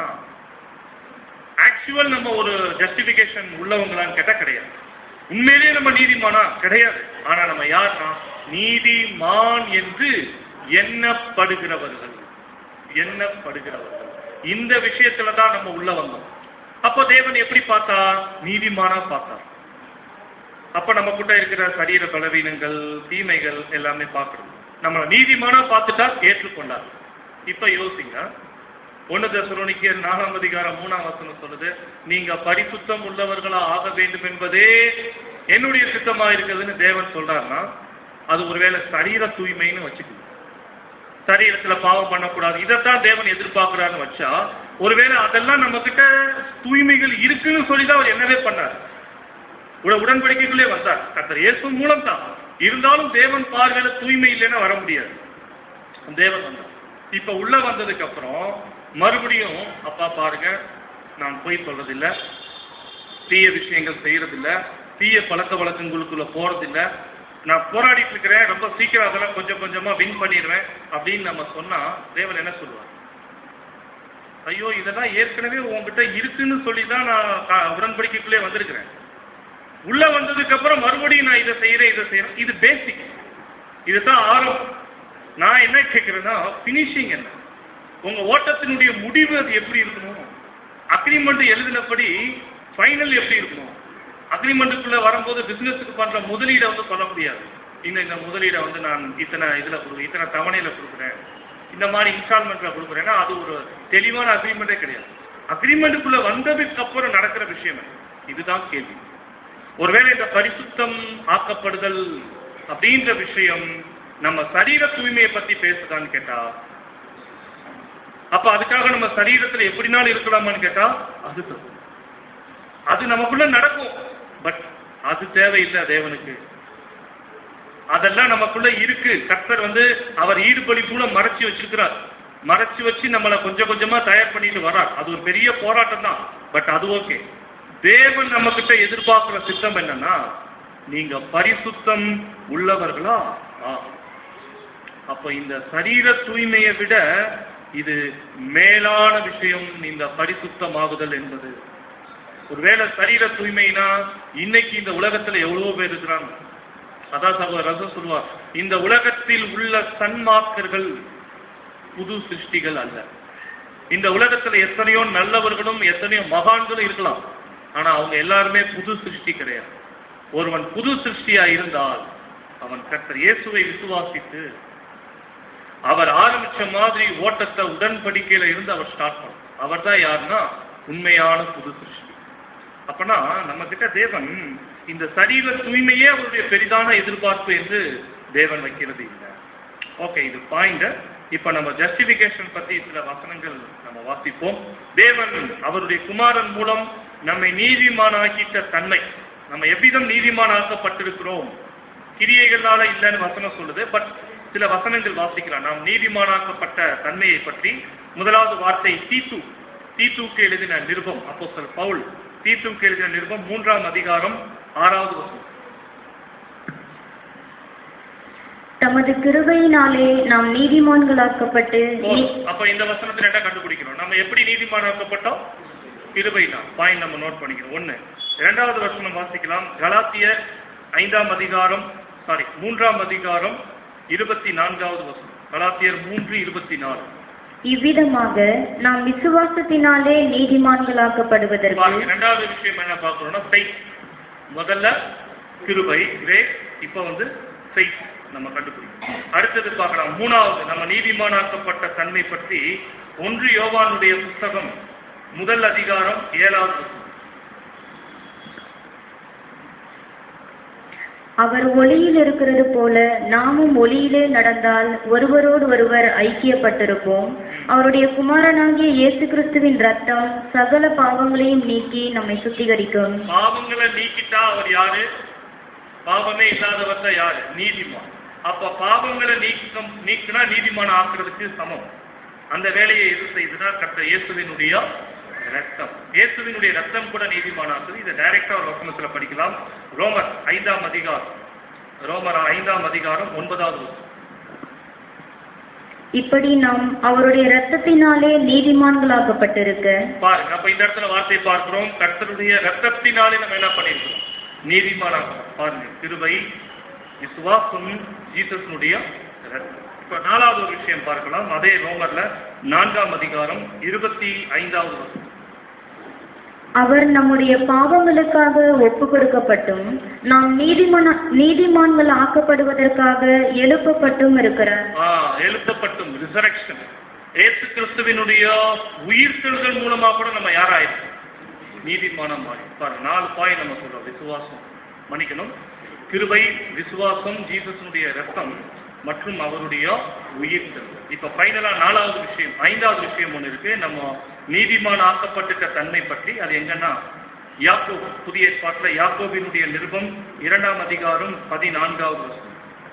ஆக்சுவல் நம்ம ஒரு ஜஸ்டிபிகேஷன் உள்ளவங்களான்னு கேட்டா கிடையாது உண்மையிலேயே நம்ம நீதிமானா கிடையாது ஆனா நம்ம யார்னா நீதிமான் என்று எண்ணப்படுகிறவர்கள் எண்ணப்படுகிறவர்கள் இந்த விஷயத்துல தான் நம்ம உள்ள வந்தோம் அப்போ தேவன் எப்படி பார்த்தார் நீதிமானா பார்த்தார் அப்ப நம்ம கிட்ட இருக்கிற சரீர பலவீனங்கள் தீமைகள் எல்லாமே பார்க்கணும் நம்ம நீதிமானா பார்த்துட்டா ஏற்றுக்கொண்டார் இப்ப யோசிங்க ஒன்னு தசரோனிக்கர் நாலாம் அதிகாரம் மூணாம் வசனம் சொல்லுது நீங்க பரிசுத்தம் உள்ளவர்களா ஆக வேண்டும் என்பதே என்னுடைய சித்தமா இருக்குதுன்னு தேவன் சொல்றாருன்னா அது ஒருவேளை சரீர தூய்மைன்னு வச்சுக்கணும் சரீரத்துல பாவம் பண்ணக்கூடாது இதைத்தான் தேவன் எதிர்பார்க்கிறான்னு வச்சா ஒருவேளை அதெல்லாம் நம்ம கிட்ட தூய்மைகள் இருக்குன்னு சொல்லிதான் அவர் என்னவே பண்ணார் உட- உடன்படிக்கைக்குள்ளே வந்தார் கர்த்தர் இயேசு மூலம் தான் இருந்தாலும் தேவன் பார்வையில தூய்மை இல்லைன்னா வர முடியாது தேவன் வந்தார் இப்ப உள்ள வந்ததுக்கு அப்புறம் மறுபடியும் அப்பா பாருங்க நான் பொய் சொல்றதில்ல தீய விஷயங்கள் செய்யறதில்ல தீய பழக்க வழக்கங்களுக்குள்ள போறதில்ல நான் போராடிட்டு இருக்கிறேன் ரொம்ப சீக்கிரம் அதெல்லாம் கொஞ்சம் கொஞ்சமா வின் பண்ணிடுவேன் அப்படின்னு நம்ம சொன்னா தேவன் என்ன சொல்லுவார் ஐயோ இதெல்லாம் ஏற்கனவே உங்ககிட்ட இருக்குன்னு சொல்லி தான் நான் க- உடன்படிக்கைக்குள்ளே வந்திருக்கிறேன் உள்ள வந்ததுக்கு அப்புறம் மறுபடியும் நான் இதை செய்யறேன் இதை செய்யறேன் இது பேசிக் இதுதான் ஆரம்பம் நான் என்ன கேட்கிறேன்னா பினிஷிங் என்ன உங்க ஓட்டத்தினுடைய முடிவு அது எப்படி இருக்கணும் அக்ரிமெண்ட் எழுதினபடி ஃபைனல் எப்படி இருக்கணும் அக்ரிமெண்ட்டுக்குள்ள வரும்போது பிசினஸுக்கு பண்ற முதலீடை வந்து சொல்ல முடியாது இந்த இந்த முதலீடை வந்து நான் இத்தனை இதுல கொடுக்குறேன் இத்தனை தவணையில கொடுக்குறேன் இந்த மாதிரி இன்ஸ்டால்மெண்ட்ல கொடுக்குறேன்னா அது ஒரு தெளிவான அக்ரிமெண்ட்டே கிடையாது அக்ரிமெண்ட்டுக்குள்ள வந்ததுக்கு அப்புறம் நடக்கிற விஷயம் என்ன? இதுதான் கேள்வி ஒருவேளை இந்த பரிசுத்தம் ஆக்கப்படுதல் அப்படின்ற விஷயம் நம்ம சரீர தூய்மையை பத்தி பேசுதான்னு கேட்டா அப்ப அதுக்காக நம்ம சரீரத்துல எப்படினாலும் இருக்கலாமான்னு கேட்டா அது தப்பு. அது நமக்குள்ள நடக்கும் பட் அது தேவையில்லை தேவனுக்கு அதெல்லாம் நமக்குள்ள இருக்கு கர்த்தர் வந்து அவர் ஈடுபடி கூட மறைச்சு வச்சிருக்கிறார் மறைச்சு வச்சு நம்மளை கொஞ்சம் கொஞ்சமா தயார் பண்ணிட்டு வர்றார் அது ஒரு பெரிய போராட்டம் தான் பட் அது ஓகே தேவன் நம்ம கிட்ட எதிர்பார்க்கிற சித்தம் என்னன்னா நீங்க பரிசுத்தம் உள்ளவர்களா ஆ. அப்ப இந்த சரீர தூய்மையை விட இது மேலான விஷயம் இந்த பரிசுத்தமாகுதல் என்பது ஒருவேளை சரீர தூய்மைனா இன்னைக்கு இந்த உலகத்துல எவ்வளவோ பேர் இருக்கிறாங்க அதான் சகோதரர் ரசம் சொல்லுவார் இந்த உலகத்தில் உள்ள சன்மார்க்கர்கள் புது சிருஷ்டிகள் அல்ல இந்த உலகத்துல எத்தனையோ நல்லவர்களும் எத்தனையோ மகான்களும் இருக்கலாம் ஆனா அவங்க எல்லாருமே புது சிருஷ்டி கிடையாது ஒருவன் புது சிருஷ்டியா இருந்தால் அவன் கர்த்தர் இயேசுவை விசுவாசித்து அவர் ஆரம்பிச்ச மாதிரி ஓட்டத்தை உடன்படிக்கையில இருந்து அவர் ஸ்டார்ட் பண்ணும் அவர் தான் யாருன்னா உண்மையான புது சிருஷ்டி அப்பனா நம்ம கிட்ட தேவன் இந்த சரீர தூய்மையே அவருடைய பெரிதான எதிர்பார்ப்பு என்று தேவன் வைக்கிறது இல்லை ஓகே இது பாயிண்ட் இப்ப நம்ம ஜஸ்டிபிகேஷன் பத்தி சில வசனங்கள் நம்ம வாசிப்போம் தேவன் அவருடைய குமாரன் மூலம் நம்மை நீதிமானாக்கிட்ட தன்மை நம்ம எவ்விதம் நீதிமானாக்கப்பட்டிருக்கிறோம் கிரியைகளால இல்லைன்னு வசனம் சொல்லுது பட் சில வசனங்கள் வாசிக்கலாம் நாம் நீதிமானாக்கப்பட்ட தன்மையை பற்றி முதலாவது வார்த்தை தீத்து தீத்துக்கு எழுதின நிருபம் அப்போ பவுல் தீத்துக்கு எழுதின நிருபம் மூன்றாம் அதிகாரம் ஆறாவது வசனம் தமது கிருபையினாலே நாம் நீதிமான்களாக்கப்பட்டு ஓ, நீ- அப்ப இந்த வசனத்துல என்ன கண்டுபிடிக்கிறோம் நம்ம எப்படி நீதிமானாக்கப்பட்டோம் கிருபைனா பாயிண்ட் நம்ம நோட் பண்ணிக்கிறோம் ஒண்ணு இரண்டாவது வசனம் வாசிக்கலாம் கலாத்தியர் ஐந்தாம் அதிகாரம் சாரி மூன்றாம் அதிகாரம் இருபத்தி நான்காவது வசனம் கலாத்தியர் மூன்று இருபத்தி நாலு இவ்விதமாக நாம் விசுவாசத்தினாலே நீதிமான்களாக்கப்படுவதற்கு பாருங்க ரெண்டாவது விஷயம் என்ன பார்க்கறோம்னா ஃபெய்த் முதல்ல கிருபை கிரேஸ் இப்போ வந்து ஃபெய்த் நம்ம கண்டுபிடிக்கணும் அடுத்தது பார்க்கலாம் மூணாவது நம்ம நீதிமானாக்கப்பட்ட தன்மை பற்றி ஒன்று யோவானுடைய புஸ்தகம் முதல் அதிகாரம் ஏழாவது வசனம். அவர் ஒளியில் இருக்கிறது போல நாமும் ஒளியிலே நடந்தால் ஒருவரோடு ஒருவர் ஐக்கியப்பட்டிருப்போம் அவருடைய குமாரனாகிய இயேசு கிறிஸ்துவின் ரத்தம் சகல பாவங்களையும் நீக்கி நம்மை சுத்திகரிக்கும் பாவங்களை நீக்கிட்டா அவர் யாரு பாவமே இல்லாதவர் தான் யாரு நீதிமான் அப்ப பாவங்களை நீக்கம் நீக்கினா நீதிமான் ஆக்குறதுக்கு சமம் அந்த வேலையை எது செய்துனா கர்த்தர் இயேசுவினுடைய ரத்தம் இயேசுவினுடைய ரத்தம் கூட நீதிமானாக்குது இதை டைரக்டா ஒரு வசனத்துல படிக்கலாம் ரோமர் ஐந்தாம் அதிகாரம் ரோமர் ஐந்தாம் அதிகாரம் ஒன்பதாவது வசனம். இப்படி நாம் அவருடைய இரத்தத்தினாலே நீதிமான்களாக்கப்பட்டிருக்க பாருங்க அப்ப இந்த இடத்துல வார்த்தை பார்க்கிறோம் கர்த்தருடைய ரத்தத்தினாலே நம்ம என்ன பண்ணிருக்கிறோம் நீதிமானாக பாருங்க கிருபை விசுவாசம் ஜீசஸ்னுடைய ரத்தம் இப்ப நாலாவது ஒரு விஷயம் பார்க்கலாம் அதே ரோமர்ல நான்காம் அதிகாரம் இருபத்தி ஐந்தாவது வசனம் அவர் நம்முடைய பாவங்களுக்காக ஒப்பு கொடுக்கப்பட்டும் நாம் நீதிமான நீதிமான்கள் ஆக்கப்படுவதற்காக எழுப்பப்பட்டும் இருக்கிறார் ஆ, எழுப்பப்பட்டும் ரிசரக்ஷன் ஏசு கிறிஸ்துவினுடைய உயிர்த்தெழுதல் மூலமா கூட நம்ம யாராயிருக்கோம் நீதிமானம் மாறி பாருங்க நாலு பாய் நம்ம சொல்றோம் விசுவாசம் மன்னிக்கணும் கிருபை விசுவாசம் ஜீசஸனுடைய ரத்தம் மற்றும் அவருடைய உயிர்த்தெழுதல் இப்ப ஃபைனலா நாலாவது விஷயம் ஐந்தாவது விஷயம் ஒன்று இருக்கு நம்ம நீதிமான் ஆக்கப்பட்டுட்ட தன்மை பற்றி அது எங்கன்னா யாக்கோப் புதிய ஏற்பாட்டுல யாக்கோபினுடைய நிருபம் இரண்டாம் அதிகாரம் பதினான்காவது வசனம்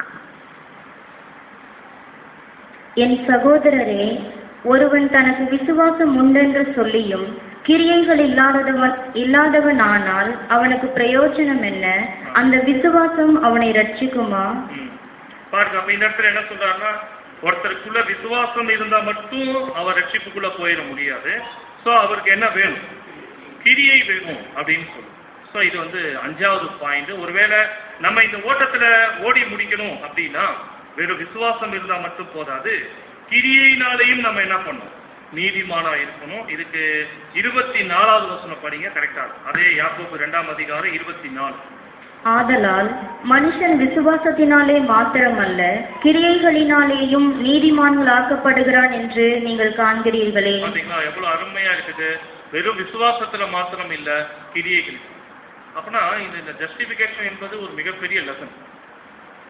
என் சகோதரரே ஒருவன் தனக்கு விசுவாசம் உண்டென்று சொல்லியும் கிரியைகள் இல்லாதவன் இல்லாதவன் ஆனால் அவனுக்கு பிரயோஜனம் என்ன அந்த விசுவாசம் அவனை ரட்சிக்குமா ம். பாருங்க அப்ப இந்த இடத்துல என்ன சொல்றாருன்னா ஒருத்தருக்குள்ள விசுவாசம் இருந்தா மட்டும் அவர் ரட்சிப்புக்குள்ள போயிட முடியாது சோ அவருக்கு என்ன வேணும் கிரியை வேணும் அப்படின்னு சொல்லும் சோ இது வந்து அஞ்சாவது பாயிண்ட் ஒருவேளை நம்ம இந்த ஓட்டத்துல ஓடி முடிக்கணும் அப்படின்னா வெறும் விசுவாசம் இருந்தா மட்டும் போதாது கிரியையினாலேயும் நம்ம என்ன பண்ணணும் நீதிமானா இருக்கணும் இதுக்கு இருபத்தி நாலாவது வசனம் படிங்க கரெக்டா அதே யாக்கோபு இரண்டாம் அதிகாரம் இருபத்தி நாலு ஆதலால் மனுஷன் விசுவாசத்தினாலே மாத்திரமல்ல கிரியைகளினாலேயும் நீதிமான்கள் ஆக்கப்படுகிறான் என்று நீங்கள் காண்கிறீர்களே பாத்தீங்களா எவ்வளவு அருமையா இருக்குது வெறும் விசுவாசத்துல மாத்திரம் இல்ல கிரியைகள் அப்பனா இந்த இந்த ஜஸ்டிபிகேஷன் என்பது ஒரு மிகப்பெரிய லெசன்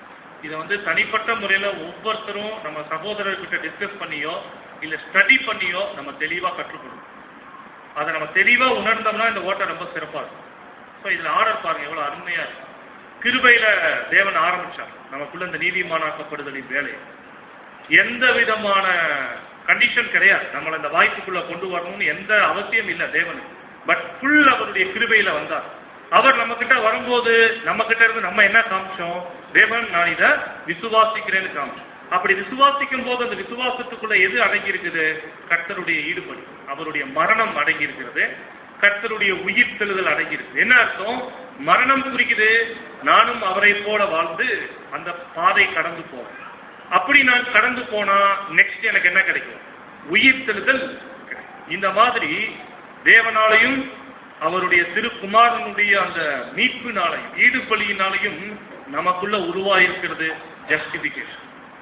இதை வந்து தனிப்பட்ட முறையில ஒவ்வொருத்தரும் நம்ம சகோதரர்கிட்ட டிஸ்கஸ் பண்ணியோ இல்ல ஸ்டடி பண்ணியோ நம்ம தெளிவா கற்றுக்கணும் அதை நம்ம தெளிவா உணர்ந்தோம்னா இந்த ஓட்டம் ரொம்ப சிறப்பா இருக்கும் ஸோ இதுல ஆர்டர் பாருங்க எவ்வளவு அருமையா இருக்கு கிருபையில தேவன் ஆரம்பிச்சார் நமக்குள்ள இந்த நீதிமானாக்கப்படுதலின் வேலை எந்த விதமான கண்டிஷன் கிடையாது நம்மளை இந்த வாய்ப்புக்குள்ள கொண்டு வரணும்னு எந்த அவசியம் இல்லை தேவனுக்கு பட் ஃபுல் அவருடைய கிருபையில வந்தார் அவர் நம்ம கிட்ட வரும்போது நம்ம கிட்ட இருந்து நம்ம என்ன காமிச்சோம் தேவன் நான் இதை விசுவாசிக்கிறேன்னு காமிச்சோம் அப்படி விசுவாசிக்கும் போது அந்த விசுவாசத்துக்குள்ள எது அடங்கி இருக்குது கர்த்தருடைய ஈடுபடு அவருடைய மரணம் அடங்கி இருக்கிறது கர்த்தருடைய உயிர் தெழுதல் அடங்கி இருக்குது என்ன அர்த்தம் மரணம் குறிக்குது நானும் அவரை போல வாழ்ந்து அந்த பாதை கடந்து போவேன் அப்படி நான் கடந்து போனா நெக்ஸ்ட் எனக்கு என்ன கிடைக்கும் உயிர் தெழுதல் கிடைக்கும். இந்த மாதிரி தேவனாலையும் அவருடைய திருக்குமாரனுடைய அந்த மீட்பினாலையும் ஈடுபலியினாலையும் நமக்குள்ள உருவாயிருக்கிறது ஜஸ்டிபிகேஷன்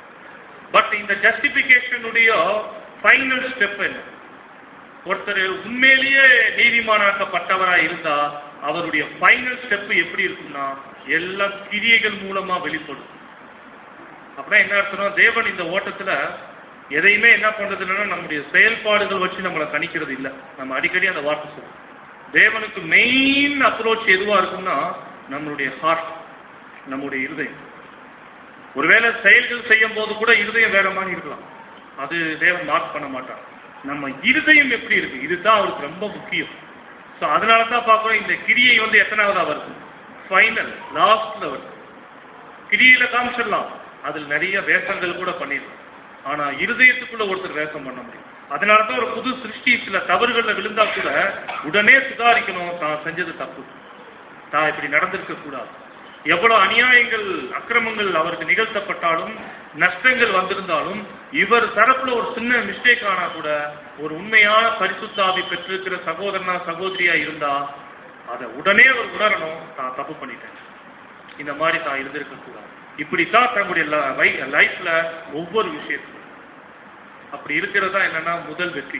பட் இந்த ஜஸ்டிபிகேஷனுடைய ஃபைனல் ஸ்டெப் என்ன ஒருத்தர் உண்மையிலேயே நீதிமானாக்கப்பட்டவரா இருந்தா அவருடைய ஃபைனல் ஸ்டெப் எப்படி இருக்கும்னா எல்லா கிரியைகள் மூலமா வெளிப்படும் அப்படின்னா என்ன அர்த்தம்னா தேவன் இந்த ஓட்டத்துல எதையுமே என்ன பண்றது இல்லைன்னா நம்முடைய செயல்பாடுகள் வச்சு நம்மளை கணிக்கிறது இல்லை நம்ம அடிக்கடி அந்த வார்த்தை சொல்லுவோம் தேவனுக்கு மெயின் அப்ரோச் எதுவா இருக்கும்னா நம்மளுடைய ஹார்ட் நம்முடைய இருதயம் ஒருவேளை செயல்கள் செய்யும் போது கூட இருதயம் வேற மாதிரி இருக்கலாம் அது தேவன் மார்க் பண்ண மாட்டார் நம்ம இருதயம் எப்படி இருக்கு இதுதான் அவருக்கு ரொம்ப முக்கியம் ஸோ அதனால தான் பார்க்குறோம் இந்த கிரியை வந்து எத்தனாவதா வருது ஃபைனல் லாஸ்ட்ல வருது கிரியில காமிச்சிடலாம் அதில் நிறைய வேஷங்கள் கூட பண்ணிடலாம் ஆனா இருதயத்துக்குள்ள ஒருத்தர் வேஷம் பண்ண முடியும் அதனால தான் ஒரு புது சிருஷ்டி சில தவறுகள்ல விழுந்தா கூட உடனே சுதாரிக்கணும் தான் செஞ்சது தப்பு தான் இப்படி நடந்திருக்க கூடாது எவ்வளவு அநியாயங்கள் அக்கிரமங்கள் அவருக்கு நிகழ்த்தப்பட்டாலும் நஷ்டங்கள் வந்திருந்தாலும் இவர் தரப்புல ஒரு சின்ன மிஸ்டேக் ஆனா கூட ஒரு உண்மையான பரிசுத்தாவி பெற்றிருக்கிற சகோதரனா சகோதரியா இருந்தா அதை உடனே அவர் உணரணும் தான் தப்பு பண்ணிட்டேன் இந்த மாதிரி தான் இருந்திருக்க கூடாது இப்படித்தான் தன்னுடைய லைஃப்ல ஒவ்வொரு விஷயத்திலும் அப்படி இருக்கிறதா என்னன்னா முதல் வெற்றி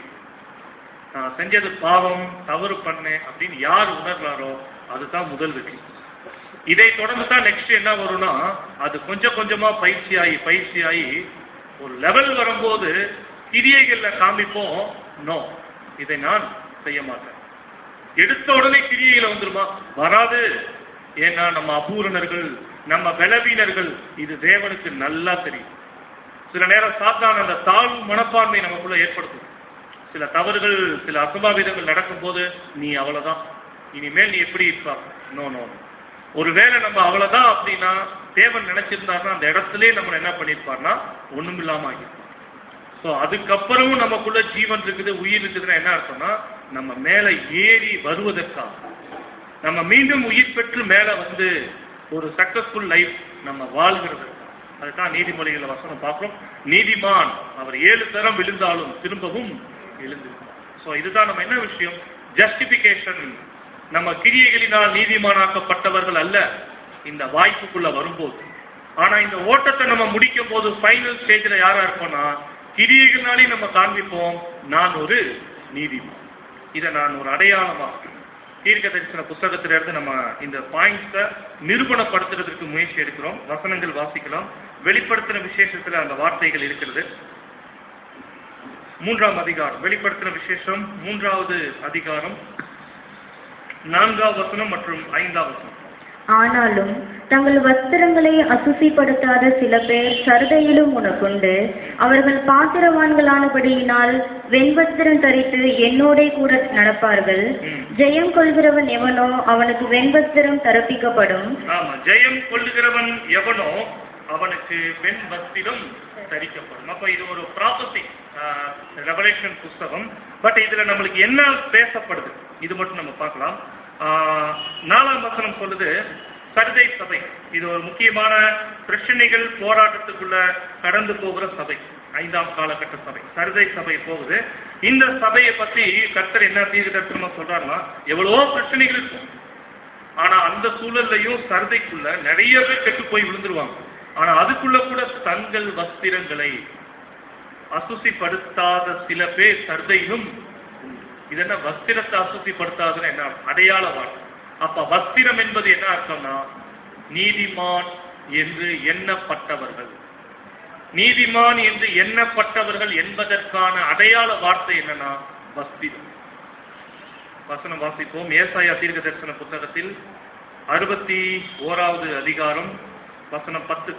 நான் செஞ்சது பாவம் தவறு பண்ணேன் அப்படின்னு யார் உணர்றாரோ அதுதான் முதல் வெற்றி இதை தொடர்ந்து தான் நெக்ஸ்ட் என்ன வரும்னா அது கொஞ்சம் கொஞ்சமா பயிற்சியாகி பயிற்சியாகி ஒரு லெவல் வரும்போது கிரியைகள்ல காமிப்போம் நோ இதை நான் செய்ய மாட்டேன் எடுத்த உடனே கிரியைகளை வந்துருமா வராது ஏன்னா நம்ம அபூரணர்கள் நம்ம பலவீனர்கள் இது தேவனுக்கு நல்லா தெரியும் சில நேரம் சாத்தான அந்த தாழ்வு மனப்பான்மை நமக்குள்ள ஏற்படுத்தும் சில தவறுகள் சில அசம்பாவிதங்கள் நடக்கும்போது நீ அவ்வளவுதான் இனிமேல் நீ எப்படி இருப்பா நோ நோ ஒருவேளை நம்ம அவ்வளவுதான் அப்படின்னா தேவன் நினைச்சிருந்தாருன்னா அந்த இடத்திலே நம்ம என்ன பண்ணிருப்பார்னா ஒண்ணும் இல்லாம ஆகிருப்போம் ஸோ அதுக்கப்புறமும் நமக்குள்ள ஜீவன் இருக்குது உயிர் இருக்குதுன்னா என்ன அர்த்தம்னா நம்ம மேல ஏறி வருவதற்காக நம்ம மீண்டும் உயிர் பெற்று மேல வந்து ஒரு சக்சஸ்ஃபுல் லைஃப் நம்ம வாழ்கிறது அதுதான் நீதிமொழிகளை வசனம் பார்க்கிறோம் நீதிமான் அவர் ஏழு தரம் விழுந்தாலும் திரும்பவும் எழுந்திருக்கிறார் ஸோ இதுதான் நம்ம என்ன விஷயம் ஜஸ்டிபிகேஷன் நம்ம கிரியைகளினால் நீதிமானாக்கப்பட்டவர்கள் அல்ல இந்த வாய்ப்புக்குள்ள வரும்போது ஆனா இந்த ஓட்டத்தை நம்ம முடிக்கும் போது ஃபைனல் ஸ்டேஜ்ல யாரா இருப்போம்னா கிரியைகள்னாலே நம்ம காண்பிப்போம் நான் ஒரு நீதிமான் இதை நான் ஒரு அடையாளமா தீர்க்க தரிசன புஸ்தகத்திலிருந்து நம்ம இந்த பாயிண்ட்ஸை நிரூபணப்படுத்துறதுக்கு முயற்சி எடுக்கிறோம் வசனங்கள் வாசிக்கலாம் வெளிப்படுத்தின விசேஷத்துல அந்த வார்த்தைகள் இருக்கிறது மூன்றாம் அதிகாரம் வெளிப்படுத்தின விசேஷம் மூன்றாவது அதிகாரம் நான்காவது வசனம் மற்றும் ஐந்தாவது வசனம் ஆனாலும் தங்கள் வஸ்திரங்களை அசுசிப்படுத்தாத சில பேர் சர்தையிலும் உனக்குண்டு அவர்கள் பாத்திரவான்களானபடியினால் வெண்வஸ்திரம் தரித்து என்னோடே கூட நடப்பார்கள் ம். ஜெயம் கொள்கிறவன் எவனோ அவனுக்கு வெண்வஸ்திரம் தரப்பிக்கப்படும் ஆமா ஜெயம் கொள்ளுகிறவன் எவனோ அவனுக்கு வெண் வஸ்திரம் தரிக்கப்படும் அப்ப இது ஒரு ப்ராப்பர்ட்டி ரெவலேஷன் புஸ்தகம் பட் இதுல நம்மளுக்கு என்ன பேசப்படுது இது மட்டும் நம்ம பார்க்கலாம் ஆஹ், நாலாம் வசனம் சொல்லுது சர்தை சபை இது ஒரு முக்கியமான பிரச்சனைகள் போராட்டத்துக்குள்ள கடந்து போகிற சபை ஐந்தாம் காலகட்ட சபை சர்தை சபை போகுது இந்த சபையை பத்தி கர்த்தர் என்ன தீர்க்கதரிசனமா சொல்றாருன்னா எவ்வளவோ பிரச்சனைகள் இருக்கும் ஆனா அந்த சூழல்லையும் சர்தைக்குள்ள நிறைய பேர் கெட்டு போய் விழுந்துருவாங்க ஆனா அதுக்குள்ள கூட தங்கள் வஸ்திரங்களை அசுசிப்படுத்தாத சில பேர் சர்தையிலும் உண்டு. இது என்ன வஸ்திரத்தை அசுசிப்படுத்தாதுன்னு என்ன அர்த்தம்? அடையாள வார்த்தை அப்ப வஸ்திரம் என்பது என்ன அர்த்தம்னா நீதிமான் என்று எண்ணப்பட்டவர்கள் நீதிமான் என்று எண்ணப்பட்டவர்கள் என்பதற்கான அடையாள வார்த்தை என்னன்னா வஸ்திரம் வசனம் வாசிப்போம் ஏசாயா தீர்க்க தரிசன புத்தகத்தில் அறுபத்தி ஓராவது அதிகாரம் வசனம் பத்து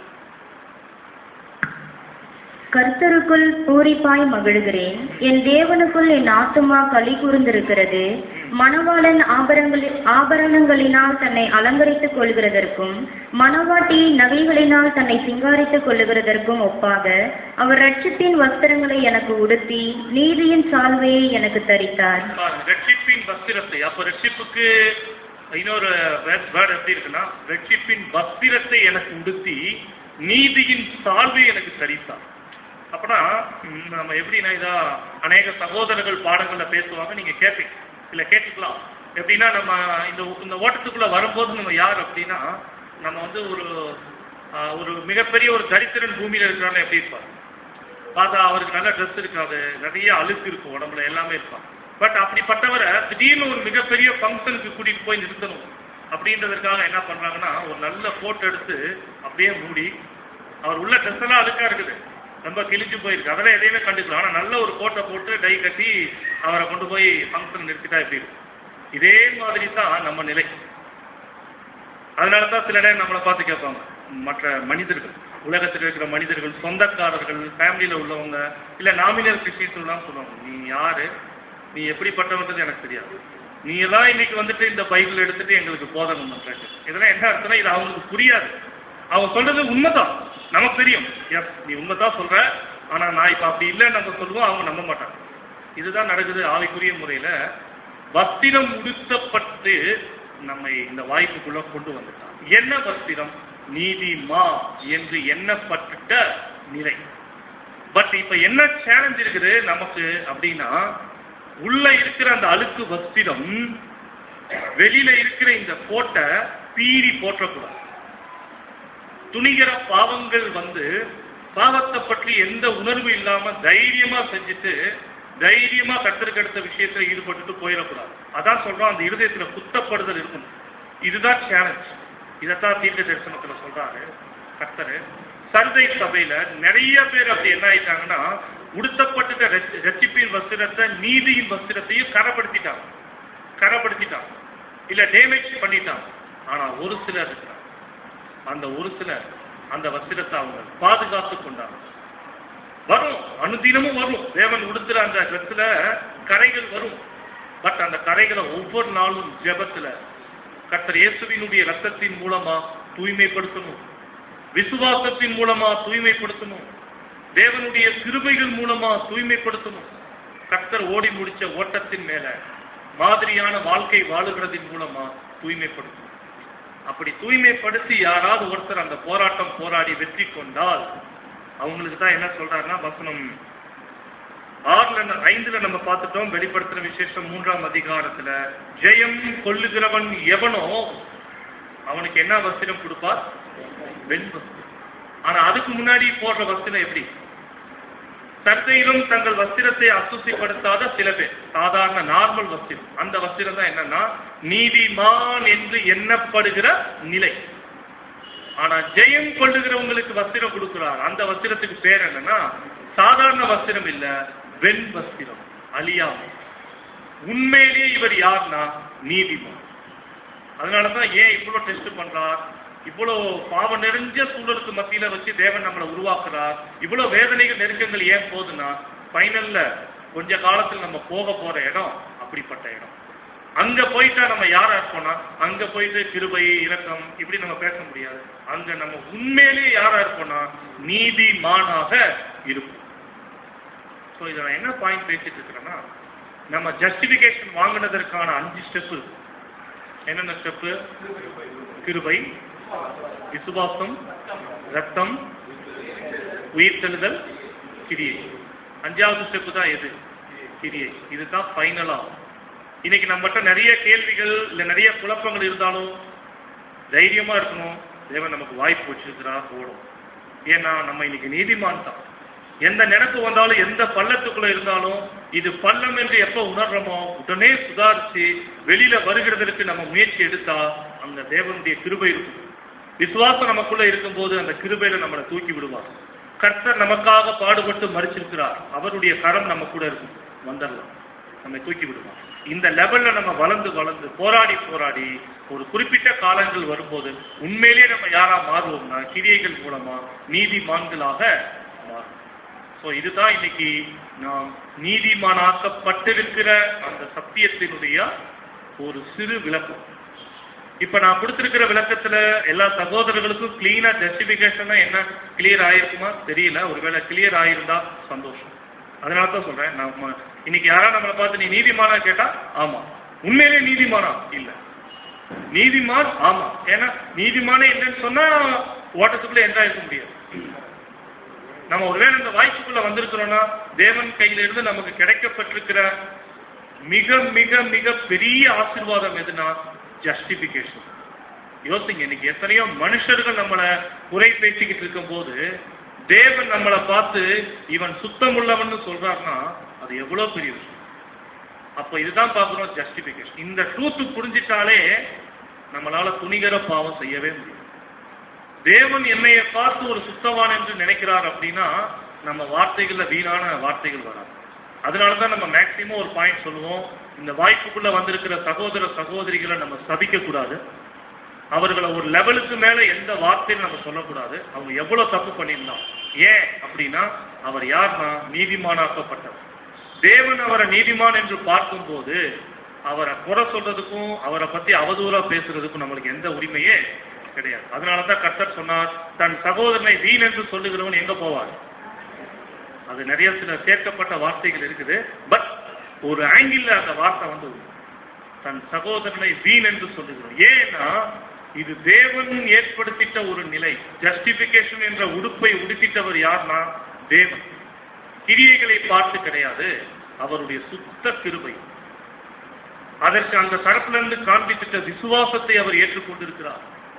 கர்த்தருக்குள் பூரிப்பாய் மகிழ்கிறேன் என் தேவனுக்குள் என் ஆத்துமா களி கூர்ந்திருக்கிறது மணவாளன் ஆபரங்களி ஆபரணங்களினால் தன்னை அலங்கரித்துக் கொள்கிறதற்கும் மணவாட்டி நகைகளினால் தன்னை சிங்காரித்துக் கொள்ளுகிறதற்கும் ஒப்பாக அவர் ரட்சிப்பின் வஸ்திரங்களை எனக்கு உடுத்தி நீதியின் சால்வையை எனக்கு தரித்தார் பாருங்க, ரட்சிப்பின் வஸ்திரத்தை அப்ப ரட்சிப்புக்கு இன்னொரு வேர்ட் எப்படி இருக்குன்னா ரட்சிப்பின் வஸ்திரத்தை எனக்கு உடுத்தி நீதியின் சால்வை எனக்கு தரித்தார் அப்பனா ம், நம்ம எப்படின்னா இதா அநேக சகோதரர்கள் பாடங்கள்ல பேசுவாங்க நீங்க கேட்பீங்க இல்ல கேட்டுக்கலாம் எப்படின்னா நம்ம இந்த இந்த ஓட்டத்துக்குள்ள வரும்போது நம்ம யார் அப்படின்னா நம்ம வந்து ஒரு ஆ, ஒரு மிகப்பெரிய ஒரு தரித்திரன் பூமியில இருக்கிறான்னு எப்படி இருப்பார் பார்த்தா அவருக்கு நல்ல ட்ரெஸ் இருக்காது நிறைய அழுக்கு இருக்கும் உடம்புல எல்லாமே இருக்கும் பட் அப்படிப்பட்டவரை திடீர்னு ஒரு மிகப்பெரிய ஃபங்க்ஷனுக்கு கூட்டிட்டு போய் நிறுத்தணும் அப்படின்றதுக்காக என்ன பண்றாங்கன்னா ஒரு நல்ல போட்டோ எடுத்து அப்படியே மூடி அவர் உள்ள ட்ரெஸ் எல்லாம் அழுக்கா இருக்குது ரொம்ப கிழிஞ்சு போயிருக்கு அதெல்லாம் எதையுமே கண்டுக்கலாம் ஆனா நல்ல ஒரு கோட்டை போட்டு டை கட்டி அவரை கொண்டு போய் ஃபங்க்ஷன் நிறுத்திட்டா எப்படி இருக்கும் இதே மாதிரி தான் நம்ம நிலை அதனால தான் சில நேரம் நம்மளை பார்த்து கேட்பாங்க மற்ற மனிதர்கள் உலகத்தில் இருக்கிற மனிதர்கள் சொந்தக்காரர்கள் ஃபேமிலியில் உள்ளவங்க இல்லை நாமினல் கிறிஸ்டின்ஸ்லாம் சொல்லுவாங்க நீ யாரு நீ எப்படிப்பட்டவன்றது எனக்கு தெரியாது நீ எல்லாம் இன்னைக்கு வந்துட்டு இந்த பைபிள் எடுத்துட்டு எங்களுக்கு போதனம் பண்றாங்க இதெல்லாம் என்ன அர்த்தம்னா இது அவங்களுக்கு புரியாது அவங்க சொல்றது உண்மைதான் நமக்கு தெரியும் எஸ் நீ உண்மைதான் சொல்ற ஆனா நான் இப்ப அப்படி இல்லைன்னு நம்ம சொல்லுவோம் அவங்க நம்ப மாட்டாங்க இதுதான் நடக்குது ஆவிக்குரிய முறையில வஸ்திரம் உடுத்தப்பட்டு நம்மை இந்த வாய்ப்புக்குள்ள கொண்டு வந்துட்டான் என்ன வஸ்திரம் நீதிமா என்று எண்ணப்பட்டுட்ட நிலை பட் இப்ப என்ன சேலஞ்ச் இருக்குது நமக்கு அப்படின்னா உள்ள இருக்கிற அந்த அழுக்கு வஸ்திரம் வெளியில இருக்கிற இந்த கோட்டை பீறி போற்றக்கூடாது துணிகிற பாவங்கள் வந்து பாவத்தை பற்றி எந்த உணர்வு இல்லாம தைரியமா செஞ்சுட்டு தைரியமா கத்தருக்கு அடுத்த விஷயத்துல ஈடுபட்டுட்டு போயிடக்கூடாது அதான் சொல்றோம் அந்த இருதயத்துல குத்தப்படுதல் இருக்கணும் இதுதான் சேலஞ்ச் இதைத்தான் தீர்க்க தரிசனத்துல சொல்றாரு கர்த்தரு சர்தை சபையில நிறைய பேர் அப்படி என்ன ஆயிட்டாங்கன்னா உடுத்தப்பட்டுட்ட ரட்சி- ரட்சிப்பின் வஸ்திரத்தை நீதியின் வஸ்திரத்தையும் கரப்படுத்திட்டாங்க கரப்படுத்திட்டாங்க இல்ல டேமேஜ் பண்ணிட்டாங்க ஆனா ஒரு சிலர் இருக்கிறாங்க அந்த ஒரு சிலர் அந்த வஸ்திரத்தை அவங்க பாதுகாத்து கொண்டாங்க வரும் அனுதினமும் வரும் தேவன் உடுத்துற அந்த ட்ரெஸ்ல கரைகள் வரும் பட் அந்த கரைகளை ஒவ்வொரு நாளும் ஜெபத்துல கர்த்தர் இயேசுவினுடைய ரத்தத்தின் மூலமா தூய்மைப்படுத்தணும் விசுவாசத்தின் மூலமா தூய்மைப்படுத்தணும் தேவனுடைய கிருபைகள் மூலமா தூய்மைப்படுத்தணும் கர்த்தர் ஓடி முடிச்ச ஓட்டத்தின் மேல மாதிரியான வாழ்க்கை வாழுகிறதின் மூலமா தூய்மைப்படுத்தணும் அப்படி தூய்மைப்படுத்தி யாராவது ஒருத்தர் அந்த போராட்டம் போராடி வெற்றி கொண்டால் அவங்களுக்கு தான் என்ன சொல்றாருன்னா வசனம் ஆறுல ந- ஐந்துல நம்ம பார்த்துட்டோம் வெளிப்படுத்துற விசேஷம் மூன்றாம் அதிகாரத்துல ஜெயம் கொள்ளுகிறவன் எவனோ அவனுக்கு என்ன வஸ்திரம் கொடுப்பார் வெண் வஸ்திரம் ஆனா அதுக்கு முன்னாடி போடுற வஸ்திரம் எப்படி சர்ச்சையிலும் தங்கள் வஸ்திரத்தை அசுசிப்படுத்தாத சில பேர் சாதாரண நார்மல் வஸ்திரம் அந்த வஸ்திரம் தான் என்னன்னா நீதிமான் என்று எண்ணப்படுகிற நிலை ஆனா ஜெயம் கொள்ளுகிறவங்களுக்கு வஸ்திரம் கொடுக்கிறார் அந்த வஸ்திரத்துக்கு பேர் என்னன்னா சாதாரண வஸ்திரம் இல்ல வெண் வஸ்திரம் அழியாமை உண்மையிலேயே இவர் யார்னா நீதிமான் அதனாலதான் ஏன் இவ்வளவு டெஸ்ட் பண்றார் இவ்வளவு பாவம் நிறைஞ்ச சூழலுக்கு மத்தியில வச்சு தேவன் நம்மளை உருவாக்குறார் இவ்வளவு வேதனைகள் நெருக்கங்கள் ஏன் போகுதுன்னா ஃபைனல்ல கொஞ்ச காலத்தில் நம்ம போக போற இடம் அப்படிப்பட்ட இடம் அங்க போயிட்டா நம்ம யாரா இருப்போம்னா அங்க போயிட்டு கிருபை இரக்கம் இப்படி நம்ம பேச முடியாது அங்க நம்ம உண்மையிலேயே யாரா இருப்போம்னா நீதிமானாக இருப்போம் ஸோ இதை நான் என்ன பாயிண்ட் பேசிட்டு இருக்கிறேன்னா நம்ம ஜஸ்டிபிகேஷன் வாங்கினதற்கான அஞ்சு ஸ்டெப்பு என்னென்ன ஸ்டெப்பு கிருபை விசுவாசம் ரத்தம் உயிர்த்தெழுதல் கிரியை அஞ்சாவது ஸ்டெப்பு தான் எது கிரியை இதுதான் ஃபைனலா இன்னைக்கு நம்மகிட்ட நிறைய கேள்விகள் இல்ல நிறைய குழப்பங்கள் இருந்தாலும் தைரியமா இருக்கணும் தேவன் நமக்கு வாய்ப்பு வச்சிருக்கிறா போடும் ஏன்னா நம்ம இன்னைக்கு நீதிமான் தான் எந்த நினைப்பு வந்தாலும் எந்த பள்ளத்துக்குள்ள இருந்தாலும் இது பள்ளம் என்று எப்ப உணர்றோமோ உடனே சுதாரிச்சு வெளியில வருகிறதற்கு நம்ம முயற்சி எடுத்தா அங்க தேவனுடைய கிருபை இருக்கும் விசுவாசம் நமக்குள்ள இருக்கும்போது அந்த கிருபையில நம்மளை தூக்கி விடுவார் கர்த்தர் நமக்காக பாடுபட்டு மறிச்சிருக்கிறார் அவருடைய கரம் நம்ம கூட இருக்கும் வந்துடலாம் நம்மை தூக்கி விடுவார் இந்த லெவல்ல நம்ம வளர்ந்து வளர்ந்து போராடி போராடி ஒரு குறிப்பிட்ட காலங்கள் வரும்போது உண்மையிலேயே நம்ம யாரா மாறுவோம்னா கிரியைகள் மூலமா நீதிமான்களாக மாறும் ஸோ இதுதான் இன்னைக்கு நாம் நீதிமானாக்கப்பட்டிருக்கிற அந்த சத்தியத்தினுடைய ஒரு சிறு விளக்கம் இப்ப நான் கொடுத்திருக்கிற விளக்கத்துல எல்லா சகோதரர்களுக்கும் கிளீனா ஜஸ்டிபிகேஷனா என்ன கிளியர் ஆயிருக்குமா தெரியல ஒருவேளை கிளியர் ஆயிருந்தா சந்தோஷம் அதனால தான் சொல்றேன் நம்ம இன்னைக்கு யாரா நம்மளை பார்த்து நீ நீதிமானா கேட்டா ஆமா உண்மையிலே நீதிமானா இல்ல நீதிமான் ஆமா ஏன்னா நீதிமானே இல்லைன்னு சொன்னா ஓட்டத்துக்குள்ள என்ட்ரா இருக்க முடியாது நம்ம ஒருவேளை இந்த வாய்ப்புக்குள்ள வந்திருக்கிறோம்னா தேவன் கையில இருந்து நமக்கு கிடைக்கப்பட்டிருக்கிற மிக மிக மிக பெரிய ஆசீர்வாதம் எதுனா ஜஸ்டிபிகேஷன் யோசிங்க இன்னைக்கு எத்தனையோ மனுஷர்கள் நம்மளை குறை பேசிக்கிட்டு இருக்கும்போது தேவன் நம்மளை பார்த்து இவன் சுத்தம் உள்ளவன்னு சொல்றாருன்னா அது எவ்வளவு பெரிய விஷயம் அப்ப இதுதான் பார்க்கிறோம் ஜஸ்டிபிகேஷன் இந்த ட்ரூத் புரிஞ்சிட்டாலே நம்மளால துணிகர பாவம் செய்யவே முடியும் தேவன் என்னைய பார்த்து ஒரு சுத்தவான் என்று நினைக்கிறார் அப்படின்னா நம்ம வார்த்தைகள்ல வீணான வார்த்தைகள் வராது அதனால தான் நம்ம மேக்சிமம் ஒரு பாயிண்ட் சொல்லுவோம் இந்த வாய்ப்புக்குள்ள வந்திருக்கிற சகோதர சகோதரிகளை நம்ம சபிக்க கூடாது அவர்களை ஒரு லெவலுக்கு மேல எந்த வார்த்தையும் நம்ம சொல்லக்கூடாது அவங்க எவ்வளவு தப்பு பண்ணியிருந்தான் ஏன் அப்படின்னா அவர் யார்னா நீதிமானாக்கப்பட்டவர் தேவன் அவரை நீதிமான் என்று பார்க்கும்போது அவரை குறை சொல்றதுக்கும் அவரை பத்தி அவதூறா பேசுறதுக்கும் நம்மளுக்கு எந்த உரிமையே கிடையாது அதனால தான் கர்த்தர் சொன்னார் தன் சகோதரனை வீண் என்று சொல்லுகிறவன் எங்க போவார் அது நிறைய சில சேர்க்கப்பட்ட வார்த்தைகள் இருக்குது பட் ஒரு ஆங்கிள் அந்த வார்த்தை வந்து உண்டு. தன் சகோதரனை வீண் என்று சொல்லுகிறோம் ஏன்னா இது தேவன் ஏற்படுத்திட்ட ஒரு நிலை ஜஸ்டிபிகேஷன் என்ற உடுப்பை உடுத்திட்டவர் யார்னா தேவன் கிரியைகளை பார்த்து கிடையாது அவருடைய சுத்த கிருபை அதற்கு அந்த தரப்புல இருந்து காண்பித்திட்ட விசுவாசத்தை அவர் ஏற்றுக்கொண்டிருக்கிறார்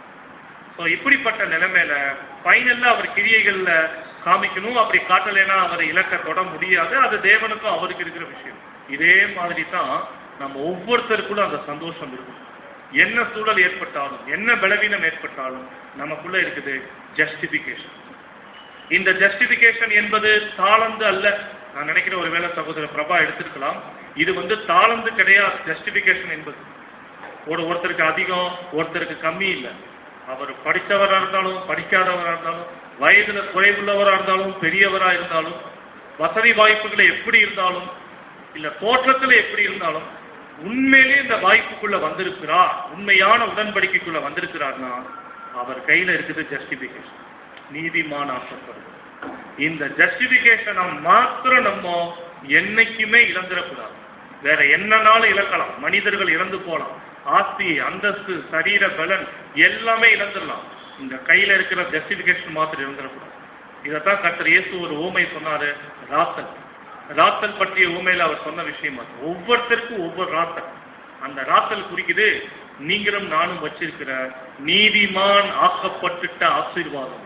ஸோ இப்படிப்பட்ட நிலைமையில ஃபைனல்ல அவர் கிரியைகள்ல காமிக்கணும் அப்படி காட்டலைன்னா அவரை இலக்க தொட முடியாது அது தேவனுக்கும் அவருக்கு இருக்கிற விஷயம் இதே மாதிரி தான் நம்ம ஒவ்வொருத்தருக்குள்ள அந்த சந்தோஷம் இருக்கும் என்ன சூழல் ஏற்பட்டாலும் என்ன பலவீனம் ஏற்பட்டாலும் நமக்குள்ள இருக்குது ஜஸ்டிபிகேஷன் இந்த ஜஸ்டிபிகேஷன் என்பது தாளந்து அல்ல நான் நினைக்கிற ஒரு வேளை சகோதரர் பிரபா எடுத்திருக்கலாம் இது வந்து தாளந்து கிடையாது ஜஸ்டிபிகேஷன் என்பது ஒரு ஒருத்தருக்கு அதிகம் ஒருத்தருக்கு கம்மி இல்லை அவர் படித்தவராக இருந்தாலும் படிக்காதவராக இருந்தாலும் வயதுல குறைவுள்ளவராக இருந்தாலும் பெரியவரா இருந்தாலும் வசதி வாய்ப்புகளை எப்படி இருந்தாலும் இல்ல தோற்றத்துல எப்படி இருந்தாலும் உண்மையிலே இந்த வாய்ப்புக்குள்ள வந்திருக்கிறார் உண்மையான உடன்படிக்கைக்குள்ள வந்திருக்கிறார்னா அவர் கையில இருக்குது ஜஸ்டிபிகேஷன் நீதிமான் ஆசைப்படுது இந்த ஜஸ்டிபிகேஷனை மாத்திரம் நம்ம என்னைக்குமே இழந்துடக்கூடாது வேற என்னனாலும் இழக்கலாம் மனிதர்கள் இறந்து போலாம் ஆஸ்தி அந்தஸ்து சரீர பலன் எல்லாமே இழந்துடலாம் இந்த கையில இருக்கிற ஜஸ்டிபிகேஷன் மாத்திரம் இழந்துடக்கூடாது இதைத்தான் கர்த்தர் இயேசு ஒரு ஊமை சொன்னாரு ராத்தல் ராத்தல் பற்றிய ஊமையில அவர் சொன்ன விஷயம் அது ஒவ்வொருத்தருக்கும் ஒவ்வொரு ராத்தல் அந்த ராத்தல் குறிக்குது நீங்களும் நானும் வச்சிருக்கிற நீதிமான் ஆக்கப்பட்டுட்ட ஆசீர்வாதம்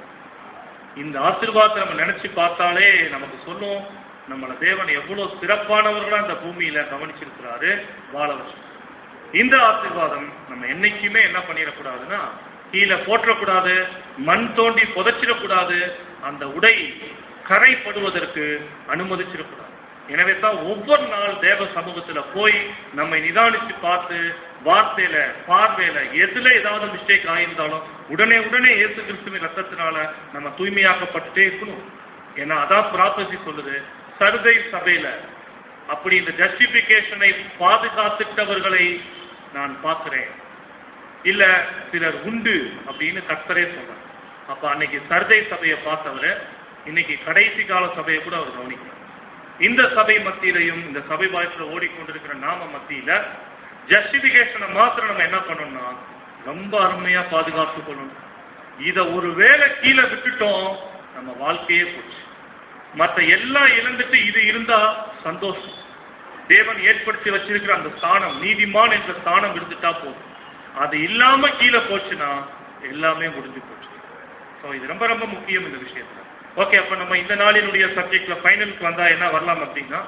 இந்த ஆசீர்வாதத்தை நம்ம நினைச்சு பார்த்தாலே நமக்கு சொல்லும் நம்மள தேவன் எவ்வளவு சிறப்பானவர்களா இந்த பூமியில கவனிச்சிருக்கிறாரு வாழ வச்சு இந்த ஆசீர்வாதம் நம்ம என்னைக்குமே என்ன பண்ணிடக்கூடாதுன்னா கீழே போற்றக்கூடாது மண் தோண்டி புதைச்சிடக்கூடாது அந்த உடை கரைப்படுவதற்கு அனுமதிச்சிடக்கூடாது எனவே தான் ஒவ்வொரு நாள் தேவ சமூகத்துல போய் நம்மை நிதானிச்சு பார்த்து வார்த்தையில பார்வையில எதுல ஏதாவது மிஸ்டேக் ஆயிருந்தாலும் உடனே உடனே இயேசு கிறிஸ்துவின் ரத்தத்தினால நம்ம தூய்மையாக்கப்பட்டுட்டே இருக்கணும் ஏன்னா அதான் ப்ராப்பர்ட்டி சொல்லுது சர்தை சபையில அப்படி இந்த ஜஸ்டிபிகேஷனை பாதுகாத்துட்டவர்களை நான் பார்க்கிறேன் இல்ல சிலர் உண்டு அப்படின்னு கர்த்தரே சொல்றார் அப்ப அன்னைக்கு சர்தை சபையை பார்த்தவர் இன்னைக்கு கடைசி கால சபையை கூட அவர் கவனிக்கிறார் இந்த சபை மத்தியிலையும் இந்த சபை வாய்ப்புல ஓடிக்கொண்டிருக்கிற நாம மத்தியில ஜஸ்டிபிகேஷனை மாத்திரம் நம்ம என்ன பண்ணணும்னா ரொம்ப அருமையா பாதுகாத்து கொள்ளணும் இத ஒரு வேளை கீழே விட்டுட்டோம் நம்ம வாழ்க்கையே போச்சு மத்த எல்லாம் இழந்துட்டு இது இருந்தா சந்தோஷம் தேவன் ஏற்படுத்தி வச்சிருக்கிற அந்த ஸ்தானம் நீதிமான் என்ற ஸ்தானம் இருந்துட்டா போதும் அது இல்லாம கீழே போச்சுன்னா எல்லாமே முடிஞ்சு போச்சு ஸோ இது ரொம்ப ரொம்ப முக்கியம் இந்த விஷயத்துல ஓகே அப்ப நம்ம இந்த நாளினுடைய சப்ஜெக்ட்ல ஃபைனலுக்கு வந்தா என்ன வரலாம் அப்படின்னா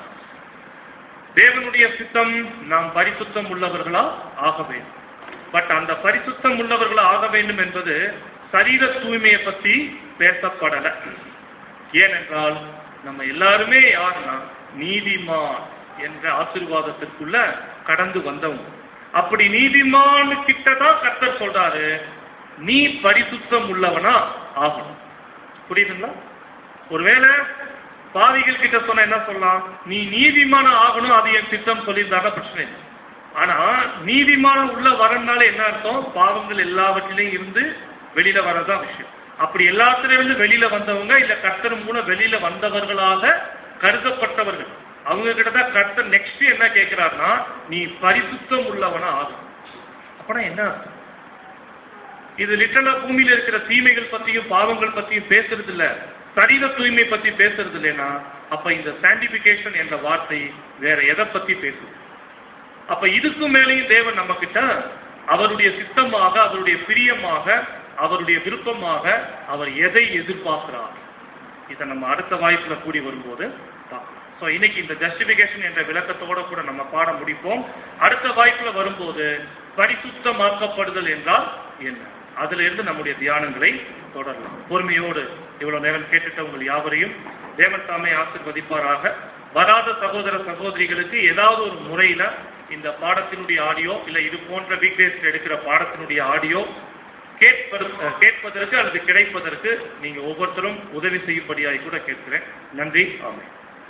தேவனுடைய சித்தம் நாம் பரிசுத்தம் உள்ளவர்களா ஆக வேண்டும் பட் அந்த பரிசுத்தம் உள்ளவர்களா ஆக வேண்டும் என்பது சரீர தூய்மையை பத்தி பேசப்படல ஏனென்றால் நம்ம எல்லாருமே யாருன்னா நீதிமான் என்ற ஆசீர்வாதத்திற்குள்ள கடந்து வந்தவங்க அப்படி நீதிமான் கிட்ட தான் கர்த்தர் சொல்றாரு நீ பரிசுத்தம் உள்ளவனா ஆகணும் புரியுதுங்களா ஒருவேளை பாவிகள் கிட்ட சொன்னா என்ன சொல்லலாம் நீ நீதிமான ஆகணும் அது என் திட்டம் சொல்லியிருந்தாங்க பிரச்சனை இல்லை ஆனா நீதிமான உள்ள வரனால என்ன அர்த்தம் பாவங்கள் எல்லாவற்றிலையும் இருந்து வெளியில வரதான் விஷயம் அப்படி எல்லாத்திலையும் இருந்து வெளியில வந்தவங்க இல்ல கர்த்தர் மூலம் வெளியில வந்தவர்களாக கருதப்பட்டவர்கள் அவங்க கிட்ட தான் கர்த்தர் நெக்ஸ்ட் என்ன கேட்கிறாருன்னா நீ பரிசுத்தம் உள்ளவனா ஆகும் அப்பனா என்ன அர்த்தம் இது லிட்டரலா பூமியில இருக்கிற தீமைகள் பத்தியும் பாவங்கள் பத்தியும் பேசுறது இல்ல சரீர தூய்மை பத்தி பேசுறது இல்லைன்னா அப்ப இந்த சாண்டிபிகேஷன் என்ற வார்த்தை வேற எதை பத்தி பேசுது அப்ப இதுக்கு மேலேயும் தேவன் நம்ம கிட்ட அவருடைய சித்தமாக அவருடைய பிரியமாக அவருடைய விருப்பமாக அவர் எதை எதிர்பார்க்கிறார் இதை நம்ம அடுத்த வாய்ப்புல கூடி வரும்போது பார்க்கலாம் ஸோ இன்னைக்கு இந்த ஜஸ்டிபிகேஷன் என்ற விளக்கத்தோட கூட நம்ம பாடம் முடிப்போம் அடுத்த வாய்ப்புல வரும்போது பரிசுத்தமாக்கப்படுதல் என்றால் என்ன அதுல இருந்து நம்முடைய தியானங்களை தொடரலாம் பொறுமையோடு இவ்வளவு நேரம் கேட்டுட்ட உங்கள் யாவரையும் தேவன் தாமே ஆசிர்வதிப்பாராக வராத சகோதர சகோதரிகளுக்கு ஏதாவது ஒரு முறையில இந்த பாடத்தினுடைய ஆடியோ இல்ல இது போன்ற வீக்டேஸ்ல எடுக்கிற பாடத்தினுடைய ஆடியோ கேட்பதற்கு கேட்பதற்கு அல்லது கிடைப்பதற்கு நீங்க ஒவ்வொருத்தரும் உதவி செய்யும்படியாய் கூட கேட்கிறேன் நன்றி ஆமை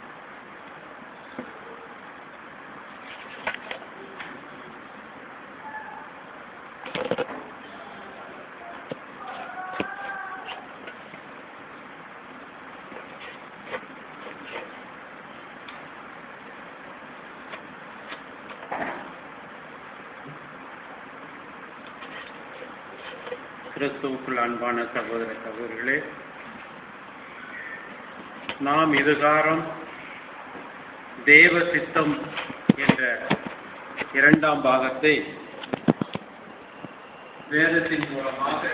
கிறிஸ்துவுக்குள் அன்பான சகோதர சகோதரிகளே நாம் இதுகாரம் தேவ சித்தம் என்ற இரண்டாம் பாகத்தை வேதத்தின் மூலமாக